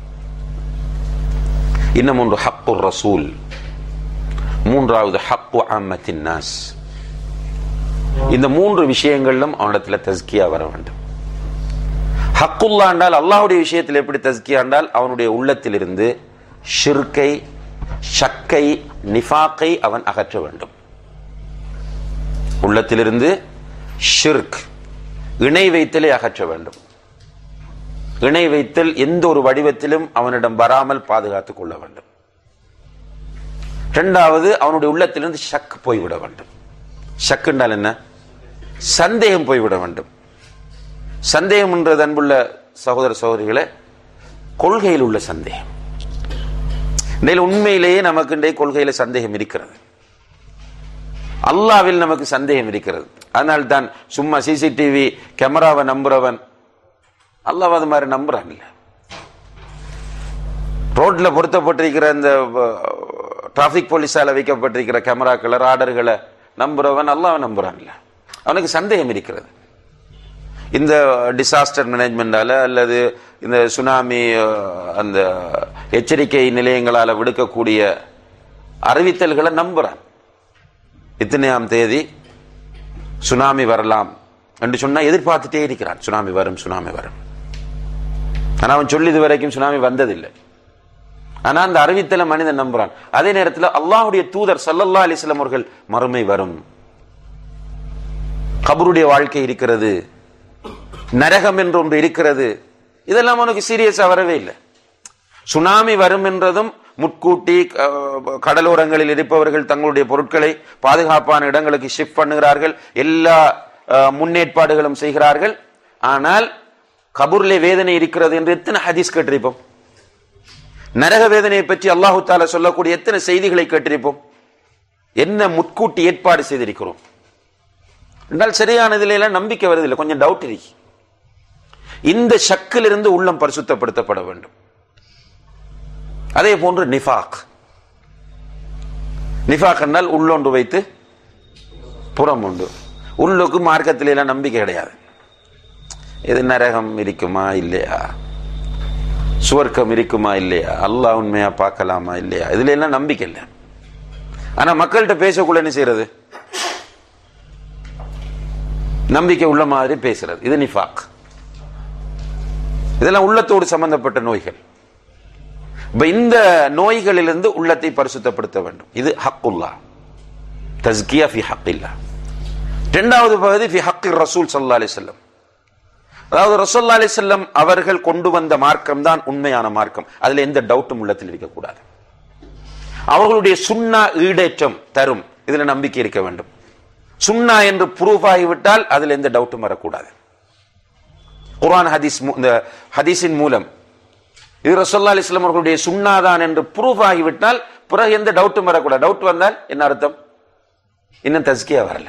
இன்னும் ஒன்று ஹக்கு ரசூல் மூன்றாவது ஹக்கு அம்மத்தின் நாஸ் இந்த மூன்று விஷயங்களிலும் அவனிடத்துல தஸ்கியா வர வேண்டும் ஹக்குல்லா என்றால் அல்லாஹுடைய விஷயத்தில் எப்படி தஸ்கியா என்றால் அவனுடைய உள்ளத்திலிருந்து ஷிர்கை ஷக்கை நிஃபாக்கை அவன் அகற்ற வேண்டும் உள்ளத்திலிருந்து ஷிர்க் இணை வைத்தலை அகற்ற வேண்டும் இணை வைத்தல் எந்த ஒரு வடிவத்திலும் அவனிடம் வராமல் பாதுகாத்துக் கொள்ள வேண்டும் இரண்டாவது அவனுடைய உள்ளத்திலிருந்து ஷக் போய்விட வேண்டும் ஷக் என்றால் என்ன சந்தேகம் போய்விட வேண்டும் சந்தேகம் என்றது அன்புள்ள சகோதர சகோதரிகளே கொள்கையில் உள்ள சந்தேகம் இன்றையில் உண்மையிலேயே நமக்கு இன்றைய கொள்கையில சந்தேகம் இருக்கிறது அல்லாவில் நமக்கு சந்தேகம் இருக்கிறது அதனால் தான் சும்மா சிசிடிவி கேமராவை நம்புறவன் அல்லாஹ் அது மாதிரி நம்புறான் இல்ல ரோட்ல பொருத்தப்பட்டிருக்கிற இந்த டிராபிக் போலீஸால வைக்கப்பட்டிருக்கிற கேமராக்களை ராடர்களை நம்புறவன் அல்லாஹ் நம்புறான் இல்ல அவனுக்கு சந்தேகம் இருக்கிறது இந்த டிசாஸ்டர் மேனேஜ்மெண்டால அல்லது இந்த சுனாமி அஹ், அந்த எச்சரிக்கை நிலையங்களால விடுக்கக்கூடிய அறிவித்தல்களை நம்புறான் இத்தனையாம் தேதி சுனாமி வரலாம் என்று சொன்னா எதிர்பார்த்துட்டே இருக்கிறான் சுனாமி வரும் சுனாமி வரும் ஆனா அவன் சொல்லி இது வரைக்கும் சுனாமி வந்ததில்லை ஆனா அந்த அறிவித்தலை மனிதன் நம்புறான் அதே நேரத்தில் அல்லாஹ்வுடைய தூதர் சல்லல்லா அலிஸ்லாம் அவர்கள் மறுமை வரும் கபருடைய வாழ்க்கை இருக்கிறது நரகம் என்று ஒன்று இருக்கிறது இதெல்லாம் அவனுக்கு சீரியஸா வரவே இல்லை சுனாமி வரும் என்றதும் முட்கூட்டி அஹ், கடலோரங்களில் இருப்பவர்கள் தங்களுடைய பொருட்களை பாதுகாப்பான இடங்களுக்கு ஷிஃப்ட் பண்ணுகிறார்கள் எல்லா அஹ், முன்னேற்பாடுகளும் செய்கிறார்கள் ஆனால் கபூர்லே வேதனை இருக்கிறது என்று எத்தனை ஹதீஸ் கேட்டிருப்போம் நரக வேதனையை பற்றி அல்லாஹு தாலா சொல்லக்கூடிய எத்தனை செய்திகளை கேட்டிருப்போம் என்ன முட்கூட்டி ஏற்பாடு செய்திருக்கிறோம் என்றால் சரியானதில எல்லாம் நம்பிக்கை வருதில்லை கொஞ்சம் டவுட் இருக்கு இந்த ஷக்கிலிருந்து உள்ளம் பரிசுத்தப்படுத்தப்பட வேண்டும் அதே போன்று நிஃபாக் நிஃபாக் என்றால் உள்ளொன்று வைத்து புறம் உண்டு உள்ளுக்கு மார்க்கத்தில எல்லாம் நம்பிக்கை கிடையாது இது நரகம் இருக்குமா இல்லையா சுவர்க்கம் இருக்குமா இல்லையா அல்லாஹ் உண்மையா பார்க்கலாமா இல்லையா இதுல எல்லாம் நம்பிக்கை இல்லை ஆனா மக்கள்கிட்ட பேசக்குள்ள என்ன செய்யறது நம்பிக்கை உள்ள மாதிரி பேசுறது இது நிஃபாக் இதெல்லாம் உள்ளத்தோடு சம்பந்தப்பட்ட நோய்கள் இப்ப இந்த நோய்களிலிருந்து உள்ளத்தை பரிசுத்தப்படுத்த வேண்டும் இது ஹக்குல்லா தஸ்கியா ஃபி ஹக்கில்லா இரண்டாவது பகுதி ஃபி ஹக்கி ரசூல் சல்லா அலிசல்லம் அதாவது ரசோல்லா அலி செல்லம் அவர்கள் கொண்டு வந்த மார்க்கம் தான் உண்மையான மார்க்கம் அதுல எந்த டவுட்டும் உள்ளத்தில் இருக்கக்கூடாது அவர்களுடைய சுண்ணா ஈடேற்றம் தரும் இதுல நம்பிக்கை இருக்க வேண்டும் சுண்ணா என்று ப்ரூஃப் ஆகிவிட்டால் அதுல எந்த டவுட்டும் வரக்கூடாது குர்ஆன் ஹதீஸ் மூ- இந்த ஹதீஸின் மூலம் இது ரசோல்லா அலிஸ்லாம் அவர்களுடைய சுண்ணாதான் என்று ப்ரூஃப் ஆகிவிட்டால் பிறகு எந்த டவுட்டும் வரக்கூடாது டவுட் வந்தால் என்ன அர்த்தம் இன்னும் தஸ்கியா வரல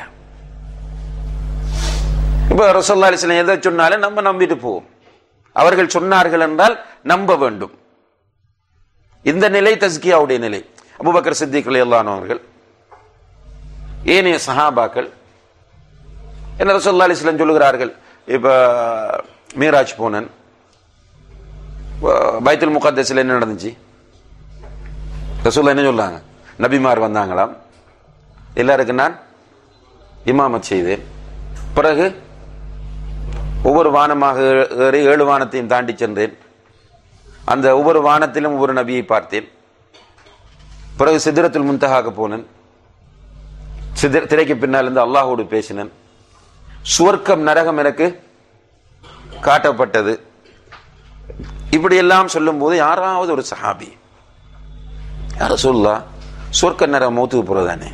இப்ப ரசோல்லா அலிஸ்லாம் எதை சொன்னாலும் நம்ம நம்பிட்டு போவோம் அவர்கள் சொன்னார்கள் என்றால் நம்ப வேண்டும் இந்த நிலை தஸ்கியாவுடைய நிலை அபூபக்கர் சித்திக் ரலியல்லாஹு அவர்கள் ஏனைய சஹாபாக்கள் என்ன ரசோல்லா அலிஸ்லாம் சொல்லுகிறார்கள் இப்ப மீராஜ் போனன் பைத்துல் முகத்தஸில் என்ன நடந்துச்சு ரசூல்லா என்ன சொல்லாங்க நபிமார் வந்தாங்களாம் எல்லாருக்கும் நான் இமாமத் செய்தேன் பிறகு ஒவ்வொரு வானமாக ஏ- ஏறி ஏழு வானத்தையும் தாண்டி சென்றேன் அந்த ஒவ்வொரு வானத்திலும் ஒவ்வொரு நபியை பார்த்தேன் பிறகு சித்திரத்தில் முந்தகாக போனேன் சித்திர திரைக்கு பின்னால் இருந்து அல்லாஹோடு பேசினேன் சுவர்க்கம் நரகம் எனக்கு காட்டப்பட்டது இப்படி எல்லாம் சொல்லும் போது யாராவது ஒரு சஹாபி யார சொல்லா சொர்க்க நரகம் மௌத்துக்கு பிறகுதானே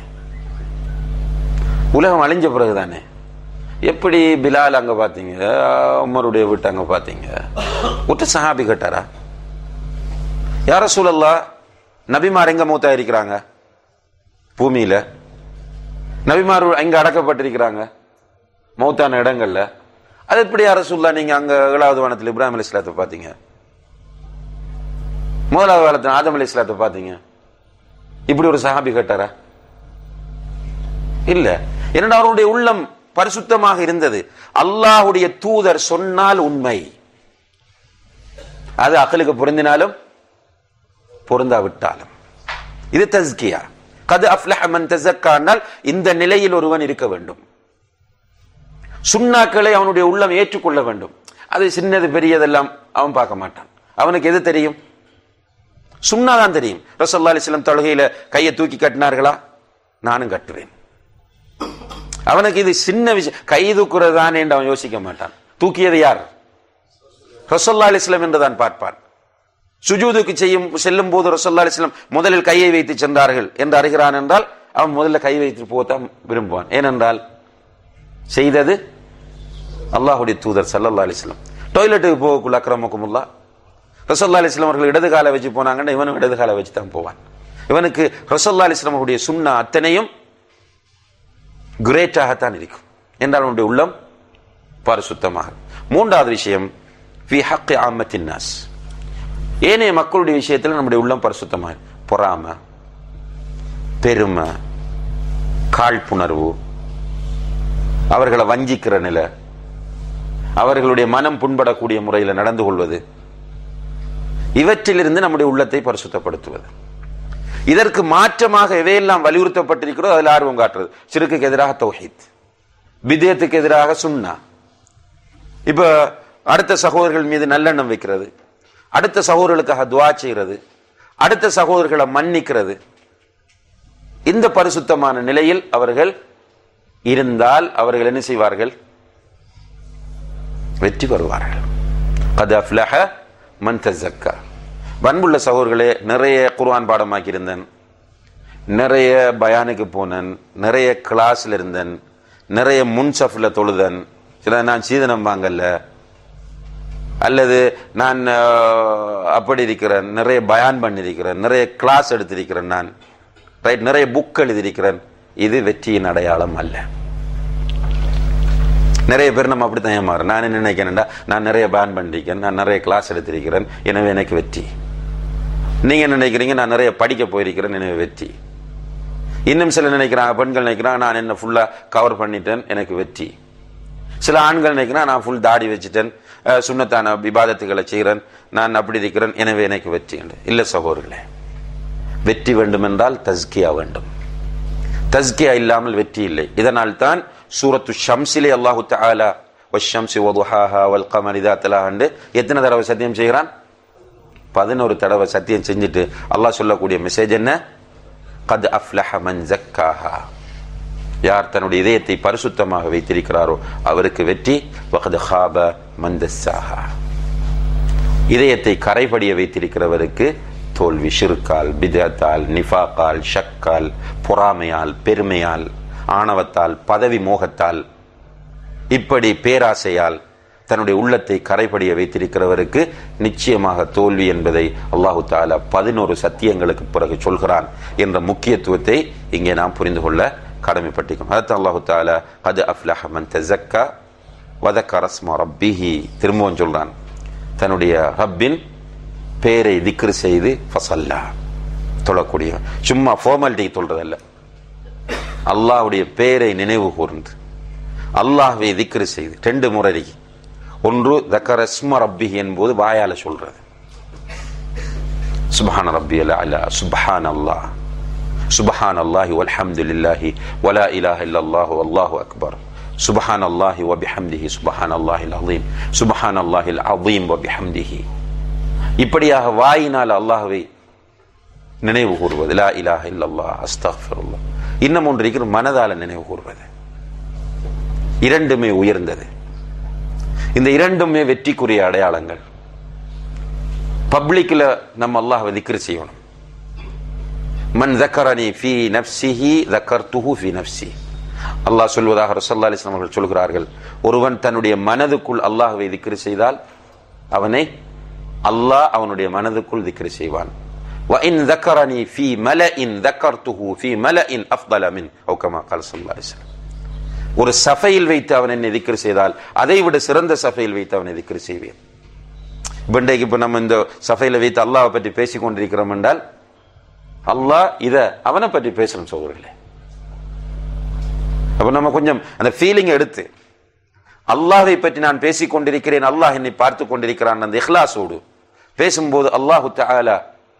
உலகம் அழிஞ்ச பிறகுதானே எப்படி பிலால் அங்க பாத்தீங்க உமருடைய வீட்டு அங்க பாத்தீங்க ஒற்ற சஹாபி கேட்டாரா யார சூழல்லா நபிமார் எங்க மூத்தா இருக்கிறாங்க பூமியில நபிமார் எங்க அடக்கப்பட்டிருக்கிறாங்க மௌத்தான இடங்கள்ல அது எப்படி யார சொல்லா நீங்க அங்க ஏழாவது வானத்தில் இப்ராஹிம் அலி இஸ்லாத்தை பாத்தீங்க முதலாவது காலத்தில் ஆதம் அலி இஸ்லாத்தை பாத்தீங்க இப்படி ஒரு சஹாபி கேட்டாரா இல்ல என்னடா அவருடைய உள்ளம் பரிசுத்தமாக இருந்தது அல்லாஹ்வுடைய தூதர் சொன்னால் உண்மை அது அக்கலுக்கு பொருந்தினாலும் பொருந்தாவிட்டாலும் இது தஸ்கியா கது அஃப்லஹ மன் தஸக்கானால் இந்த நிலையில் ஒருவன் இருக்க வேண்டும் சுண்ணாக்களை அவனுடைய உள்ளம் ஏற்றுக்கொள்ள வேண்டும் அது சின்னது பெரியதெல்லாம் அவன் பார்க்க மாட்டான் அவனுக்கு எது தெரியும் சுண்ணா தான் தெரியும் ரசல்லா அலிஸ்லாம் தொழுகையில கையை தூக்கி கட்டினார்களா நானும் கட்டுவேன் அவனுக்கு இது சின்ன விஷயம் கை தூக்குறது தான் என்று அவன் யோசிக்க மாட்டான் தூக்கியது யார் ரசல்லா அலிஸ்லாம் என்று தான் பார்ப்பான் சுஜூதுக்கு செய்யும் செல்லும் போது ரசல்லா அலிஸ்லாம் முதலில் கையை வைத்து சென்றார்கள் என்று அறிகிறான் என்றால் அவன் முதல்ல கை வைத்து போத்தான் விரும்புவான் ஏனென்றால் செய்தது அல்லாஹுடைய தூதர் சல்லல்லா அலிஸ்லாம் டாய்லெட்டுக்கு போகக்குள்ள அக்கிரமக்குமுல்லா ரசல்லா அலிஸ்லாம் அவர்கள் இடது காலை வச்சு போனாங்கன்னா இவனும் இடது காலை வச்சு தான் போவான் இவனுக்கு ரசல்லா அலிஸ்லாம் அவருடைய சுண்ணா அத்தனையும் கிரேட்டாகத்தான் இருக்கும் என்றால் அவனுடைய உள்ளம் பரிசுத்தமாக மூன்றாவது விஷயம் ஃபி ஹக்கி ஆமத்தின் நாஸ் ஏனைய மக்களுடைய விஷயத்தில் நம்முடைய உள்ளம் பரிசுத்தமாக பொறாம பெருமை காழ்ப்புணர்வு அவர்களை வஞ்சிக்கிற நிலை அவர்களுடைய மனம் புண்படக்கூடிய முறையில் நடந்து கொள்வது இவற்றிலிருந்து நம்முடைய உள்ளத்தை பரிசுத்தப்படுத்துவது இதற்கு மாற்றமாக எதையெல்லாம் வலியுறுத்தப்பட்டிருக்கிறோ அதில் ஆர்வம் காட்டுறது சிறுக்குக்கு எதிராக தௌஹீத் விதயத்துக்கு எதிராக சுன்னா இப்ப அடுத்த சகோதரர்கள் மீது நல்லெண்ணம் வைக்கிறது அடுத்த சகோதரர்களுக்காக துவா செய்கிறது அடுத்த சகோதரர்களை மன்னிக்கிறது இந்த பரிசுத்தமான நிலையில் அவர்கள் இருந்தால் அவர்கள் என்ன செய்வார்கள் வெற்றி பெறுவார்கள் கத் அஃப்லஹ மன் தஸக்கா பண்புள்ள சகோதரர்களே நிறைய குர்ஆன் பாடமாக்கி இருந்தேன் நிறைய பயானுக்கு போனேன் நிறைய கிளாஸ்ல இருந்தேன் நிறைய முன்சஃப்ல தொழுதன் சில நான் சீதனம் வாங்கல்ல அல்லது நான் அஹ், அப்படி இருக்கிறேன் நிறைய பயான் பண்ணியிருக்கிறேன் நிறைய கிளாஸ் எடுத்திருக்கிறேன் நான் ரைட் நிறைய புக் எழுதியிருக்கிறேன் இது வெற்றியின் அடையாளம் அல்ல நிறைய பேர் நம்ம அப்படித்தான் ஏமாறு நான் என்ன நினைக்கிறேன்டா நான் நிறைய பேன் பண்ணிருக்கேன் நான் நிறைய கிளாஸ் எடுத்திருக்கிறேன் எனவே எனக்கு வெற்றி நீங்க என்ன நினைக்கிறீங்க நான் நிறைய படிக்க போயிருக்கிறேன் எனவே வெற்றி இன்னும் சில நினைக்கிறாங்க பெண்கள் நினைக்கிறாங்க நான் என்ன ஃபுல்லா கவர் பண்ணிட்டேன் எனக்கு வெற்றி சில ஆண்கள் நினைக்கிறான் நான் ஃபுல் தாடி வச்சுட்டேன் அஹ், சுன்னத்தான விவாதத்துகளை செய்கிறேன் நான் அப்படி இருக்கிறேன் எனவே எனக்கு வெற்றி என்று இல்லை சகோதரர்களே வெற்றி வேண்டுமென்றால் தஸ்கியா வேண்டும் தஸ்கியா இல்லாமல் வெற்றி இல்லை இதனால் தான் சூரத்து ஷம்ஸிலே அல்லாஹு தஆலா வஷம்சி வதுஹாஹா வல் கமர் இதா தலாண்டு எத்தனை தடவை சத்தியம் செய்கிறான் பதினோரு தடவை சத்தியம் செஞ்சுட்டு அல்லாஹ் சொல்லக்கூடிய மெசேஜ் என்ன கத் அஃப்லஹ மன் ஜக்காஹா யார் தன்னுடைய இதயத்தை பரிசுத்தமாக வைத்திருக்கிறாரோ அவருக்கு வெற்றி வகது ஹாப மந்தசாகா இதயத்தை கரைபடிய வைத்திருக்கிறவருக்கு தோல்வி ஷிருக்கால் பிதத்தால் நிஃபாக்கால் ஷக்கால் பொறாமையால் பெருமையால் ஆணவத்தால் பதவி மோகத்தால் இப்படி பேராசையால் தன்னுடைய உள்ளத்தை கரைபடிய வைத்திருக்கிறவருக்கு நிச்சயமாக தோல்வி என்பதை அல்லாஹு தாலா பதினோரு சத்தியங்களுக்கு பிறகு சொல்கிறான் என்ற முக்கியத்துவத்தை இங்கே நாம் புரிந்து கொள்ள கடமைப்பட்டிருக்கோம் அதான் அல்லாஹு தாலா அது அஃப்லஹ மன் தஸக்கா வதக்க ரஸ்ம ரப்பிஹி திரும்பவும் சொல்றான் தன்னுடைய ரப்பின் பேரை திக்ரு செய்து ஃபசல்லா தொழக்கூடிய சும்மா ஃபார்மாலிட்டி சொல்றதல்ல அல்லாஹ்வுடைய பேரை நினைவு கூர்ந்து அல்லாஹ்வை திக்ரு செய்து ரெண்டு முறை ஒன்று தக்கரஸ்ம ரப்பி என்பது வாயால சொல்றது சுபஹான ரப்பி அலா சுபஹான் அல்லாஹ் சுபஹான் அல்லாஹி வல்ஹம்துலில்லாஹி வலா இலாஹ இல்லல்லாஹு அல்லாஹு அக்பர் சுபஹான் அல்லாஹி வபிஹம்திஹி சுபஹான் அல்லாஹில் அலீம் சுபஹான் அல்லாஹில் அதீம் வபிஹம்திஹி இப்படியாக வாயினால் அல்லாஹ்வை நினைவு கூறுவது லா இலாஹ இல்லல்லாஹ் அஸ்தக்ஃபிருல்லாஹ் இன்னும் ஒன்று இருக்கிற மனதால நினைவு கூறுவது இரண்டுமே உயர்ந்தது இந்த இரண்டுமே வெற்றிக்குரிய அடையாளங்கள் பப்ளிக்ல நம்ம அல்லாஹ் திக்ரு செய்யணும் மன் தக்கரனி ஃபி நப்சிஹி தக்கர்துஹு ஃபி நப்சி அல்லாஹ் சொல்வதாக ரசல்லா அலிஸ்லாம் அவர்கள் சொல்கிறார்கள் ஒருவன் தன்னுடைய மனதுக்குள் அல்லாஹ்வை திக்ரு செய்தால் அவனை அல்லாஹ் அவனுடைய மனதுக்குள் திக்ரு செய்வான் وإن ذكرني في ملأ ذكرته في ملأ أفضل من أو كما قال صلى الله عليه وسلم ஒரு சபையில் வைத்து அவன் என்னை திக்ரு செய்தால் அதை விட சிறந்த சபையில் வைத்து அவனை திக்ரு செய்வேன் இன்றைக்கு இப்ப நம்ம இந்த சபையில வைத்து அல்லாஹ் பற்றி பேசிக் கொண்டிருக்கிறோம் என்றால் அல்லாஹ் இத அவனை பற்றி பேசணும் சோதர்களே அப்ப நம்ம கொஞ்சம் அந்த ஃபீலிங் எடுத்து அல்லாஹை பற்றி நான் பேசிக் கொண்டிருக்கிறேன் அல்லாஹ் என்னை பார்த்து கொண்டிருக்கிறான் அந்த இஹ்லாஸோடு பேசும்போது அல்லாஹு தஆலா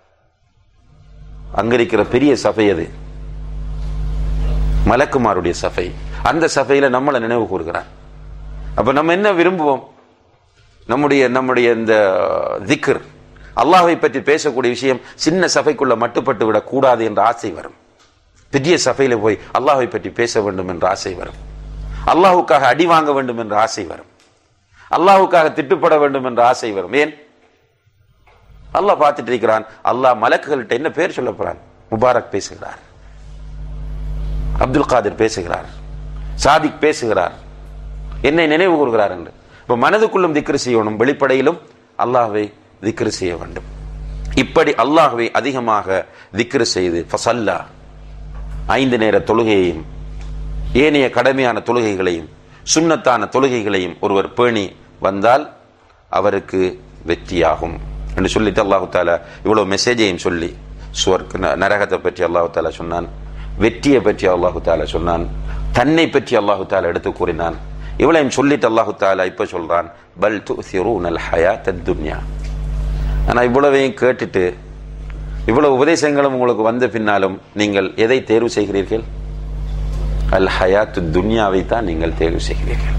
அங்க இருக்கிற பெரிய சபை அது மலக்குமாருடைய சபை அந்த சபையில நம்மளை நினைவு கூறுகிறான் அப்ப நம்ம என்ன விரும்புவோம் நம்முடைய நம்முடைய இந்த திக்ர் அல்லாஹை பற்றி பேசக்கூடிய விஷயம் சின்ன சபைக்குள்ள மட்டுப்பட்டு விடக் கூடாது என்ற ஆசை வரும் பெரிய சபையில போய் அல்லாஹை பற்றி பேச வேண்டும் என்ற ஆசை வரும் அல்லாஹுக்காக அடி வாங்க வேண்டும் என்ற ஆசை வரும் அல்லாஹுக்காக திட்டுப்பட வேண்டும் என்ற ஆசை வரும் ஏன் அல்லாஹ் பார்த்துட்டு இருக்கிறான் அல்லாஹ் மலக்குகள்கிட்ட என்ன பேர் சொல்ல போறான் முபாரக் பேசுகிறார் அப்துல் காதிர் பேசுகிறார் சாதிக் பேசுகிறார் என்னை நினைவு கூறுகிறார் என்று இப்ப மனதுக்குள்ளும் திக்ரு செய்யணும் வெளிப்படையிலும் அல்லாஹ்வை திக்ரு செய்ய வேண்டும் இப்படி அல்லாஹ்வை அதிகமாக திக்ரு செய்து ஃபசல்லா ஐந்து நேர தொழுகையையும் ஏனைய கடமையான தொழுகைகளையும் சுண்ணத்தான தொழுகைகளையும் ஒருவர் பேணி வந்தால் அவருக்கு வெற்றியாகும் என்று சொல்லிட்டு அல்லாஹு தாலா இவ்வளவு மெசேஜையும் சொல்லி சுவர்க்கு ந- நரகத்தை பற்றி அல்லாஹு தாலா சொன்னான் வெற்றியை பற்றி அல்லாஹு தாலா சொன்னான் தன்னை பற்றி அல்லாஹு தாலா எடுத்து கூறினான் இவ்வளையும் சொல்லிட்டு அல்லாஹு தாலா இப்ப சொல்றான் பல் துசிரூனல் ஹயாத் துன்யா ஆனா இவ்வளவையும் கேட்டுட்டு இவ்வளவு உபதேசங்களும் உங்களுக்கு வந்த பின்னாலும் நீங்கள் எதை தேர்வு செய்கிறீர்கள் அல் ஹயாத்து துன்யாவை தான் நீங்கள் தேர்வு செய்கிறீர்கள்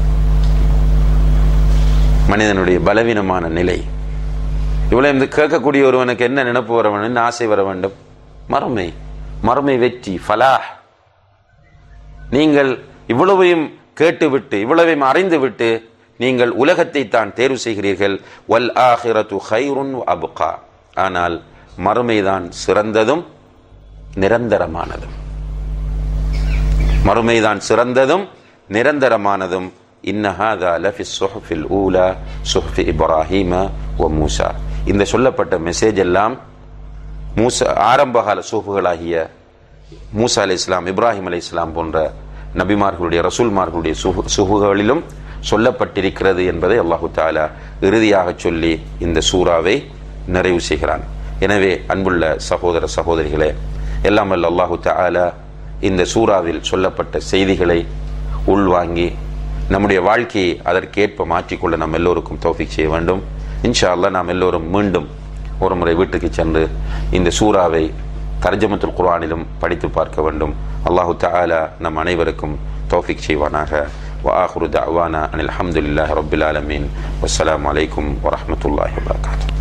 மனிதனுடைய பலவீனமான நிலை இவ்வளவு இந்த கேட்கக்கூடிய ஒருவனுக்கு என்ன நினைப்பு வர வேண்டும் என்ன ஆசை வர வேண்டும் மறுமை மறுமை வெற்றி ஃபலாஹ் நீங்கள் இவ்வளவையும் கேட்டுவிட்டு இவ்வளவையும் அறிந்து விட்டு நீங்கள் உலகத்தை தான் தேர்வு செய்கிறீர்கள் வல் ஆஹிரத்து ஹைருன் அபுகா ஆனால் மறுமைதான் சிறந்ததும் நிரந்தரமானதும் மறுமைதான் சிறந்ததும் நிரந்தரமானதும் இன்னஹாதா லஃபி சுஹஃபில் ஊலா சுஹஃபி இப்ராஹீம வ மூசா இந்த சொல்லப்பட்ட மெசேஜ் எல்லாம் மூசா ஆரம்பகால சூஃபுகளாகிய மூசா அலை இஸ்லாம் இப்ராஹிம் அலை இஸ்லாம் போன்ற நபிமார்களுடைய ரசூல்மார்களுடைய சுஹு- சுஹுகளிலும் சொல்லப்பட்டிருக்கிறது என்பதை அல்லாஹு தாலா இறுதியாக சொல்லி இந்த சூறாவை நிறைவு செய்கிறான் எனவே அன்புள்ள சகோதர சகோதரிகளே எல்லாம் வல்ல அல்லாஹு தாலா இந்த சூறாவில் சொல்லப்பட்ட செய்திகளை உள்வாங்கி நம்முடைய வாழ்க்கையை அதற்கேற்ப மாற்றிக்கொள்ள நாம் எல்லோருக்கும் தௌஃபிக் செய்ய வேண்டும் இன்ஷா அல்லாஹ் நாம் எல்லோரும் மீண்டும் ஒரு முறை வீட்டுக்கு சென்று இந்த சூறாவை தர்ஜமத்துல் குர்ஆனிலும் படித்து பார்க்க வேண்டும் அல்லாஹு தஆலா நம் அனைவருக்கும் தௌஃபிக் செய்வானாக وآخر دعوانا أن الحمد لله رب العالمين والسلام عليكم ورحمة الله وبركاته